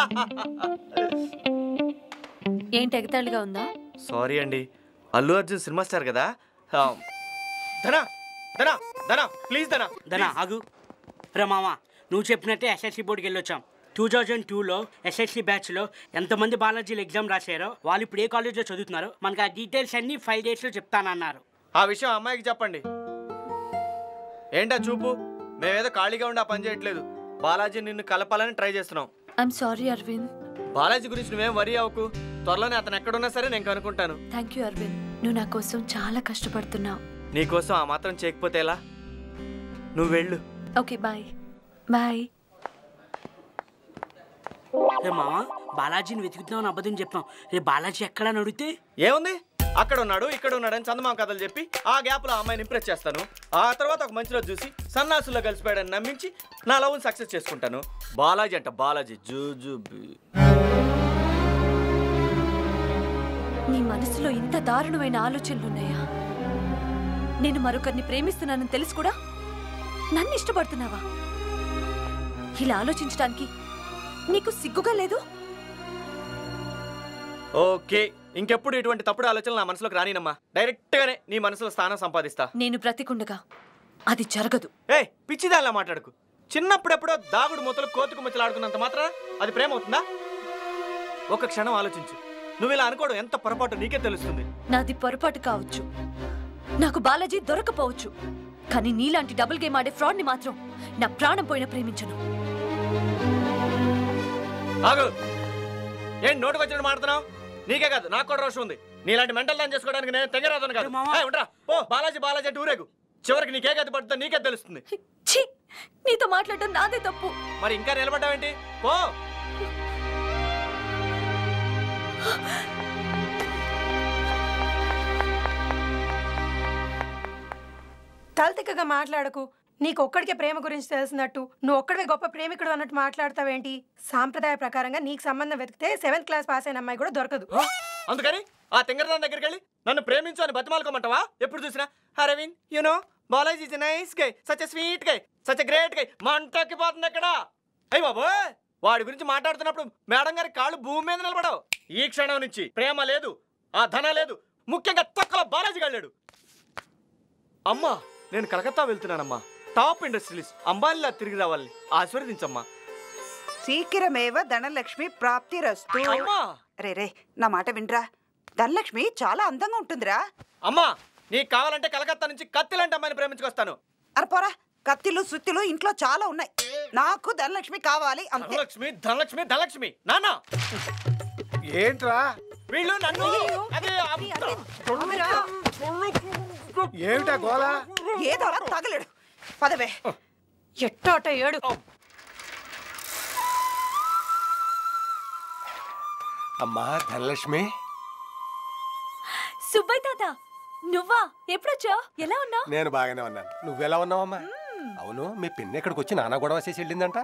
ఏంటి ఎగతాళిగా ఉందా సారీ అండి అల్లు అర్జున్ సినిమా స్టార్ కదా ఆ, ధనా ధనా ధనా ప్లీజ్ ధనా దనా ఆగు రే మామ నువ్వు చెప్పినట్టే ఎస్ఎస్సి బోర్డుకి వెళ్ళొచ్చాం టూ థౌజండ్ టూలో ఎస్ఎస్సి బ్యాచ్లో ఎంతమంది బాలాజీలు ఎగ్జామ్ రాశారో వాళ్ళు ఇప్పుడు ఏ కాలేజ్లో చదువుతున్నారో మనకు ఆ డీటెయిల్స్ అన్ని ఫైవ్ డేస్లో చెప్తానన్నారు ఆ విషయం అమ్మాయికి చెప్పండి ఏంటా చూపు మేమేదో ఖాళీగా ఉండి ఆ పని చేయట్లేదు బాలాజీ నిన్ను కలపాలని ట్రై చేస్తున్నాం ఐఎమ్ సారీ అరవింద్ బాలాజీ గురించి నువ్వేం వరి అవ్వకు త్వరలోనే అతను ఎక్కడున్నా సరే నేను కనుక్కుంటాను థ్యాంక్ యూ అరవింద్ నువ్వు నా కోసం చాలా కష్టపడుతున్నావు నీకోసం ఆ మాత్రం చేయకపోతే ఎలా నువ్వు వెళ్ళు ఓకే బాయ్ బాయ్ రే మామ బాలాజీని వెతుకుతున్నావు అబద్ధం చెప్పాం రే బాలాజీ ఎక్కడా అడిగితే ఏముంది అక్కడ ఉన్నాడు ఇక్కడ ఉన్నాడు అని చందమామ కథలు చెప్పి ఆ గ్యాప్ లో అమ్మాయిని ఇంప్రెస్ చేస్తాను ఆ తర్వాత ఒక మంచి రోజు చూసి సన్నాసుల్లో కలిసిపోయాడని నమ్మించి నా లవ్ సక్సెస్ చేసుకుంటాను బాలాజీ అంట బాలాజీ జూజుబి నీ మనసులో ఇంత దారుణమైన ఆలోచనలున్నాయా నేను మరొకరిని ప్రేమిస్తున్నానని తెలిసి కూడా నన్ను ఇష్టపడుతున్నావా ఇలా ఆలోచించడానికి నీకు సిగ్గుగా లేదు ఓకే ఇంకెప్పుడు ఇటువంటి తప్పుడు ఆలోచనలు నా మనసులోకి రానినమ్మా డైరెక్ట్ గానే నీ మనసులో స్థానం సంపాదిస్తా నేను బ్రతికుండగా అది జరగదు ఏ పిచ్చిదాల్లా మాట్లాడుకు చిన్నప్పుడెప్పుడో దాగుడు మూతలు కోతుకు ముచ్చలాడుకున్నంత మాత్రం అది ప్రేమ అవుతుందా ఒక క్షణం ఆలోచించు నువ్వు ఇలా అనుకోవడం ఎంత పొరపాటు నీకే తెలుస్తుంది నాది పొరపాటు కావచ్చు నాకు బాలాజీ దొరకపోవచ్చు కానీ నీలాంటి డబుల్ గేమ్ ఆడే ఫ్రాడ్ని మాత్రం నా ప్రాణం పోయిన ప్రేమించను ఆగు ఏం నోటుకు వచ్చినట్టు మాడుతున్నావు నీకే కాదు నాకు కూడా రోషం ఉంది నీలాంటి మెంటల్ దాన్ని చేసుకోవడానికి నేను తెగరాదను కాదు ఏయ్, ఉండరా పో బాలాజీ బాలాజీ అంటే ఊరేగు చివరికి నీకే గతి పడుతుందో నీకే తెలుస్తుంది ఛీ నీతో మాట్లాడటం నాదే తప్పు మరి ఇంకా నిలబడ్డావేంటి పో తలతిక్కగా మాట్లాడకు నీకు ఒక్కడికే ప్రేమ గురించి తెలిసినట్టు నువ్వు ఒక్కడివే గొప్ప ప్రేమికుడు అన్నట్టు మాట్లాడతావేంటి సాంప్రదాయ ప్రకారంగా నీకు సంబంధం వెతికితే సెవెంత్ క్లాస్ పాస్ అయిన అమ్మాయి కూడా దొరకదు అందుకని ఆ తింగరదాని దగ్గరికి వెళ్ళి నన్ను ప్రేమించు అని బతిమాలుకోమంటావా ఎప్పుడు చూసినా Arvind you know Balaji is nice guy such sweet guy such great guy మంటకి పోతుంది అక్కడ అయ్యి బాబు వాడి గురించి మాట్లాడుతున్నప్పుడు మేడం గారి కాళ్ళు భూమి మీద నిలబడవు ఈ క్షణం నుంచి ప్రేమ లేదు ఆ ధన లేదు ముఖ్యంగా తక్కువ బాలాజీ గాళ్ళాడు అమ్మా నేను కలకత్తా వెళ్తున్నానమ్మా టాప్ ఇండస్ట్రీస్ అంబానీలా తిరిగి రావాలి ఆశీర్వదించమ్మా శీఘ్రమేవ ధనలక్ష్మి ప్రాప్తిరస్తు అమ్మా! రే రే నా మాట వినరా ధనలక్ష్మి చాలా అందంగా ఉంటుందిరా అమ్మా నీకు కావాలంటే కలకత్తా నుంచి కత్తిలాంటి అమ్మాయిని ప్రేమించుకొస్తాను అరపోరా కత్తిలు సుత్తిలు ఇంట్లో చాలా ఉన్నాయి నాకు ధనలక్ష్మి కావాలి అంతే ధనలక్ష్మి ధనలక్ష్మి ధనలక్ష్మి నాన్న ఏంట్రా వీళ్ళు నన్ను అదే ఏమిటా గోళ ఏదో అలా తగలడు పదవే ఎట్టోట ఏడు అమ్మా ధనలక్ష్మి సుబ్బయ్య తాత నువ్వా ఎప్పుడొచ్చా ఎలా ఉన్నావు నేను బాగానే ఉన్నాను నువ్వెలా ఉన్నావమ్మా అవును మీ పిన్ని ఇక్కడికి వచ్చి నాన్న గొడవ చేసి వెళ్ళిందంట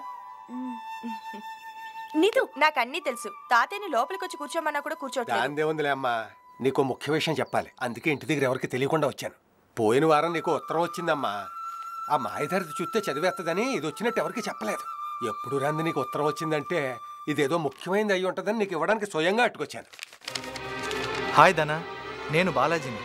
నీదు నాకు అన్నీ తెలుసు తాతయ్యని లోపలికి వచ్చి కూర్చోమన్నా కూడా కూర్చోట్లేదు దాందే ఉందిలే అమ్మా నీకు ముఖ్య విషయం చెప్పాలి అందుకే ఇంటి దగ్గర ఎవరికి తెలియకుండా వచ్చాను పోయిన వారం నీకు ఉత్తరం వచ్చిందమ్మా ఆ మాయధారిది చూస్తే చదివేస్తుందని ఇది వచ్చినట్టు ఎవరికి చెప్పలేదు ఎప్పుడు రంది నీకు ఉత్తరం వచ్చిందంటే ఇదేదో ముఖ్యమైనది అయి ఉంటుందని నీకు ఇవ్వడానికి స్వయంగా అట్టుకొచ్చాను హాయ్ ధన నేను బాలాజీని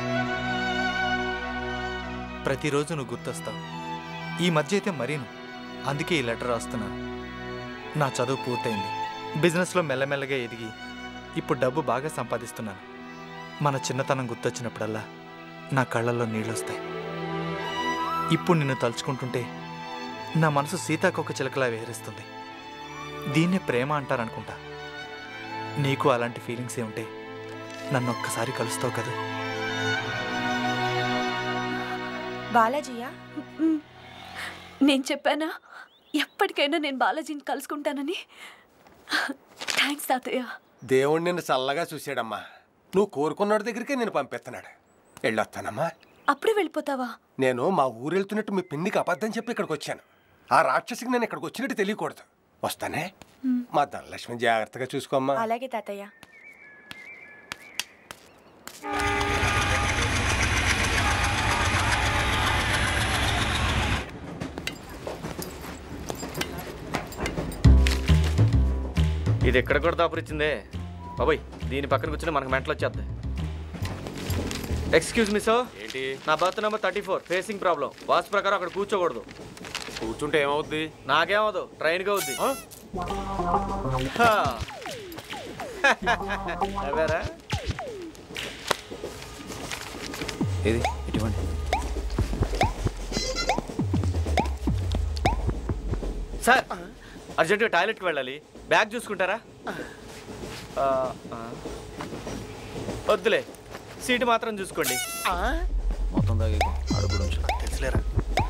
ప్రతిరోజు నువ్వు గుర్తొస్తావు ఈ మధ్య అయితే మరీను అందుకే ఈ లెటర్ రాస్తున్నాను నా చదువు పూర్తయింది బిజినెస్లో మెల్లమెల్లగా ఎదిగి ఇప్పుడు డబ్బు బాగా సంపాదిస్తున్నాను మన చిన్నతనం గుర్తొచ్చినప్పుడల్లా నా కళ్ళల్లో నీళ్ళు వస్తాయి ఇప్పుడు నిన్ను తలుచుకుంటుంటే నా మనసు సీతాకొక చిలకలా విహరిస్తుంది దీన్నే ప్రేమ అంటారనుకుంటా నీకు అలాంటి ఫీలింగ్స్ ఏ ఉంటే నన్ను ఒక్కసారి కలుస్తావు కదా బాలాజీయా నేను చెప్పానా ఎప్పటికైనా నేను బాలాజీని కలుసుకుంటానని థ్యాంక్స్ తాతయ్య దేవుడు నిన్ను చల్లగా చూశాడమ్మా నువ్వు కోరుకున్నాడు దగ్గరికే నేను పంపిస్తున్నాడు వెళ్ళొస్తానమ్మా అప్పుడే వెళ్ళిపోతావా నేను మా ఊరు వెళ్తున్నట్టు మీ పిన్నికి అబద్ధం చెప్పి ఇక్కడికి వచ్చాను ఆ రాక్షసికి నేను ఇక్కడికి వచ్చినట్టు తెలియకూడదు వస్తానే మా ధనలక్ష్మి జాగ్రత్తగా చూసుకోమ్మా అలాగే తాతయ్య ఇది ఎక్కడ కూడా దాపురిచ్చిందే బాబాయ్ దీని పక్కన కూర్చుని మనకు మెంటలు వచ్చేద్ది ఎక్స్క్యూజ్ మీ సార్ ఏంటి నా birth number thirty four facing problem వాస్తు ప్రకారం అక్కడ కూర్చోకూడదు కూర్చుంటే ఏమవుద్ది నాకేమవుదు ట్రైన్గా అవుద్ది నవ్వారా ఏది ఇటువంటి సార్ అర్జెంటుగా టాయిలెట్కి వెళ్ళాలి బ్యాగ్ చూసుకుంటారా ఆ, ఆ. వద్దులే సీటు మాత్రం చూసుకోండి మొత్తం దాగి అడుగు గురించి తెలుసులేరా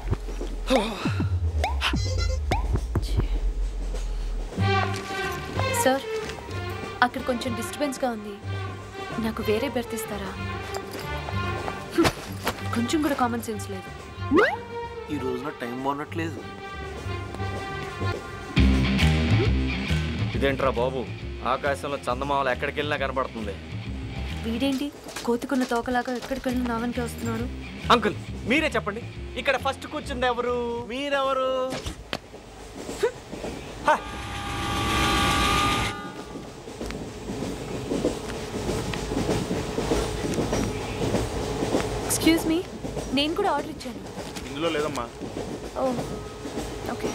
సార్ అక్కడ కొంచెం డిస్టర్బెన్స్గా ఉంది నాకు వేరే బెర్త్ ఇస్తారా హ్మ్. కొంచెం కూడా కామన్ సెన్స్ లేదు ఈ రోజున టైం బాగున్నట్లేదు ఇదేంట్రా బాబు ఆకాశంలో చందమామలు ఎక్కడికి వెళ్ళినా కనబడుతుంది వీడేంటి కోతికున్న తోకలాగా ఎక్కడికి వెళ్ళిన నావన్కే వస్తున్నాడు అంకుల్ మీరే చెప్పండి ఇక్కడ ఫస్ట్ కూర్చుంది ఎవరు మీరెవరు హ! ఎక్స్క్యూజ్ మీ నేను కూడా ఆర్డర్ ఇచ్చాను ఇందులో లేదమ్మా ఓ ఓకే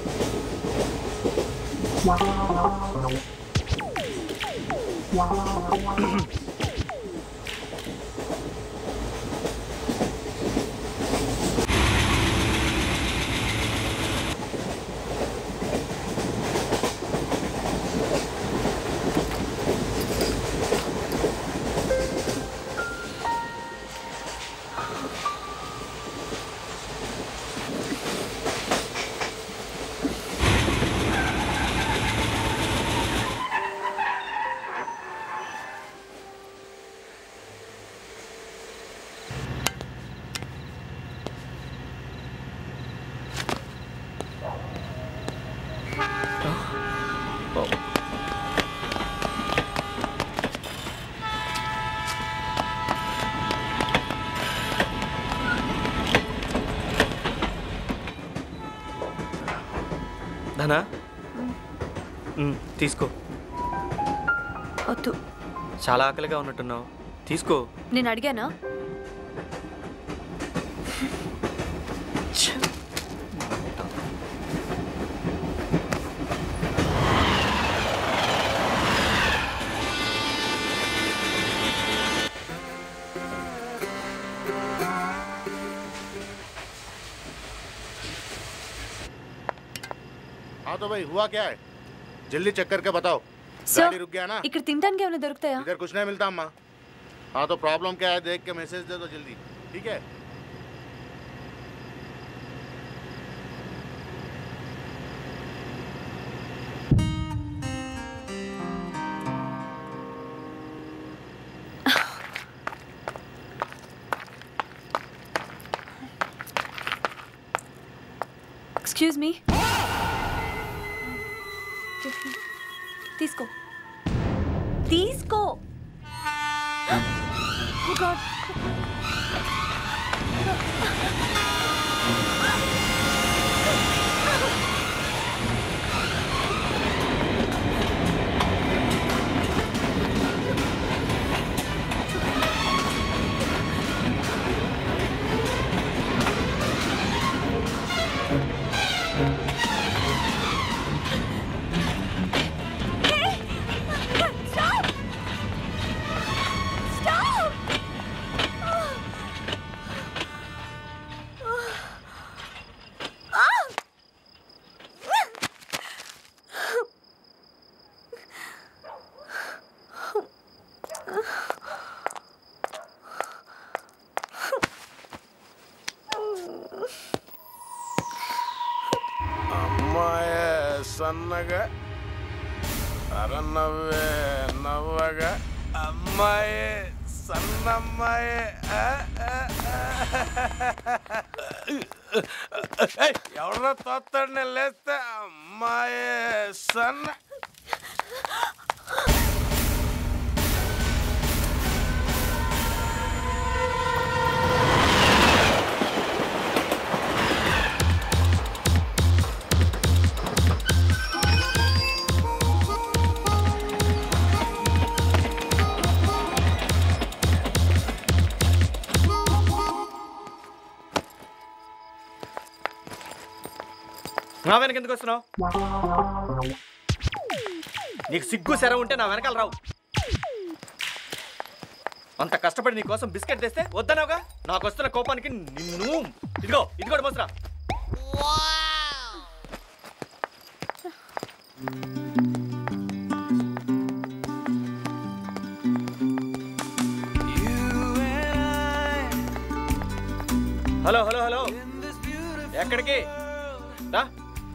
ధనా మ్, తీసుకో వద్దు చాలా ఆకలిగా ఉన్నట్టున్నావు తీసుకో నేను అడిగానా हाँ तो भाई हुआ क्या है जल्दी चेक करके बताओ సార్ गाड़ी रुक गया ना ఇక్కడ తినడానికి ఏమైనా దొరుకుతాయా इधर कुछ नहीं मिलता अम्मा हाँ तो प्रॉब्लम क्या है देख के मैसेज दे दो जल्दी ठीक है ఎక్స్క్యూజ్ మీ తీసుకో తీసుకో Oh God. సన్నగా అర నవ్వే నవ్వగా అమ్మాయి సన్నమ్మాయి ఆ, ఆ, ఆ. ఏయ్, ఎవరో తోస్తాడు నేను లేస్తే అమ్మాయి సన్న నా వెనక ఎందుకు వస్తున్నావు నీకు సిగ్గు సెర ఉంటే నా వెనకాల రావు అంత కష్టపడి నీ కోసం బిస్కెట్ తెస్తే వద్దనవుగా నాకు వస్తున్న కోపానికి నిన్ను ఇదిగో ఇది కూడా మోసరా హలో హలో హలో ఎక్కడికి రా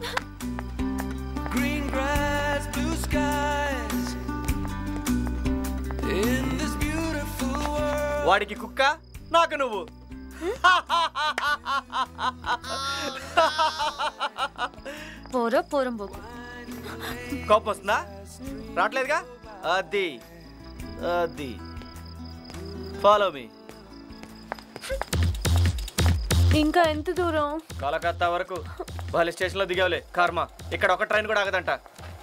Green grass, blue skies. In this beautiful world. వాడికి కుక్క నాకు నువ్వు పోరో పోరం పోకు కోపం వస్తుందా రావట్లేదుగా అది అది ఫాలో మీ ఇంకా ఎంత దూరం కలకత్తా వరకు వాళ్ళ స్టేషన్లో దిగావులే కర్మ ఇక్కడ ఒక ట్రైన్ కూడా ఆగదంట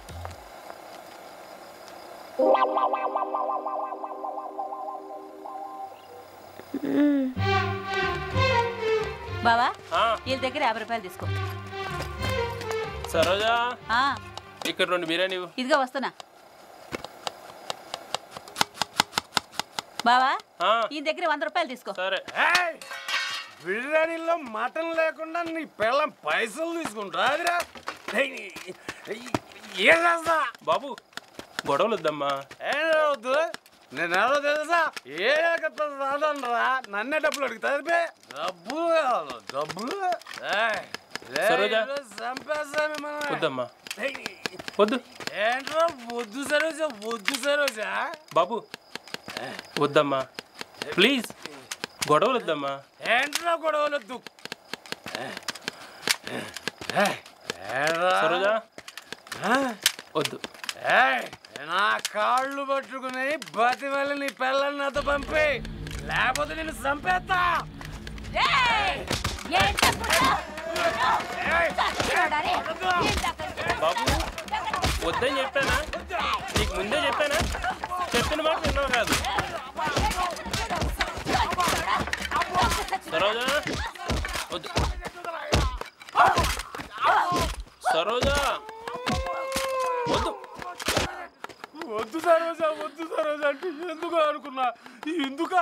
బావా వీళ్ళ దగ్గర యాభై రూపాయలు తీసుకో సరోజా ఆ, ఇక్కడ రెండు బిర్యానీ ఇవ్వు. ఇదిగో వస్తున్నా బావా ఆ. ఈ దగ్గర వంద రూపాయలు తీసుకో సరే బిర్యానీలో మటన్ లేకుండా నీ పిల్లం పైసలు తీసుకుంటా అదిరా ఏం చేస్తా బాబు గొడవలు వద్దమ్మా ఏం జరుగుతుంది నేను ఎవరో తెలుసా ఏ రాదనరా నన్నే డబ్బులు అడుగుతా డబ్బులు కావాలి డబ్బులు ఏయ్, ఏయ్, సరోజా. ఈరోజు చంపేస్తాను మిమ్మల్ని. వద్దమ్మా వద్దు ఏంట్రా వద్దు సరోజా వద్దు సరోజా బాబు వద్దమ్మా ప్లీజ్ గొడవలు వద్దమ్మా ఏంట్రా గొడవలొద్దు సరోజా వద్దు ఏయ్, నా కాళ్ళు పట్టుకుని బతి వల్ల నీ పిల్లల్ని నాతో పంపి లేకపోతే నేను చంపేస్తా బాబు వద్దని చెప్పానా నీకు ముందే చెప్పానా చెప్పిన మాట విన్నావు కాదు సరోజా వద్దు సరోజా వద్దు వద్దు సరోజా వద్దు సరోజా అంటే ఎందుకు అనుకున్నా ఎందుకా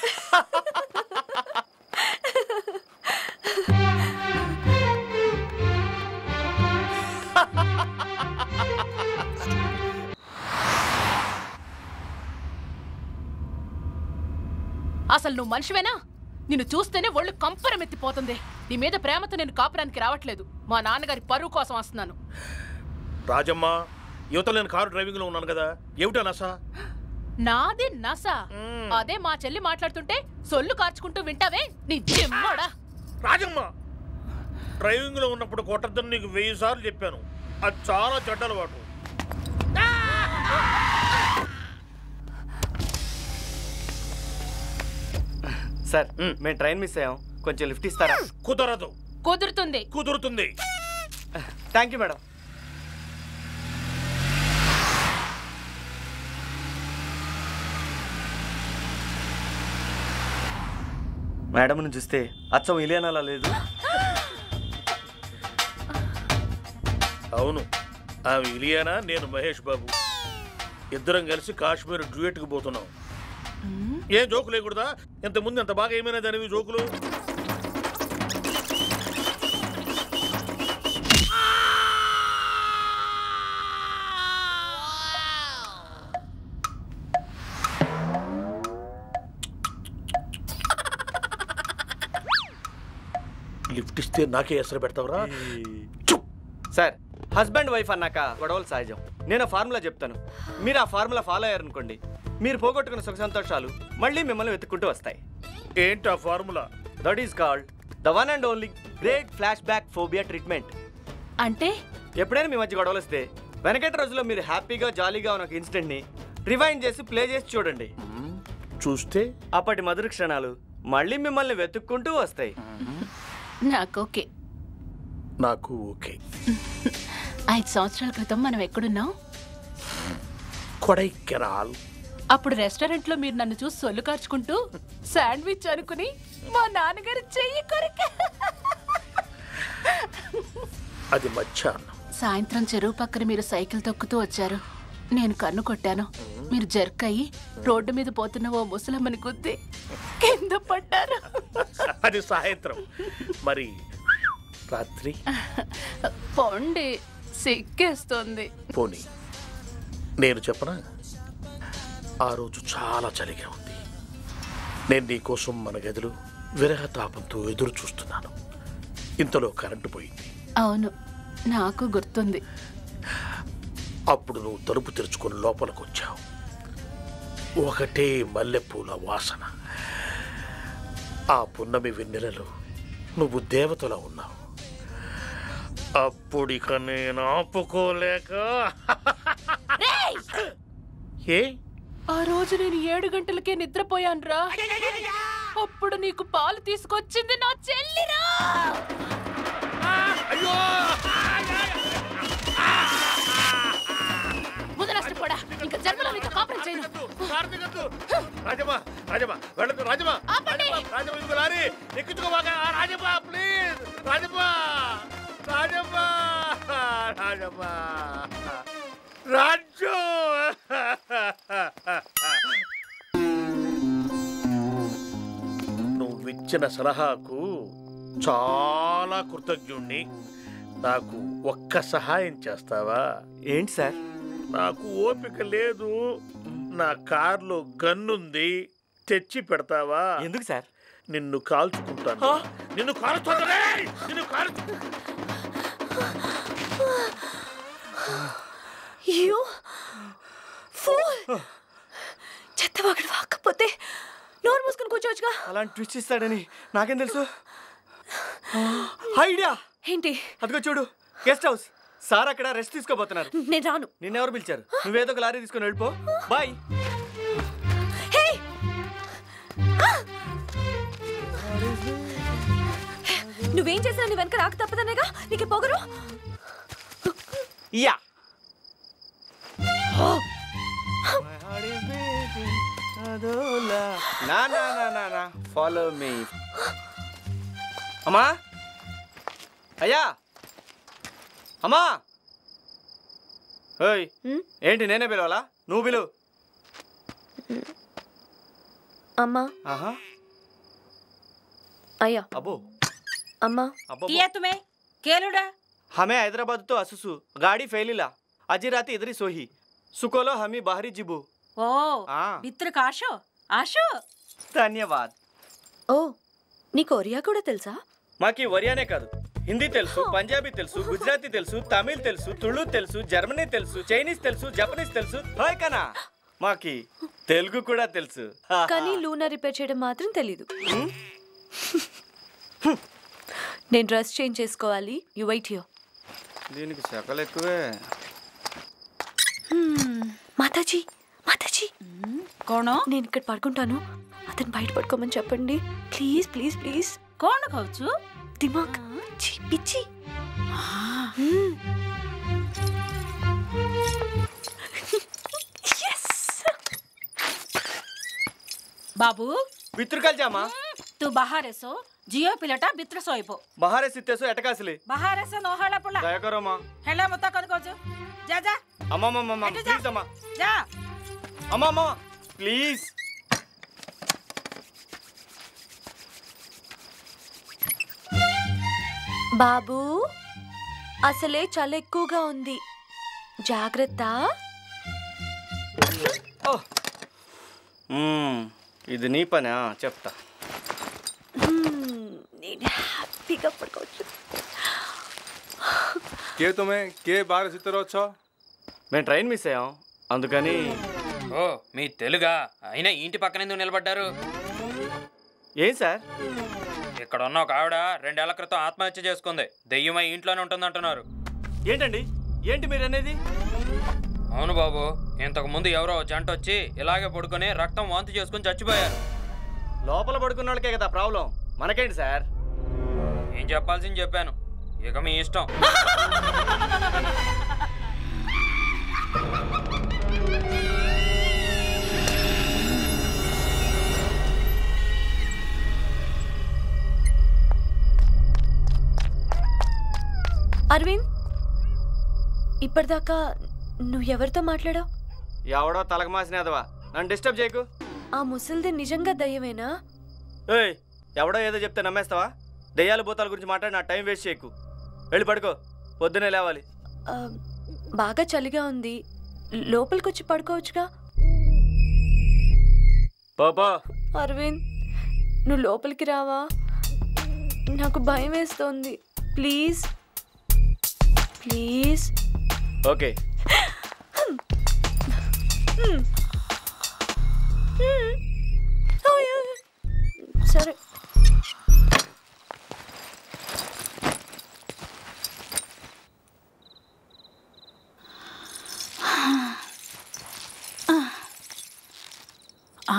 అసలు నువ్వు మనిషివేనా నిన్ను చూస్తేనే ఒళ్ళు కంపరమెత్తిపోతుంది నీ మీద ప్రేమతో నేను కాపురానికి రావట్లేదు మా నాన్నగారి పరువు కోసం వస్తున్నాను రాజమ్మ యువత నేను కారు డ్రైవింగ్ లో ఉన్నాను కదా ఏమిటా నస నాది నస అదే మా చెల్లి మాట్లాడుతుంటే సొల్లు కార్చుకుంటూ వింటావే నీ జిమ్మోడా రాజమ్మ డ్రైవింగ్ లో ఉన్నప్పుడు కొట్టద్దని నీకు వెయ్యి సార్లు చెప్పాను అది చాలా చెడ్డ అలవాటు సార్ మేము ట్రైన్ మిస్ అయ్యాం కొంచెం లిఫ్ట్ ఇస్తారా కుదరదు కుదురుతుంది కుదురుతుంది థ్యాంక్ యూ మేడం మేడంను చూస్తే అచ్చం ఇలియనాలా లేదు అవును ఆమె ఇలియానా నేను మహేష్ బాబు ఇద్దరం కలిసి కాశ్మీర్ డ్యూయట్కి పోతున్నాం ఏం జోకు లేకూడదా ఇంత ముందు ఎంత బాగా ఏమైనా దానివి జోకులు లిఫ్ట్ ఇస్తే నాకే ఎసరు పెడతావురా సార్ హస్బెండ్ వైఫ్ అన్నాక గొడవలు సహజం నేను ఫార్ములా చెప్తాను మీరు ఆ ఫార్ములా ఫాలో అయ్యారనుకోండి మీరు పోగొట్టుకున్న సుఖ సంతోషాలు మళ్ళీ మిమ్మల్ని వెతుక్కుంటూ వస్తాయి ఏంటి ఆ formula that is called the one and only great flashback phobia treatment అంటే ఎప్పుడైనా మీ మధ్య గొడవలు వస్తే వెనకటి రోజుల్లో మీరు హ్యాపీగా జాలీగా ఉన్న ఒక ఇన్సిడెంట్ని రివైండ్ చేసి ప్లే చేసి చూడండి చూస్తే అప్పటి మధుర క్షణాలు మళ్ళీ మిమ్మల్ని వెతుక్కుంటూ వస్తాయి నాకు ఓకే నాకు ఓకే ఐదు సంవత్సరాల క్రితం మనం ఎక్కడున్నాం కొడైకెనాల్ అప్పుడు రెస్టారెంట్ లో మీరు నన్ను చూసి సొల్లు కార్చుకుంటూ శాండ్విచ్ అనుకుని మా నాన్నగారు చెయ్యి కొరిక అది మధ్యాహ్నం సాయంత్రం చెరువు పక్కన మీరు సైకిల్ తొక్కుతూ వచ్చారు నేను కన్ను కొట్టాను మీరు జర్క్ అయ్యి రోడ్డు మీద పోతున్న ఓ ముసలమ్మని గుద్ది కింద పడ్డారు అది సాయంత్రం మరి రాత్రి పొండి సిగ్గేస్తుంది పోనీ నేను చెప్పనా ఆ రోజు చాలా చలిగా ఉంది నేను నీకోసం మన గదిలో విరహ తాపంతో ఎదురు చూస్తున్నాను ఇంతలో కరెంటు పోయింది అవును నాకు గుర్తుంది అప్పుడు నువ్వు తలుపు తెరుచుకొని లోపలికి వచ్చావు ఒకటే మల్లెపూల వాసన ఆ పున్నమి వెన్నెలలో నువ్వు దేవతలా ఉన్నావు అప్పుడిక నేను ఆపుకోలేక ఏ ఆ రోజు నేను ఏడు గంటలకే నిద్రపోయాను రా అప్పుడు నీకు పాలు తీసుకొచ్చింది నా చెల్లిరా ముందు నష్టపోడా ఇంకా జన్మలో నీతో కాపురం చేయను రాజమా రాజమా వెళ్ళదు రాజమా రాజమా రాజమా ఇంకో లారీ ఎక్కించుకోవాగా రాజమా ప్లీజ్ రాజమా రాజమా రాజమా రాజు నువ్విచ్చిన సలహాకు చాలా కృతజ్ఞుణ్ణి నాకు ఒక్క సహాయం చేస్తావా ఏంటి సార్ నాకు ఓపిక లేదు నా కార్లో గన్నుంది తెచ్చి పెడతావా ఎందుకు సార్ నిన్ను కాల్చుకుంటాను నిన్ను కాల్చుతాను రేయ్! నిన్ను కాల్చు అయ్యో ఫూల్ చెత్తవాగడు వాకపోతే నోరు మూసుకుని కూర్చోవచ్చుగా అలాంటి ట్విస్ట్ ఇస్తాడని నాకేం తెలుసు ఐడియా ఏంటి అదిగో చూడు గెస్ట్ హౌస్ సార్ అక్కడ రెస్ట్ తీసుకోబోతున్నారు నేను రాను నిన్నెవరు పిలిచారు నువ్వేదో ఒక లారీ తీసుకొని వెళ్ళిపో బాయ్ నువ్వేం చేసినా నీ వెనక రాక తప్పదనేగా నీకు ఈ పొగరు యా నా నా నా నా నా ఫాలో మీ అమ్మా అయ్యా అమ్మా ఓయ్ ఏంటి నేనే పిలవాలా నువ్వు పిలువు అమ్మా ఆహా అయ్యా అబ్బో అమ్మా అబ్బో किया तुम्हें केलुड़ा हमें हैदराबाद तो असुसु गाड़ी फैलिला अजी राती इधर ही सोही सुकोलो हमी बाहरी जिबू ओ ఆ. మిత్రుకు ఆశో ఆశో ధన్యవాద్ ఓ నీకు ఒరియా కూడా తెలుసా మాకి ఒరియానే కాదు హిందీ తెలుసు పంజాబీ తెలుసు గుజరాతీ తెలుసు తమిళ్ తెలుసు తుళు తెలుసు జర్మనీ తెలుసు చైనీస్ తెలుసు జపనీస్ తెలుసు హాయ్ కనా మాకి తెలుగు కూడా తెలుసు కానీ లూనా రిపేర్ చేయడం మాత్రం తెలీదు నేను డ్రెస్ చేంజ్ చేసుకోవాలి యు వైట్ హియర్ దీనికి శకలు ఎక్కువే మాతాజీ మాతాజీ కోణం నేను ఇక్కడ పడుకుంటాను అతను బయట పడుకోమని చెప్పండి ప్లీజ్ ప్లీజ్ ప్లీజ్ కోణ కావచ్చు దిమాగ్ ఛీ, పిచ్చి బాబు విత్రుకల్ జామా తు బహారెసో జియో పిల్లట బిత్ర సోయిపో బహారే సిత్తేసో ఎటకాసిలి బహారెసో నోహాళ పుల్ల దయకరమ్మా హెళ్ళ ముత్త కొనుకోవచ్చు జా జా అమ్మమ్మమ్మ ఎటు జా? ప్లీజ్ అమ్మా జా అమ్మా అమ్మా ప్లీజ్ బాబు అసలే చలి ఎక్కువగా ఉంది జాగ్రత్త మ్మ్, ఇది నీ పనా చెప్తా హ్మ్, నేను హ్యాపీగా పడుకోవచ్చు కే తుమే కే బాగా సిత్తరు వచ్చో మేము ట్రైన్ మిస్ అయ్యాం అందుకని ఓ మీ తెలుగా అయినా ఇంటి పక్కన ఎందుకు నిలబడ్డారు ఏం సార్ ఇక్కడ ఉన్న ఒక ఆవిడ రెండేళ్ల క్రితం ఆత్మహత్య చేసుకుంది దెయ్యమై ఇంట్లోనే ఉంటుందంటున్నారు ఏంటండి ఏంటి మీరు అనేది అవును బాబు ఇంతకు ముందు ఎవరో జంట వచ్చి ఇలాగే పడుకొని రక్తం వాంతి చేసుకుని చచ్చిపోయారు లోపల పడుకున్న వాళ్ళకే కదా ప్రాబ్లం మనకేంటి సార్ ఏం చెప్పాల్సింది చెప్పాను ఇక మీ ఇష్టం అరవింద్ ఇప్పటిదాకా నువ్వు ఎవరితో మాట్లాడావు ఎవడో తలకు మాసినదవా నన్ను డిస్టర్బ్ చేయకు ఆ ముసలిది నిజంగా దయ్యమేనా ఏయ్ ఎవడో ఏదో చెప్తే నమ్మేస్తావా దెయ్యాల భూతాల గురించి మాట్లాడి నా టైం వేస్ట్ చేయకు వెళ్ళి పడుకో పొద్దునే లేవాలి ఆ, బాగా చలిగా ఉంది లోపలికి వచ్చి పడుకోవచ్చుగా పాపా అరవింద్ నువ్వు లోపలికి రావా నాకు భయం వేస్తోంది ప్లీజ్ ప్లీజ్ ఓకే సరే ఆ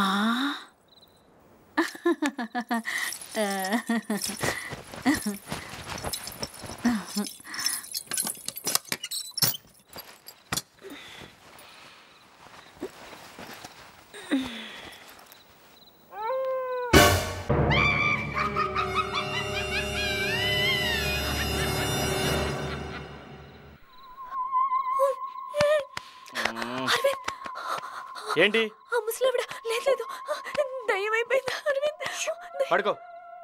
ఏంటి ఆ ముసలావిడ లేదు లేదు దయ్యం అయిపోయింది అరవింద్ పడుకో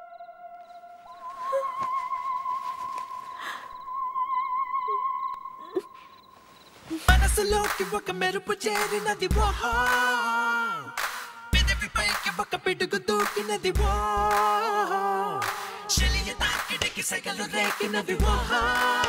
మనసులోకి ఒక మెరుపు చేరినది ఓహో పెదవి పైకి ఒక పిడుగు దూకినది ఓహో చెలియ తాకిడికి సెగలు రేకినవి ఓహో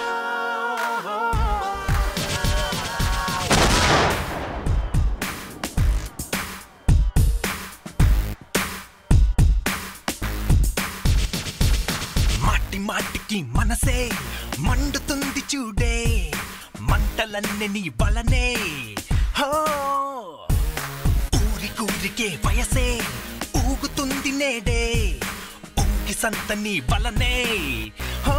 మాటి మాటికి మనసే మండుతుంది చూడే మంటలన్నీ నీ వలనే హో ఊరి కూరికే వయసే ఊగుతుంది నేడే ఊగి సంత నీ వలనే హో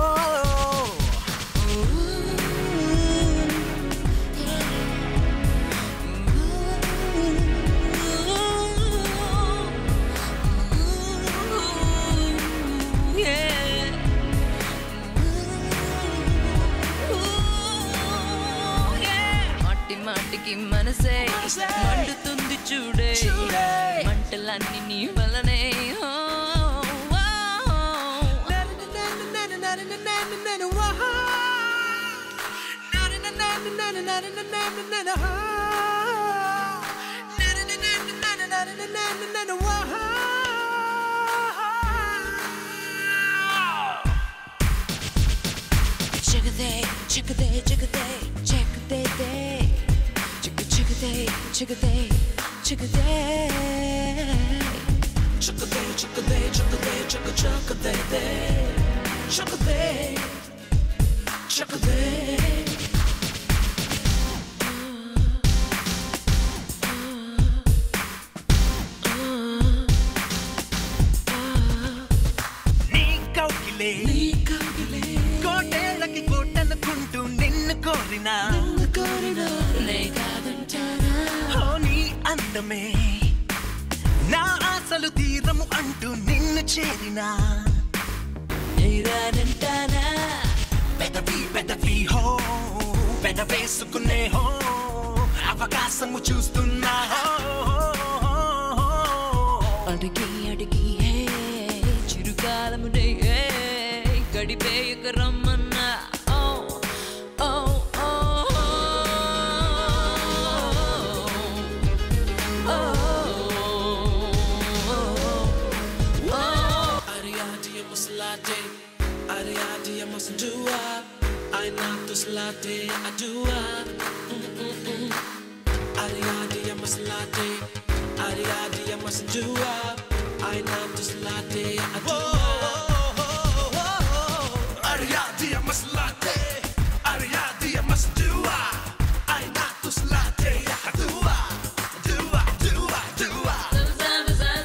మాటి మాటికి మనసే మండుతుంది చూడే మంటలన్నీ నీ వలనే ఓ, ఓ, Chickadee, chickadee, chickadee, chickadee, day. Chicka, chickadee, chickadee, chickadee. Chickadee, chickadee, chickadee, chicka, chickadee, day. Chickadee, chickadee. నీ కౌకిలే కోటేళ్ళకి కోటనుకుంటూ నిన్ను కోరినా నే కాదంటానా ఓ నీ అందమే నా ఆశలు తీరము అంటూ నిన్ను చేరినా నేరానంటానా పెదవి పెదవి హో పెద వేసుకునే హో అవకాశము చూస్తున్నా హో అడిగి అడిగి హే చిరుకాలమునే హే గడిపేయక రమ్మన్నా ఓ ఓ ఓ ఓ Ariadne musla day Ariadne must do up I not to slide latte, I do ah. Mm mm mm. Adi adi, I must latte. Adi adi, I must do ah. I love this latte, I do ah. Adi adi, I must latte. Adi adi, I must do ah. I love this latte, I do ah. Do ah, do ah, do ah.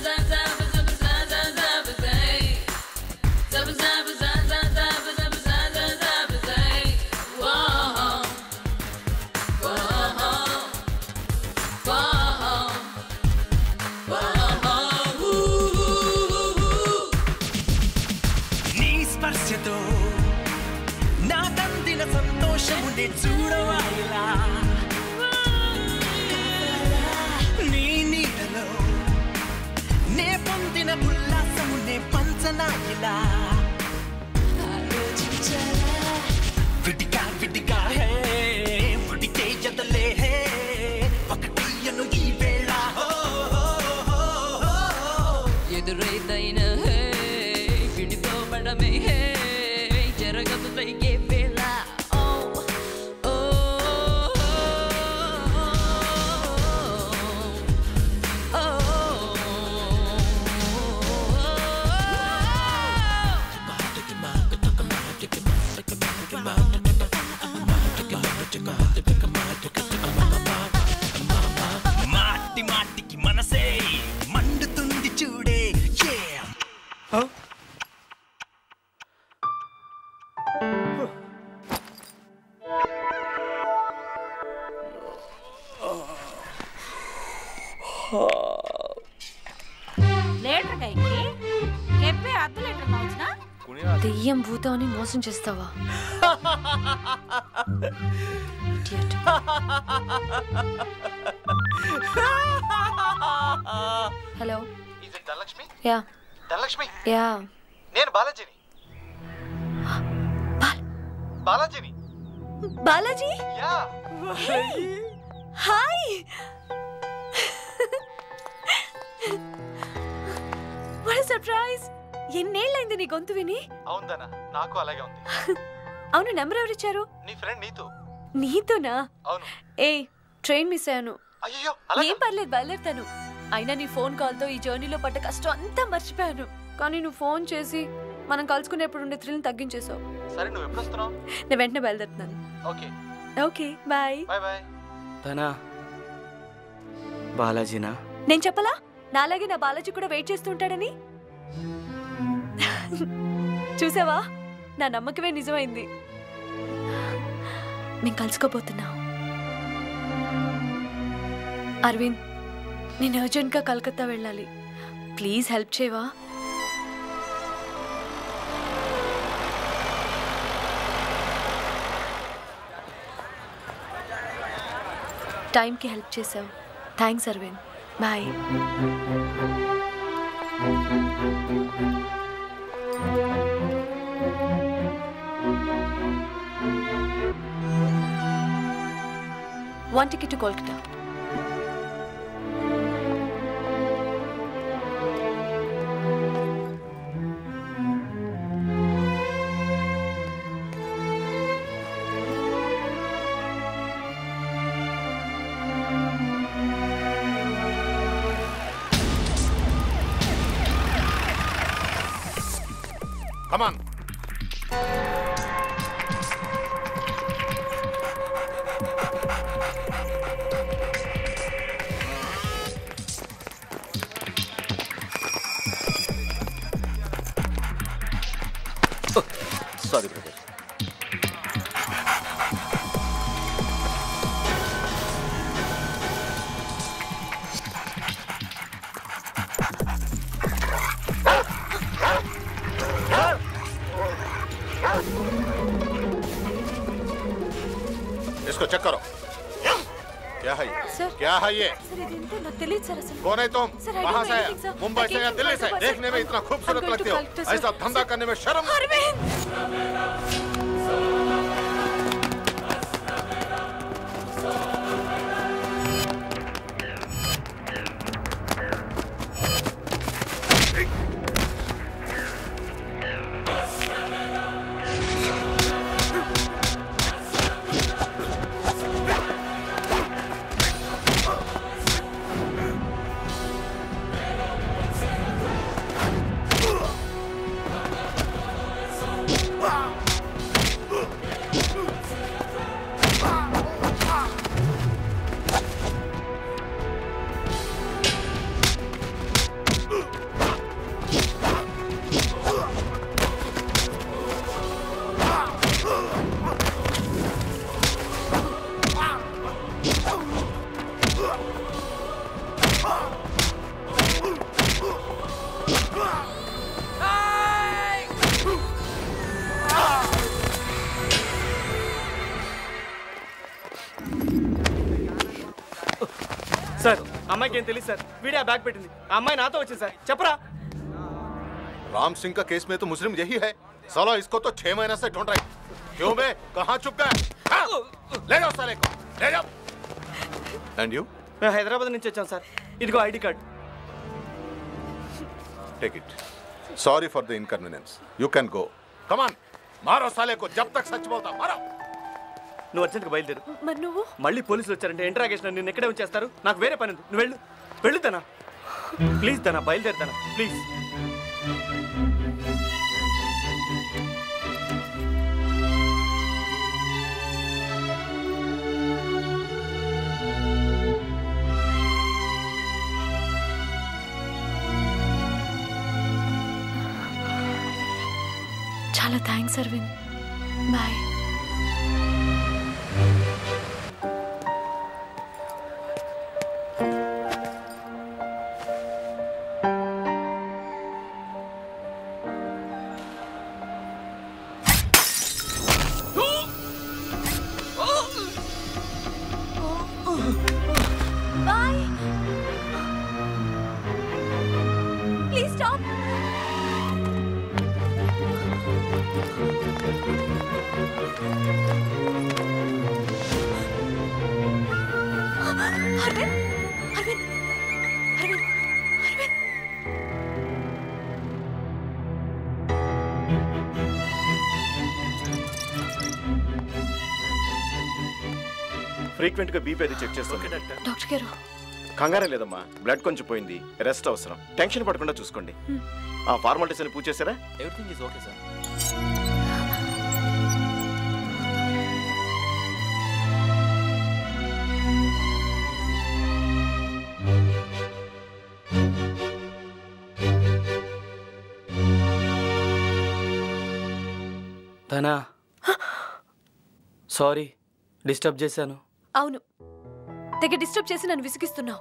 నీ స్పర్శతో నాకందిన సంతోషము నే చూడవాయిలా నీ నీడలో నే పొందిన ఉల్లాసము నే పంచనాయిలా విడిగా విడిగా హే విడికే జతలే హే ఒకటియను ఈ వేళ హో, హో, హో, హో. ఎదురైతైన హే విడిపోవడమే హే జరగదు పైకే వేళ ఓ ఓ ఓ మాటి మాటికి మనసే మండుతుంది చూడే yeah. లీటర్ కైకి చెప్పే అర్ధ లీటర్ వచ్చిన దెయ్యం భూతం అని మోసం చేస్తావా Idiot. Hello Dhanalakshmi yeah Dhanalakshmi yeah నేను బాలాజీని బాలాజీని Balaji yeah hi what surprise ఎన్నేళ్ళైంది నీ గొంతు విని అవుందనా నాకు అలాగే ఉంది అవును నెంబర్ ఎవరిచ్చారు నీ ఫ్రెండ్ నీతు నీతోనా అవును ఏ ట్రైన్ మిస్ అయ్యాను అయ్యో ఏం పర్లేదు బయలుదేరుతాను అయినా నీ ఫోన్ కాల్తో ఈ జర్నీలో పడ్డ కష్టం అంతా మర్చిపోయాను కానీ నువ్వు ఫోన్ చేసి మనం కలుసుకునేప్పుడు ఉండే థ్రిల్ని తగ్గించేసావు సరే నువ్వు ఎప్పుడు వస్తున్నావు నేను వెంటనే బయలుదేరుతున్నాను okay okay bye bye bye తనా బాలాజీనా నేను చెప్పలా నాలాగే నా బాలాజీ కూడా వెయిట్ చేస్తూ ఉంటాడని చూసావా నా నమ్మకమే నిజమైంది మేము కలుసుకోబోతున్నాం అరవింద్ నేను అర్జెంట్గా కలకత్తా వెళ్ళాలి ప్లీజ్ హెల్ప్ చేయవా టైంకి హెల్ప్ చేసావు thanks Arvind bye one ticket to Kolkata Come on. Sorry brother इसको चेक करो क्या है ये सर क्या है ये सर ఇది ఏంటో నాకు తెలియదు సార్ అసలు कौन है तुम Sir, I don't कहाँ know से anything, sir. आया मुंबई I से came या from दिल्ली से Kolkata, sir. देखने में इतना I'm खूबसूरत going to लगते हो Kolkata, sir. ऐसा धंधा करने में शर्म अरविंद అమ్మాయికి ఏం తెలియదు సార్ వీడే ఆ బ్యాగ్ పెట్టింది ఆ అమ్మాయి నాతో వచ్చింది సార్ చెప్పరా राम सिंह का केस में तो मुस्लिम यही है साला इसको तो छह महीने से ढूंढ रहे क्यों बे कहाँ छुप गए हाँ? ले जाओ साले को ले जाओ एंड यू మేము హైదరాబాద్ నుంచి వచ్చాం సార్ ఇదిగో ID card take it sorry for the inconvenience you can go come on मारो साले को जब तक सच बोलता मारो నువ్వు అర్జెంట్గా బయలుదేరు మరి నువ్వు మళ్ళీ పోలీసులు వచ్చారంటే ఇంటరాగేషన్ నిన్ను ఎక్కడే ఉంచేస్తారు నాకు వేరే పని ఉంది నువ్వు వెళ్ళు వెళ్ళు తనా ప్లీజ్ తనా బయలుదేరుతానా ప్లీజ్ చాలా thanks Arvind bye Bye. Please stop. Arvind, Arvind, Arvind, Arvind. Frequent గా బీపీ అది చెక్ చేస్తాను డాక్టర్ గారు కంగారే లేదమ్మా బ్లడ్ కొంచెం పోయింది రెస్ట్ అవసరం టెన్షన్ పడకుండా చూసుకోండి ఆ ఫార్మాలిటీస్ అని పూజ చేశారా everything is okay sir Dhana sorry disturb చేశాను అవును తెగ డిస్టర్బ్ చేసి నన్ను విసిగిస్తున్నావు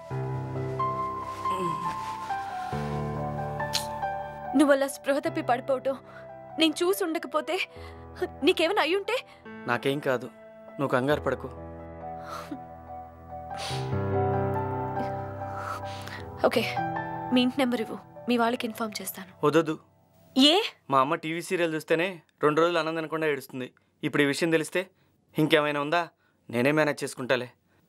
నువ్వు అలా స్పృహ తప్పి పడిపోవటం నేను చూసి ఉండకపోతే నీకేమైనా అయ్యుంటే నాకేం కాదు నువ్వు కంగారు పడకు ఓకే మీ ఇంటి నెంబర్ ఇవ్వు మీ వాళ్ళకి ఇన్ఫార్మ్ చేస్తాను వదదు ఏ మా అమ్మ టీవీ సీరియల్ చూస్తేనే రెండు రోజులు ఆనందం అనకుండా ఏడుస్తుంది ఇప్పుడు ఈ విషయం తెలిస్తే ఇంకేమైనా ఉందా నేనే మేనేజ్ చేసుకుంటాలే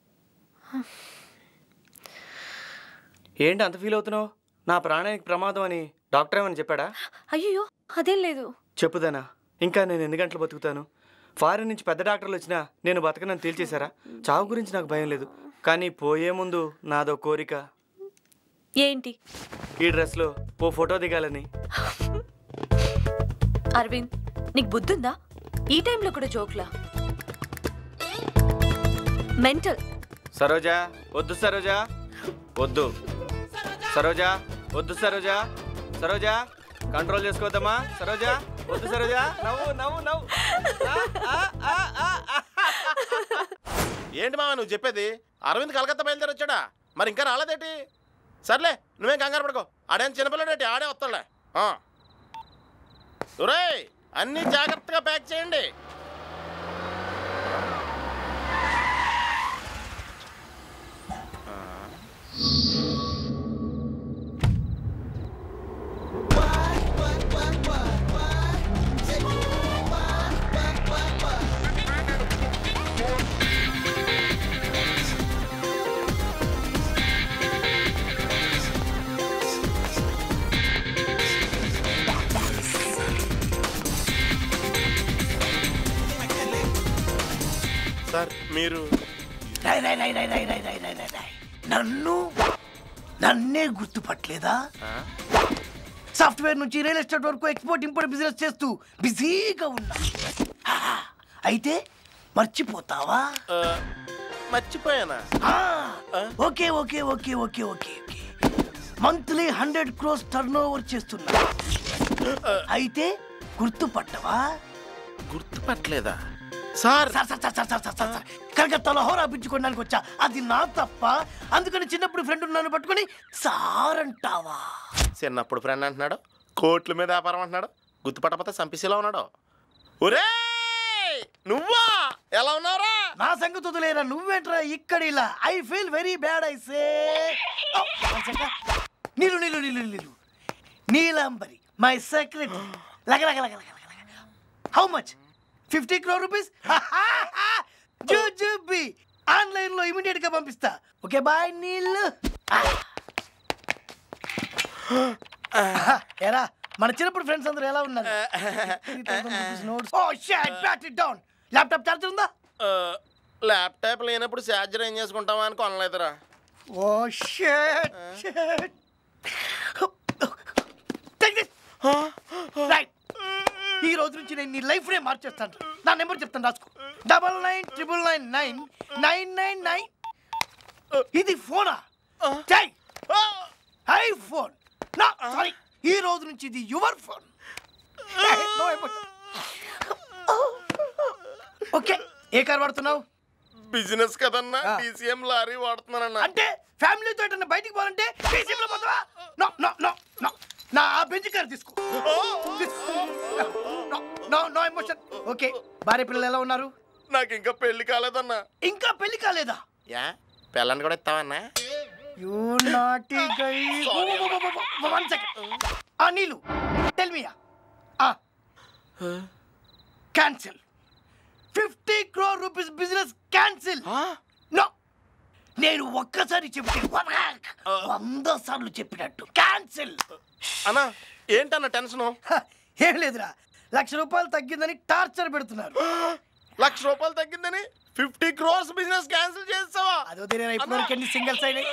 ఏంటి అంత ఫీల్ అవుతున్నావు నా ప్రాణానికి ప్రమాదం అని డాక్టర్ ఏమని చెప్పాడా అయ్యో అదేం లేదు చెప్పుదానా ఇంకా నేను ఎన్ని గంటలు బతుకుతాను ఫారిన్ నుంచి పెద్ద డాక్టర్లు వచ్చినా నేను బతకనని తేల్చేశారా చావు గురించి నాకు భయం లేదు కానీ పోయే ముందు నాదో కోరిక ఏంటి ఈ డ్రెస్లో ఓ ఫోటో దిగాలని అరవింద్ నీకు బుద్ధుందా ఈ టైంలో కూడా జోక్లా మెంటల్ సరోజా వద్దు సరోజా వద్దు సరోజా వద్దు సరోజా సరోజా కంట్రోల్ చేసుకోవద్దమ్మా సరోజా వద్దు సరోజా నవ్వు నవ్వు నవ్వు ఆ, ఆ, ఆ, ఆ, ఆ. ఏంటి మామ నువ్వు చెప్పేది అరవింద్ కలకత్తా బయలుదేరి వచ్చాడా మరి ఇంకా రాలేదేటి సర్లే నువ్వేం కంగారు పడుకో ఆడేం చిన్నపిల్లడేటి ఆడే వస్తాడులే ఆ. ఒరేయ్ అన్నీ జాగ్రత్తగా ప్యాక్ చేయండి సార్ మీరు రై, రై, రై, రై, రై, రై, రై, రై, రై, రై. నన్ను నన్నే గుర్తుపట్టలేదా సాఫ్ట్వేర్ నుంచి రియల్ ఎస్టేట్ వరకు ఎక్స్పోర్ట్ ఇంపోర్ట్ బిజినెస్ చేస్తూ బిజీగా ఉన్నా ఆహా, అయితే మర్చిపోతావా మర్చిపోయానా ఆ, okay okay okay okay okay okay monthly hundred crores turnover చేస్తున్నా అయితే గుర్తుపట్టవా గుర్తుపట్టలేదా sir sir sir sir sir sir sir sir కలకత్తాలో హోరా పిచ్చుకోవడానికి వచ్చా అది నా తప్ప అందుకని చిన్నప్పుడు ఫ్రెండ్ నన్ను పట్టుకొని సార్ అంటావా చిన్నప్పుడు ఫ్రెండ్ అంటున్నాడు కోట్ల మీద వ్యాపారం అంటున్నాడు గుర్తుపట్టకపోతే సంపిసిలా ఉన్నాడు ఒరే నువ్వా ఎలా ఉన్నావురా నా సంగతి వదిలేరా నువ్వేంట్రా ఇక్కడ ఇలా I feel very bad I say నీళ్ళు నీళ్ళు నీళ్ళు నీళ్ళు నీలాంబరి మై సెక్రటరీ లగ లగ లగ లగ how much fifty crore rupees జూజుబి ఆన్లైన్ లో ఇమీడియట్ గా పంపిస్తా ఓకే బాయ్ నీళ్ళు ఎరా మన చిన్నప్పుడు ఫ్రెండ్స్ అందరూ ఎలా ఉన్నారు oh shut bat it down laptop charger ఉందా ల్యాప్టాప్ లేనప్పుడు ఛార్జర్ ఏం చేసుకుంటావా అని కొనలేదురా oh shut shut take this right ఈ రోజు నుంచి నేను నీ లైఫ్ నే మార్చేస్తాను నా నెంబర్ చెప్తాను రాసుకో double nine triple nine nine nine nine nine ఇది ఫోనా జై ఐఫోన్ నా సారీ ఈ రోజు నుంచి ఇది యువర్ ఫోన్ ఓకే ఏ కార్ వాడుతున్నావు బిజినెస్ కదన్నా డీసీఎం లారీ వాడుతున్నానన్నా అంటే ఫ్యామిలీతో ఎటన్నా బయటికి పోవాలంటే TCM లో పోతావా నో నో నో నో నా బెంచ్ కార్ తీసుకో తీసుకో. No no no emotion okay భార్య పిల్లలు ఎలా ఉన్నారు నాకు ఇంకా పెళ్లి కాలేదన్నా ఇంకా పెళ్లి కాలేదా యా పిల్లని కూడా ఇస్తావన్నా you naughty guy one second ఆ నీళ్ళు tell me cancel fifty crore rupees business cancel no నేను ఒక్కసారి చెప్తే వంద సార్లు చెప్పినట్టు క్యాన్సిల్ అన్నా ఏంటన్న టెన్షన్ ఏం లేదురా లక్ష రూపాయలు తగ్గిందని టార్చర్ పెడుతున్నారు లక్ష రూపాయలు తగ్గిందని ఫిఫ్టీ క్రోర్స్ బిజినెస్ క్యాన్సిల్ చేస్తావా అదో తెలియదు ఇప్పటివరకు ఎన్ని సింగిల్స్ అయినాయి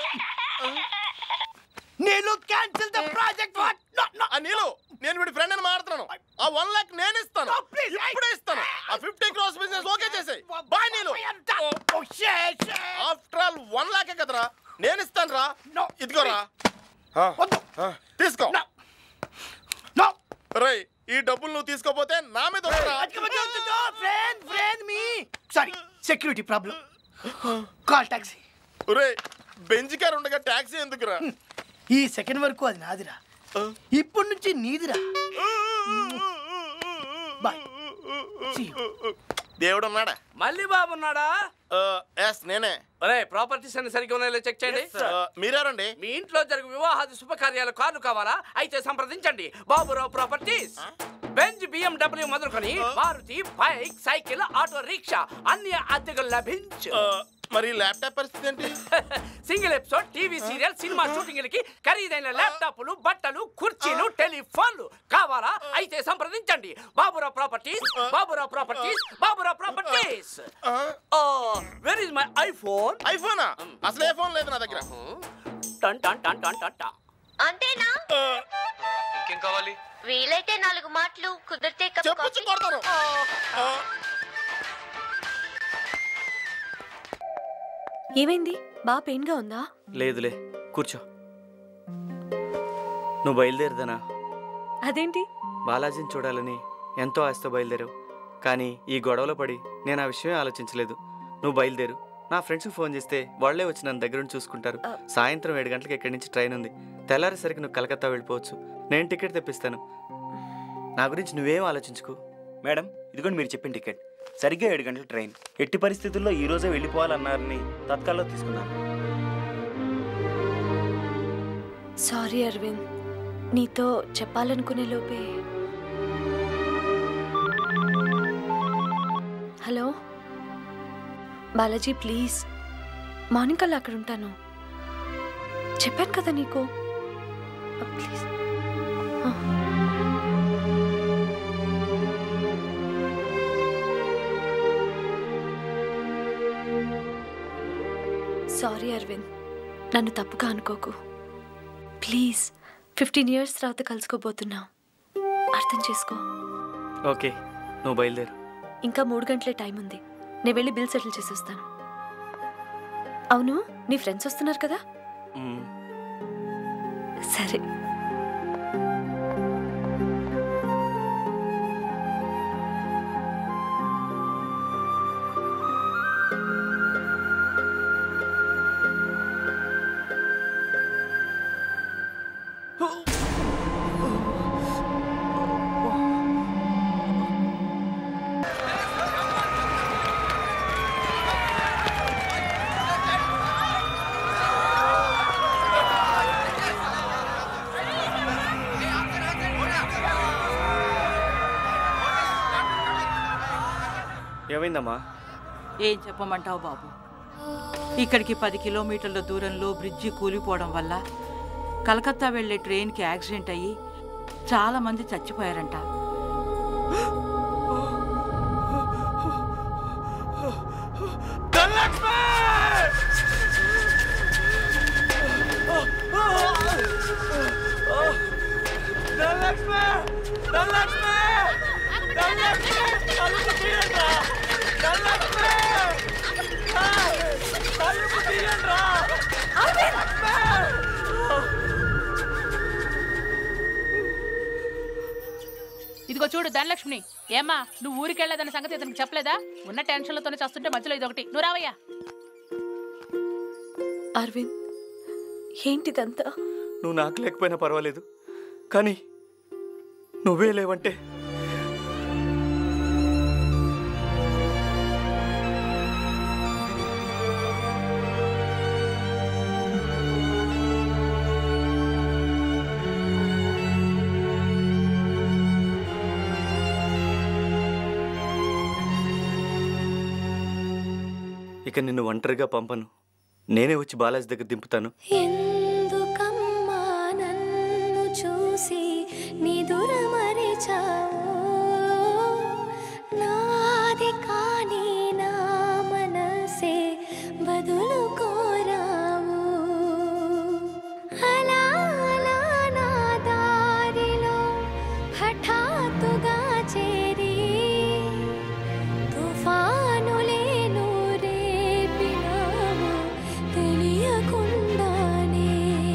నేను క్యాన్సిల్ ద ప్రాజెక్ట్ వాట్ ఆ నీళ్ళు నేను వీడి ఫ్రెండ్ అని మాడుతున్నాను ఆ వన్ లాక్ నేను ఇస్తాను ఇప్పుడే ఇస్తాను ఆ ఫిఫ్టీ క్రోర్స్ బిజినెస్ ఓకే చేసేయ్ బాయ్ నీళ్ళు ఆఫ్టర్ ఆల్ వన్ లాకే కదరా నేను ఇస్తాను రా ఇదిగోరా ఆ, ఆ, తీసుకో రై ఈ డబ్బులు నువ్వు తీసుకోపోతే నా మీద ఒట్టురా. Friend friend me sorry security problem call taxi ఒరేయ్ బెంజ్ కార్ ఉండగా టాక్సీ ఎందుకురా ఈ సెకండ్ వరకు అది నాదిరా ఇప్పటి నుంచి నీదిరా బాయ్ దేవుడు ఉన్నాడా మళ్ళీ బాబు ఉన్నాడా ఎస్ నేనే ఒరే ప్రాపర్టీస్ అన్ని సరిగ్గా ఉన్నాయో చెక్ చేయండి Yes, sir. మీరెవరండి మీ ఇంట్లో జరుగు వివాహాది శుభకార్యాలు కార్లు కావాలా అయితే సంప్రదించండి బాబురావు ప్రాపర్టీస్ బెంజ్ బిఎండబ్ల్యూ మొదలుకొని Maruti bike cycle auto rickshaw అన్ని అద్దెలు లభించు మరి ల్యాప్టాప్ పరిస్థితి ఏంటి single episode TV serial cinema షూటింగ్లకి ఖరీదైన ల్యాప్టాప్లు బట్టలు కుర్చీలు టెలిఫోన్లు కావాలా అయితే సంప్రదించండి Baburao properties Baburao properties Baburao properties where is my iPhone ఐఫోనా అసలు ఏ ఫోన్ లేదు నా దగ్గర టన్ టన్ టన్ టన్ టన్ టన్ అంతేనా ఇంకేం కావాలి వీలైతే నాలుగు మాటలు కుదిరితే కప్ కాఫీ. ఏమైంది బా పెయిన్గా ఉందా లేదులే కూర్చో నువ్వు బయలుదేరదనా అదేంటి బాలాజీని చూడాలని ఎంతో ఆశతో బయలుదేరావు కానీ ఈ గొడవలో పడి నేను ఆ విషయం ఆలోచించలేదు నువ్వు బయలుదేరు నా ఫ్రెండ్స్కి ఫోన్ చేస్తే వాళ్ళే వచ్చి నన్ను దగ్గర నుండి చూసుకుంటారు సాయంత్రం ఏడు గంటలకు ఇక్కడి నుంచి ట్రైన్ ఉంది తెల్లారేసరికి నువ్వు కలకత్తా వెళ్ళిపోవచ్చు నేను టికెట్ తెప్పిస్తాను నా గురించి నువ్వేం ఆలోచించుకో మేడం ఇదిగోండి మీరు చెప్పిన టికెట్ సరిగ్గా ఏడు గంటల ట్రైన్ ఎట్టి పరిస్థితుల్లో ఈ రోజే వెళ్ళిపోవాలన్నారని తత్కాల్లో తీసుకున్నాను సారీ అరవింద్ నీతో చెప్పాలనుకునే లోపే హలో బాలాజీ ప్లీజ్ మార్నింగ్ కల్లా అక్కడ ఉంటాను చెప్పాను కదా నీకు ప్లీజ్ సారీ అరవింద్ నన్ను తప్పుగా అనుకోకు ప్లీజ్ ఫిఫ్టీన్ ఇయర్స్ తర్వాత కలుసుకోబోతున్నావు అర్థం చేసుకో ఓకే నువ్వు బయలుదేరు ఇంకా మూడు గంటలే టైం ఉంది నేను వెళ్ళి బిల్ సెటిల్ చేసి వస్తాను అవును నీ ఫ్రెండ్స్ వస్తున్నారు కదా మ్మ్. సరే ఏమైందమ్మా ఏం చెప్పమంటావు బాబు ఇక్కడికి పది కిలోమీటర్ల దూరంలో బ్రిడ్జి కూలిపోవడం వల్ల కలకత్తా వెళ్లే ట్రైన్కి యాక్సిడెంట్ అయ్యి చాలా మంది చచ్చిపోయారంట ఇదిగో చూడు ధనలక్ష్మి ఏమ్మా నువ్వు ఊరికి వెళ్ళేదన్న సంగతి ఇతనికి చెప్పలేదా ఉన్న టెన్షన్లతోనే చస్తుంటే మధ్యలో ఇదొకటి నువ్వు రావయ్యా అరవింద్ ఏంటిదంతా నువ్వు నాకు లేకపోయినా పర్వాలేదు కానీ నువ్వే లేవంటే ఇక నిన్ను ఒంటరిగా పంపను నేనే వచ్చి బాలాజీ దగ్గర దింపుతాను ఎందుకమ్మా నన్ను చూసి నిదురమరిచావు నాది కానీ నా మనసే బదులు కోరావు అలా అలా నా దారిలో హఠాత్తుగా చేరి తుఫానులేను రేపినావు తెలియకుండానే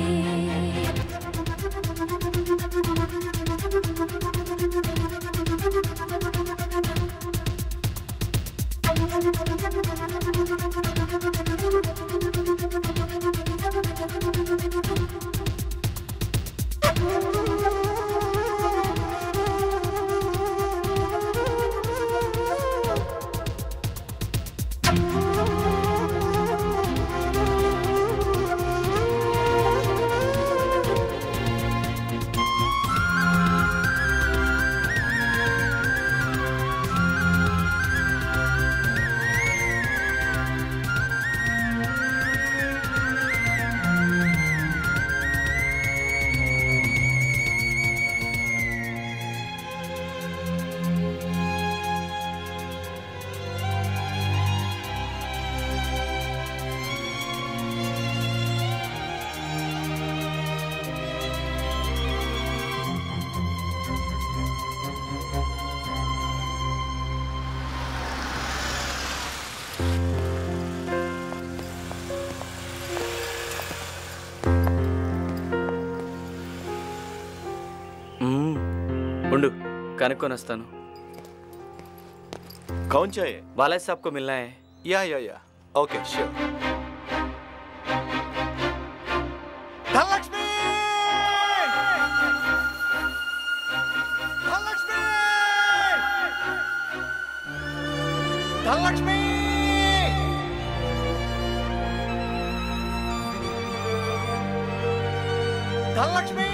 మ్మ్. ఉండు కనుక్కొని వస్తాను कौन चाहिए बालाजी साहब को मिलना है yeah yeah yeah okay sure Dhanalakshmi Dhanalakshmi Dhanalakshmi Dhanalakshmi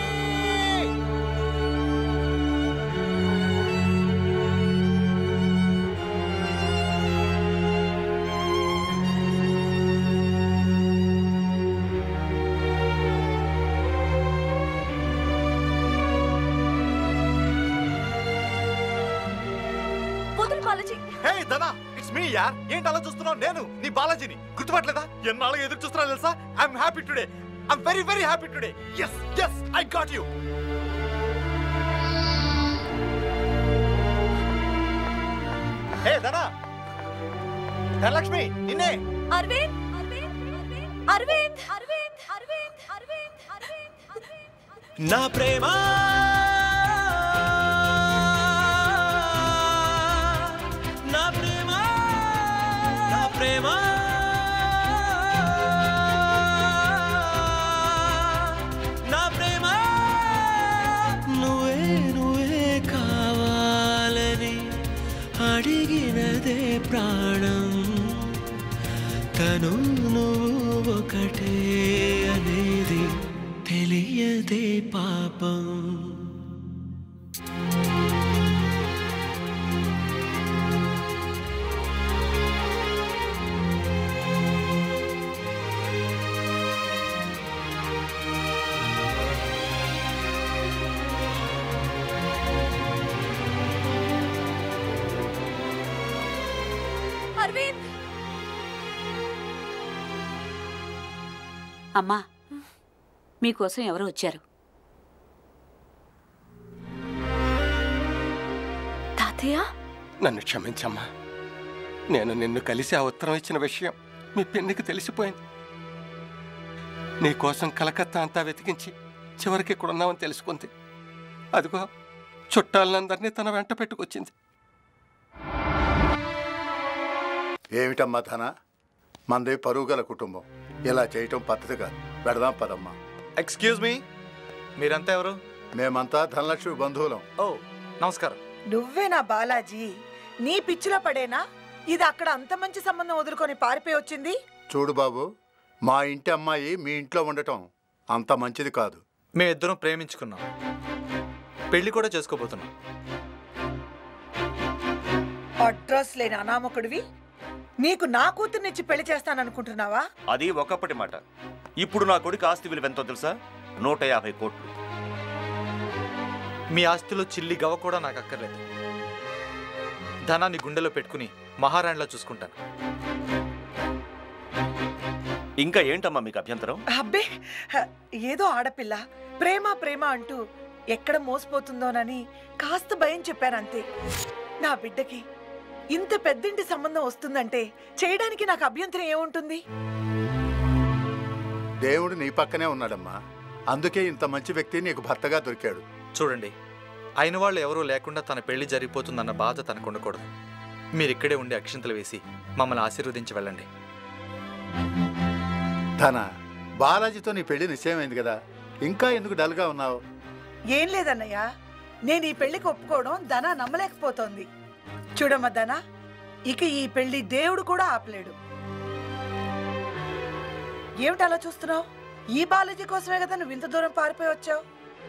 వదులు బాలాజీ హే దనా ఇట్స్ మీ యార్ ఏంటి అలా చూస్తున్నావు నేను నీ బాలాజీని గుర్తుపట్టలేదా ఎన్నాళ్ళగా ఎదురు చూస్తున్నా తెలుసా I'm happy today I'm very very happy today yes yes I got you hey Dhana Dhanalakshmi నిన్నే అరవింద్ అరవింద్ అరవింద్ అరవింద్ అరవింద్ అరవింద్ నా ప్రేమ నా ప్రేమ నా ప్రేమ నా ప్రేమ నువ్వే నువ్వే కావాలని అడిగినదే ప్రాణం తను నువ్వు ఒకటే అనేది తెలియదే పాపం అరవింద్ అమ్మా మీకోసం ఎవరో వచ్చారు తాతయ్య నన్ను క్షమించమ్మా నేను నిన్ను కలిసి ఆ ఉత్తరం ఇచ్చిన విషయం మీ పెన్నికి తెలిసిపోయింది నీకోసం కలకత్తా అంతా వెతికించి చివరికి ఇక్కడ ఉన్నామని తెలుసుకుంది అదిగో చుట్టాలందరినీ తన వెంట పెట్టుకొచ్చింది ఏమిటమ్మా ధన మంది పరుగుగల కుటుంబం ఇలా చేయటం పద్ధతి కాదు పెడదాం పదమ్మా ఎక్స్క్యూజ్ మీ మీరంతా ఎవరు మేమంతా ధనలక్ష్మి బంధువులం ఓ నమస్కారం నువ్వేనా బాలాజీ నీ పిచ్చిలో పడేనా ఇది అక్కడ అంత మంచి సంబంధం వదులుకొని పారిపోయి వచ్చింది చూడు బాబు మా ఇంటి అమ్మాయి మీ ఇంట్లో ఉండటం అంత మంచిది కాదు మేమిద్దరం ప్రేమించుకున్నాం పెళ్లి కూడా చేసుకోబోతున్నాం అడ్రస్ లేని అనామకుడివి నీకు నా కూతుర్నిచ్చి పెళ్లి చేస్తాననుకుంటున్నావా అది ఒకప్పటి మాట ఇప్పుడు నా కొడుకు ఆస్తి విలువ ఎంతో తెలుసా నూట యాభై కోట్లు మీ ఆస్తిలో చిల్లి గవ కూడా నాకు అక్కర్లేదు ధనాన్ని గుండెలో పెట్టుకుని మహారాణిలా చూసుకుంటాను ఇంకా ఏంటమ్మా మీకు అభ్యంతరం అబ్బే హ, ఏదో ఆడపిల్ల ప్రేమ ప్రేమ అంటూ ఎక్కడ మోసపోతుందోనని కాస్త భయం చెప్పానంతే నా బిడ్డకి ఇంత పెద్దింటి సంబంధం వస్తుందంటే చేయడానికి నాకు అభ్యంతరం ఏముంటుంది దేవుడు నీ పక్కనే ఉన్నాడమ్మా అందుకే ఇంత మంచి వ్యక్తి నీకు భర్తగా దొరికాడు చూడండి అయిన వాళ్ళు ఎవరూ లేకుండా తన పెళ్లి జరిగిపోతుందన్న బాధ తనకు ఉండకూడదు మీరు ఇక్కడే ఉండి అక్షింతలు వేసి మమ్మల్ని ఆశీర్వదించి వెళ్ళండి ధన బాలాజీతో నీ పెళ్లి నిశ్చయమైంది కదా ఇంకా ఎందుకు డల్గా ఉన్నావు ఏం లేదన్నయ్య నేను ఈ పెళ్లికి ఒప్పుకోవడం ధన నమ్మలేకపోతోంది చూడమ్మ ధన ఇక ఈ పెళ్లి దేవుడు కూడా ఆపలేడు ఏమిటి అలా చూస్తున్నావు ఈ బాలాజీ కోసమే కదా నువ్వు ఇంత దూరం పారిపోయి వచ్చావు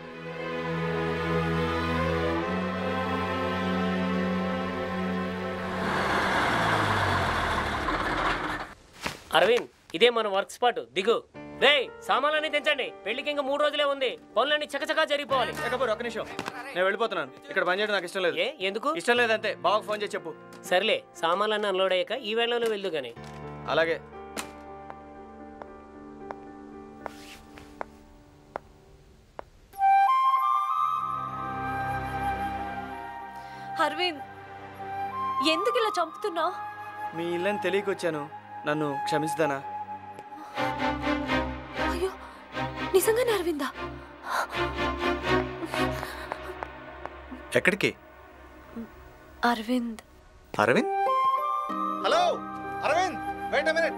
అరవింద్ ఇదే మన వర్క్ స్పాట్ దిగు రే సామాన్లన్నీ తెంచండి పెళ్లికి ఇంకా మూడు రోజులే ఉంది పనులన్నీ చకచకా జరిగిపోవాలి ఎక్కబోరు ఒక్క నిమిషం నేను వెళ్ళిపోతున్నాను ఇక్కడ పని చేయడం నాకు ఇష్టం లేదు ఏ ఎందుకు ఇష్టం లేదంతే బాగా ఫోన్ చేసి చెప్పు సర్లే సామాన్లన్నీ అన్లోడ్ అయ్యాక ఈ వేళలో వెళ్దు గాని అలాగే అరవింద్ ఎందుకు ఇలా చంపుతున్నావు మీ ఇల్లని తెలియకొచ్చాను నన్ను క్షమిస్తానా అయ్యో నిజంగానే అరవిందా ఎక్కడికి Arvind Arvind hello Arvind wait minute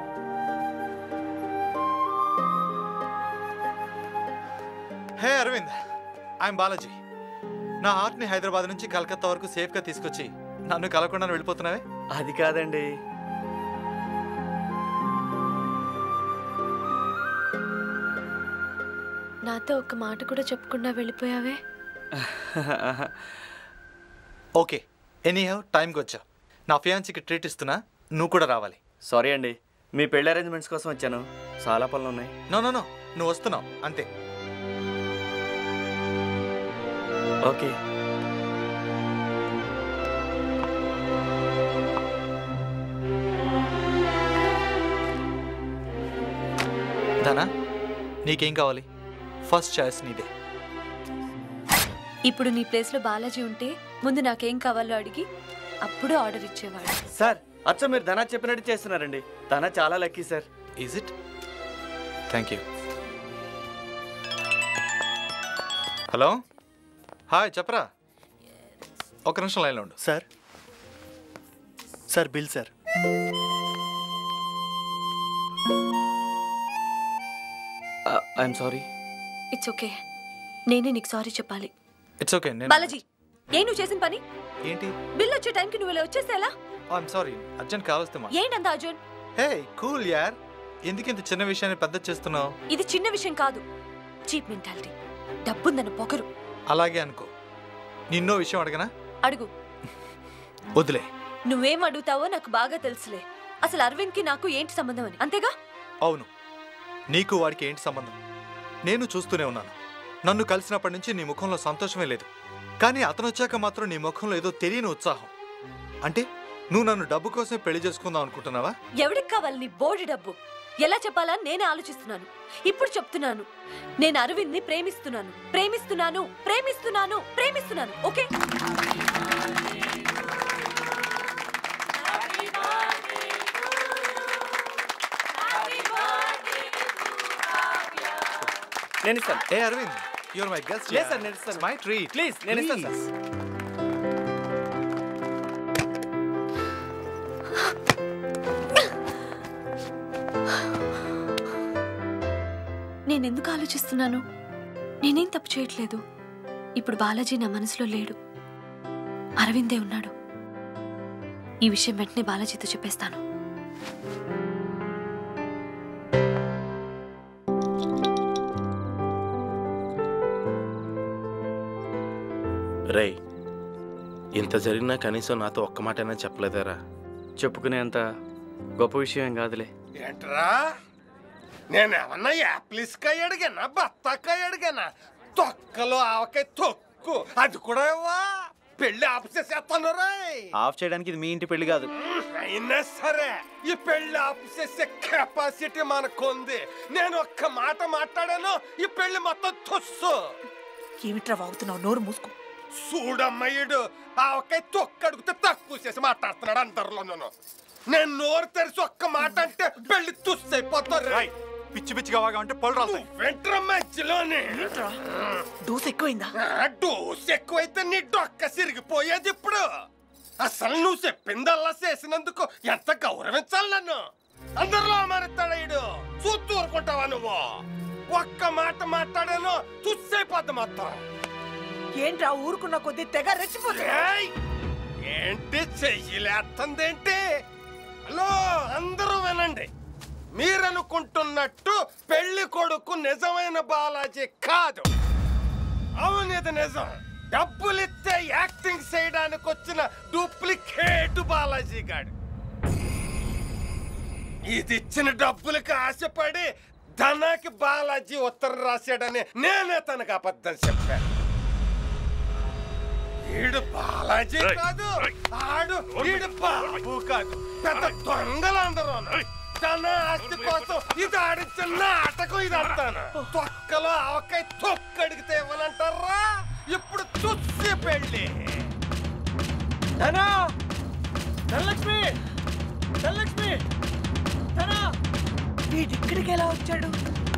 hey Arvind I'm Balaji నా హార్ట్ని హైదరాబాద్ నుంచి కలకత్తా వరకు సేఫ్గా తీసుకొచ్చి నన్ను కలవకుండా వెళ్ళిపోతున్నావే అది కాదండి నాతో ఒక్క మాట కూడా చెప్పకుండా వెళ్ళిపోయావే ఓకే ఎనీ హౌ టైంకి వచ్చా నా ఫియాన్సీకి ట్రీట్ ఇస్తున్నా నువ్వు కూడా రావాలి సారీ అండి మీ పెళ్లి అరేంజ్మెంట్స్ కోసం వచ్చాను చాలా పనులు ఉన్నాయి నో నో నో నువ్వు వస్తున్నావు అంతే ఓకే ధనా నీకేం కావాలి ఫస్ట్ చాయిస్ నీదే ఇప్పుడు నీ ప్లేస్లో బాలాజీ ఉంటే ముందు నాకేం కావాలో అడిగి అప్పుడు ఆర్డర్ ఇచ్చేవాడు సార్ అచ్చ మీరు ధనా చెప్పినట్టు చేస్తున్నారండి ధన చాలా lucky sir is it thank you hello hi చెప్పరా ఒక నిమిషం లైన్లో ఉండు sir sir bill sir I'm sorry it's okay నేనే నీకు సారీ చెప్పాలి ఇట్స్ ఓకే నేను బాలాజీ ఏ నువ్వు చేసిన పని ఏంటి బిల్ వచ్చే టైంకి నువ్వు ఇలా వచ్చేస్తే ఎలా ఐఎమ్ సారీ అర్జెంట్ కావస్తే మా ఏంటంత అర్జున్ హే కూల్ యార్ ఎందుకు ఇంత చిన్న విషయాన్ని పెద్ద చేస్తున్నావు ఇది చిన్న విషయం కాదు చీప్ మెంటాలిటీ డబ్బుందన్న పొగరు అలాగే అనుకో నిన్నో విషయం అడగనా అడుగు వదిలే నువ్వేం అడుగుతావో నాకు బాగా తెలుసులే అసలు అరవింద్కి నాకు ఏంటి సంబంధం అని అంతేగా అవును నీకు వాడికి ఏంటి సంబంధం నేను చూస్తూనే ఉన్నాను నన్ను కలిసినప్పటి నుంచి నీ ముఖంలో సంతోషమే లేదు కానీ అతను వచ్చాక మాత్రం నీ ముఖంలో ఏదో తెలియని ఉత్సాహం అంటే నువ్వు నన్ను డబ్బు కోసం పెళ్లి చేసుకుందాం అనుకుంటున్నావా ఎవడికి కావాలి నీ బోడి డబ్బు ఎలా చెప్పాలని నేనే ఆలోచిస్తున్నాను ఇప్పుడు చెప్తున్నాను నేను అరవింద్ని ప్రేమిస్తున్నాను ప్రేమిస్తున్నాను ప్రేమిస్తున్నాను ప్రేమిస్తున్నాను ఓకే నేను ఇస్తాను ఏ అరవింద్ యువర్ మై గెస్ట్ లేదు సార్ నేను ఇస్తాను మై ట్రీట్ ప్లీజ్ నేను ఇస్తాను సార్ నేనెందుకు ఆలోచిస్తున్నాను నేనేం తప్పు చేయట్లేదు ఇప్పుడు బాలాజీ నా మనసులో లేడు అరవిందే ఉన్నాడు ఈ విషయం వెంటనే బాలాజీతో చెప్పేస్తాను రేయ్ ఇంత జరిగినా కనీసం నాతో ఒక్క మాటైనా చెప్పలేదారా చెప్పుకునేంత గొప్ప విషయం ఏం కాదులే ఏంట్రా నేను ఏమన్నా యాప్లిస్కాయ అడిగానా బత్తాకాయ అడిగానా తొక్కలో ఆవకాయ తొక్కు అది కూడా ఇవ్వా పెళ్లి ఆఫ్ చేసేస్తాను రాయ్ ఆఫ్ చేయడానికి ఇది మీ ఇంటి పెళ్లి కాదు అయినా సరే ఈ పెళ్లి ఆఫ్ చేసే కెపాసిటీ మనకుంది నేను ఒక్క మాట మాట్లాడాను ఈ పెళ్లి మొత్తం తుస్సు ఏమిట్రా వాగుతున్నావు నోరు మూసుకో చూడమ్మయ్యుడు ఆవకాయ తొక్క అడిగితే తక్కువ చేసి మాట్లాడుతున్నాడు అందరిలో నేను నేను నోరు తెరిచి ఒక్క మాట అంటే పెళ్లి తుస్సైపోతారు పిచ్చి పిచ్చిగా వాగా అంటే పళ్ళు రాస్తాయి వెంట్ర మధ్యలోనే డోస్ ఎక్కువైందా ఆ, డోస్ ఎక్కువైతే నీ డొక్క సిరిగిపోయేది ఇప్పుడు అసలు నువ్వు చెప్పిందల్లా చేసినందుకు ఎంత గౌరవించాలి నన్ను అందరిలో మారుతాడు చూస్తూ ఊరుకుంటావా నువ్వు ఒక్క మాట మాట్లాడాను తుస్సైపోద్ది మొత్తం ఏంట్రా ఊరుకున్న కొద్దీ తెగ రెచ్చిపోతుంది ఏయ్! ఏంటి చెయ్యలేస్తుందేంటి హలో అందరూ వినండి మీరనుకుంటున్నట్టు పెళ్లి కొడుకు నిజమైన బాలాజీ కాదు అవును ఇది నిజం డబ్బులిస్తే యాక్టింగ్ చేయడానికి వచ్చిన డూప్లికేట్ బాలాజీ గాడు ఇది ఇచ్చిన డబ్బులకి ఆశపడి ధనాకి బాలాజీ ఉత్తరం రాశాడని నేనే తనకు అబద్ధం చెప్పాను ఈడు బాలాజీ కాదు ఆడు ఈడు బాబు కాదు పెద్ద దొంగలందరూ తన ఆస్తి కోసం ఇది ఆడించిన నాటకం ఇది అంటాను తొక్కలో ఆవకాయ తొక్క అడిగితే ఇవ్వనంటారా ఇప్పుడు తుస్సి పెళ్ళి ధనా ధనలక్ష్మి ధనలక్ష్మి ధనా వీడిక్కడికి ఎలా వచ్చాడు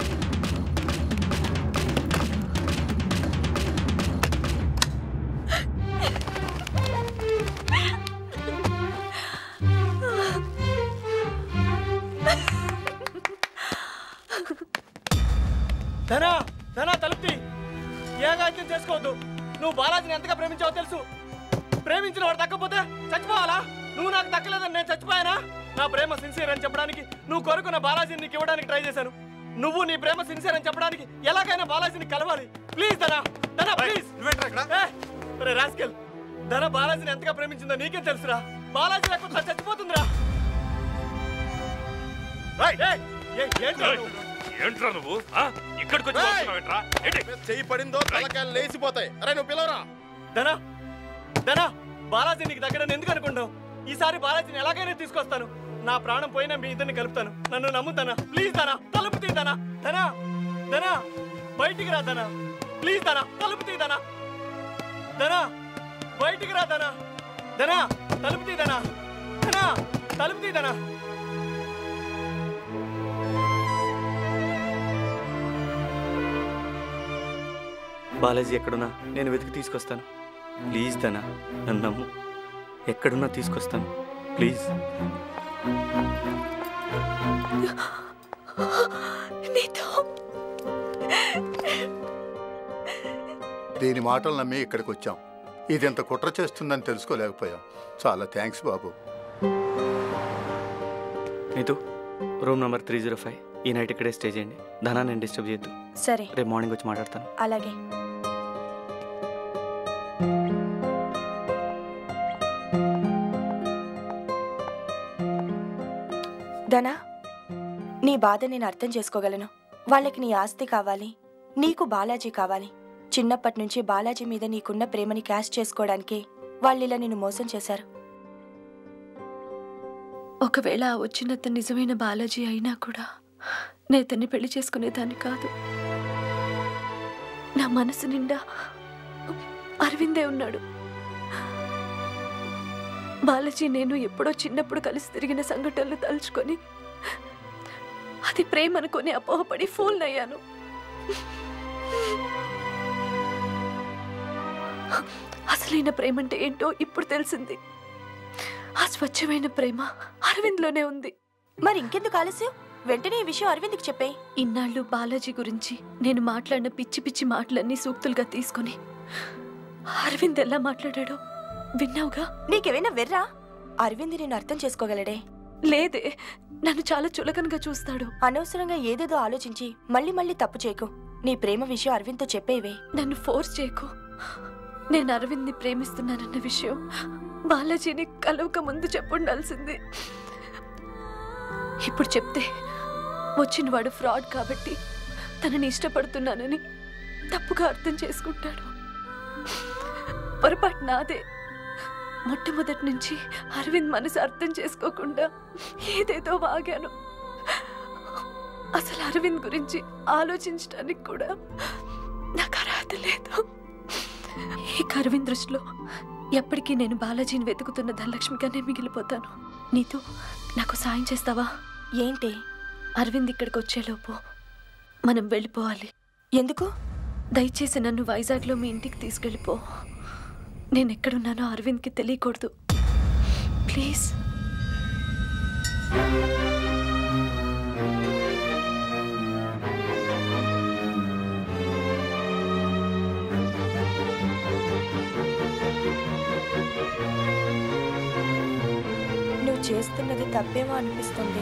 ధనా ధనా తలుపుతి ఏగాత్యం చేసుకోవద్దు నువ్వు బాలాజీని ఎంతగా ప్రేమించావో తెలుసు ప్రేమించిన వాడు దక్కపోతే చచ్చిపోవాలా నువ్వు నాకు దక్కలేదని నేను చచ్చిపోయానా నా ప్రేమ సిన్సియర్ అని చెప్పడానికి నువ్వు కోరుకున్న బాలాజీని నీకు ఇవ్వడానికి ట్రై చేశాను నువ్వు నీ ప్రేమ సిన్సియర్ అని చెప్పడానికి ఎలాగైనా బాలాజీని కలవాలి ప్లీజ్ ధనా ధనా ప్లీజ్ రే రాస్కెల్ ధన బాలాజీని ఎంతగా ప్రేమించిందో నీకే తెలుసురా బాలాజీ లేకపోతే చచ్చిపోతుందిరా ఏయ్, ఏయ్, ఏంట్రా నువ్వు? ఏంట్రా నువ్వు ఇక్కడికి చెయ్యి పడిందో తలకాయలు లేచిపోతాయి అరే నువ్వు పిలవరా ధనా ధనా బాలాజీ నీకు దగ్గర ఎందుకు అనుకుంటావు ఈసారి బాలాజీని ఎలాగైనా తీసుకొస్తాను నా ప్రాణం పోయినా మీ ఇద్దరిని కలుపుతాను నన్ను నమ్ముతానా ప్లీజ్ ధనా తలుపు తీదనా ధనా ధనా బయటికి రా ధనా ప్లీజ్ ధనా తలుపు తీదనా ధనా బయటికి రా ధనా ధనా తలుపు తీదనా ధనా తలుపు తీదనా బాలాజీ ఎక్కడున్నా నేను వెతికి తీసుకొస్తాను ప్లీజ్ ధనా నన్ను నమ్ము ఎక్కడున్నా తీసుకొస్తాను ప్లీజ్ నీతో దీని మాటలు నమ్మి ఇక్కడికి వచ్చాం ఇది ఎంత కుట్ర చేస్తుందని తెలుసుకోలేకపోయాం చాలా థ్యాంక్స్ బాబు నీతు room number three zero five ఈ నైట్ ఇక్కడే స్టే చేయండి ధనా నేను డిస్టర్బ్ చేయొద్దు సరే రేపు మార్నింగ్ వచ్చి మాట్లాడతాను అలాగే ధనా నీ బాధ నేను అర్థం చేసుకోగలను వాళ్ళకి నీ ఆస్తి కావాలి నీకు బాలాజీ కావాలి చిన్నప్పటి నుంచి బాలాజీ మీద నీకున్న ప్రేమని క్యాష్ చేసుకోవడానికి వాళ్ళు ఇలా నిన్ను మోసం చేశారు ఒకవేళ ఆ వచ్చినంత నిజమైన బాలాజీ అయినా కూడా నేను అతన్ని పెళ్లి చేసుకునేదాన్ని కాదు నా మనసు నిండా అరవిందే ఉన్నాడు బాలాజీ నేను ఎప్పుడో చిన్నప్పుడు కలిసి తిరిగిన సంఘటనలు తలుచుకొని అది ప్రేమ అనుకొని అపోహపడి ఫూల్ అయ్యాను అసలైన ప్రేమ అంటే ఏంటో ఇప్పుడు తెలిసింది ఆ స్వచ్ఛమైన ప్రేమ అరవింద్లోనే ఉంది మరి ఇంకెందుకు ఆలస్యం వెంటనే ఈ విషయం అరవింద్కి చెప్పే ఇన్నాళ్ళు బాలాజీ గురించి నేను మాట్లాడిన పిచ్చి పిచ్చి మాటలన్నీ సూక్తులుగా తీసుకొని అరవింద్ ఎలా మాట్లాడాడో విన్నావుగా నీకేమైనా వెర్రా అరవింద్ నేను అర్థం చేసుకోగలడే లేదే నన్ను చాలా చులకనగా చూస్తాడు అనవసరంగా ఏదేదో ఆలోచించి మళ్ళీ మళ్ళీ తప్పు చేయకు నీ ప్రేమ విషయం అరవింద్తో చెప్పేవే నన్ను ఫోర్స్ చేయకు నేను అరవింద్ని ప్రేమిస్తున్నానన్న విషయం బాలాజీని కలవక ముందు చెప్పుండాల్సింది ఇప్పుడు చెప్తే వచ్చిన వాడు ఫ్రాడ్ కాబట్టి తనని ఇష్టపడుతున్నానని తప్పుగా అర్థం చేసుకుంటాడు పొరపాటు నాదే మొట్టమొదటి నుంచి అరవింద్ మనసు అర్థం చేసుకోకుండా ఏదేదో వాగాను అసలు అరవింద్ గురించి ఆలోచించడానికి కూడా నాకు అర్హత లేదు ఈ అరవింద్ దృష్టిలో ఎప్పటికీ నేను బాలాజీని వెతుకుతున్న ధనలక్ష్మిగానే మిగిలిపోతాను నీతో నాకు సాయం చేస్తావా ఏంటి అరవింద్ ఇక్కడికి వచ్చేలోపు మనం వెళ్ళిపోవాలి ఎందుకు దయచేసి నన్ను వైజాగ్లో మీ ఇంటికి తీసుకెళ్ళిపో నేను ఎక్కడున్నానో అరవింద్కి తెలియకూడదు ప్లీజ్ నువ్వు చేస్తున్నది తప్పేమో అనిపిస్తుంది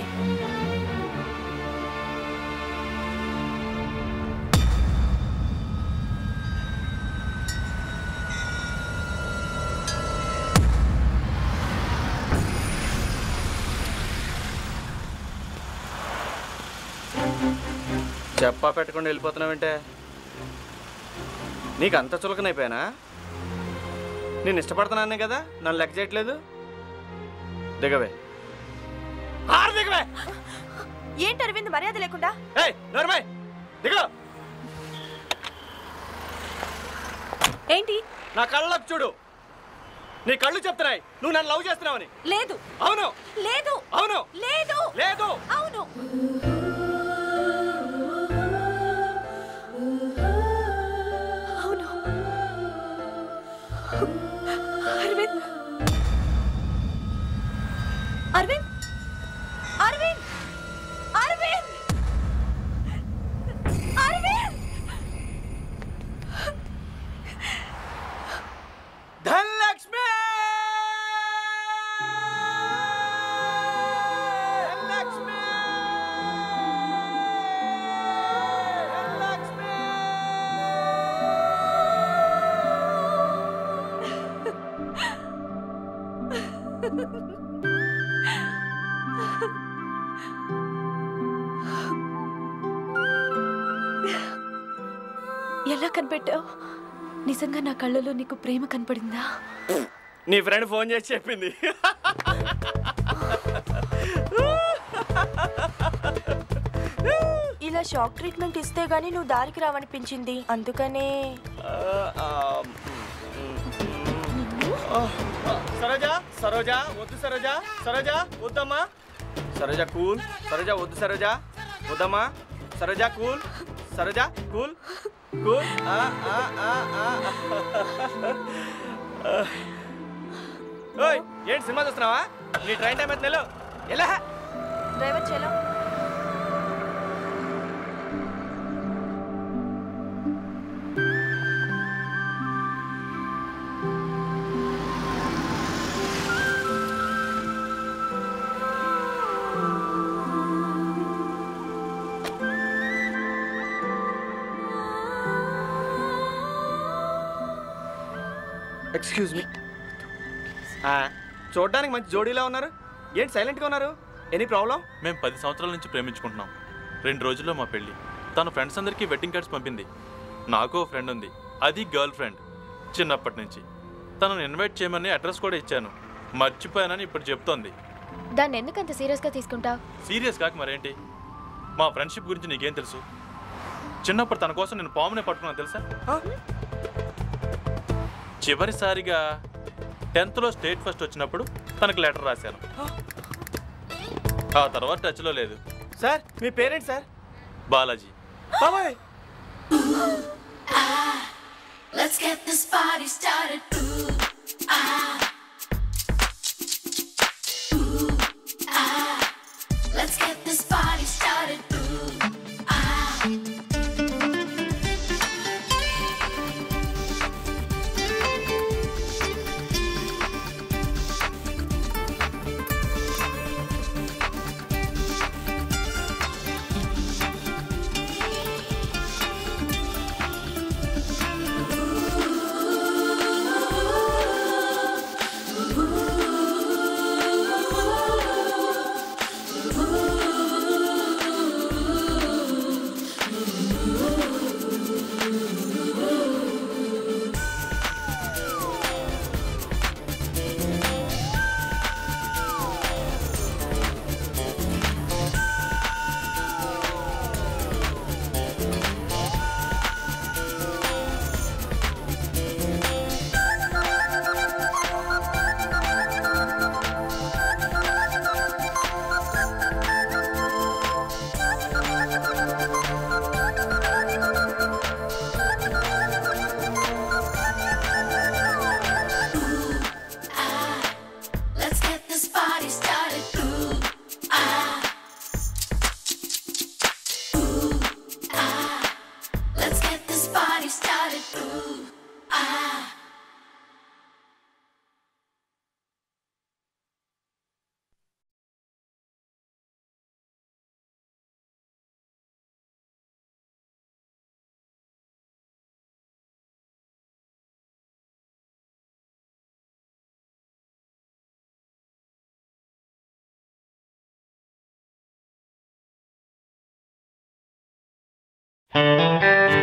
చెప్పా పెట్టకుండా వెళ్ళిపోతున్నావంటే నీకు అంత చులకనైపోయానా నేను ఇష్టపడుతున్నానే కదా నన్ను లెక్క చేయట్లేదు దిగవే ఆరు దిగవే ఏంటి అరవింద్ మర్యాద లేకుండా ఏయ్ నోర్మై దిగో ఏంటి నా కళ్ళకు చూడు నీ కళ్ళు చెప్తున్నాయి నువ్వు నన్ను లవ్ చేస్తున్నావని లేదు అవును లేదు అవును లేదు లేదు అవును అవును అరవింద్ అరవింద్ అరవింద్ అరవింద్ అరవింద్ ధనలక్ష్మి ధనలక్ష్మి ఎలా కనిపెట్టావు నిజంగా నా కళ్ళలో నీకు ప్రేమ కనపడిందా నీ ఫ్రెండ్ ఫోన్ చేసి చెప్పింది ఇలా షాక్ ట్రీట్మెంట్ ఇస్తే గానీ నువ్వు దారికి రావనిపించింది అందుకనే సరోజా సరోజా వద్దు సరోజా సరోజా వద్దమ్మా సరోజా కూల్ సరోజా వద్దు సరోజా వద్దమ్మా Saroja cool Saroja cool cool ఆ, ఆ, ఆ, ఆ. ఓయ్ ఏంటి సినిమా చూస్తున్నావా నీ ట్రైన్ టైం అయితే ఎలా డ్రైవర్ చేలో ఎక్స్క్యూజ్ మీ చూడడానికి మంచి జోడీలా ఉన్నారు ఏంటి సైలెంట్గా ఉన్నారు ఎనీ ప్రాబ్లం మేము పది సంవత్సరాల నుంచి ప్రేమించుకుంటున్నాం రెండు రోజుల్లో మా పెళ్ళి తన ఫ్రెండ్స్ అందరికీ వెడ్డింగ్ కార్డ్స్ పంపింది నాకు ఓ ఫ్రెండ్ ఉంది అది గర్ల్ ఫ్రెండ్ చిన్నప్పటి నుంచి తనను ఇన్వైట్ చేయమని అడ్రస్ కూడా ఇచ్చాను మర్చిపోయానని ఇప్పుడు చెప్తోంది దాన్ని ఎందుకు అంత సీరియస్గా తీసుకుంటావు సీరియస్ కాక మరేంటి మా ఫ్రెండ్షిప్ గురించి నీకేం తెలుసు చిన్నప్పుడు తన కోసం నేను పామునే పట్టుకున్నాను తెలుసా చివరిసారిగా టెన్త్లో స్టేట్ ఫస్ట్ వచ్చినప్పుడు తనకు లెటర్ రాశాను ఆ తర్వాత టచ్లో లేదు సార్ మీ పేరెంట్ సార్ బాలాజీ బాబాయ్ Let's get this party started. Ooh, ah. Ooh, ah. Let's get this party started. Ooh, ah. Let's get this party started. Ooh, ah. Ooh, ah. Let's get this party started. Ooh, ah. Thank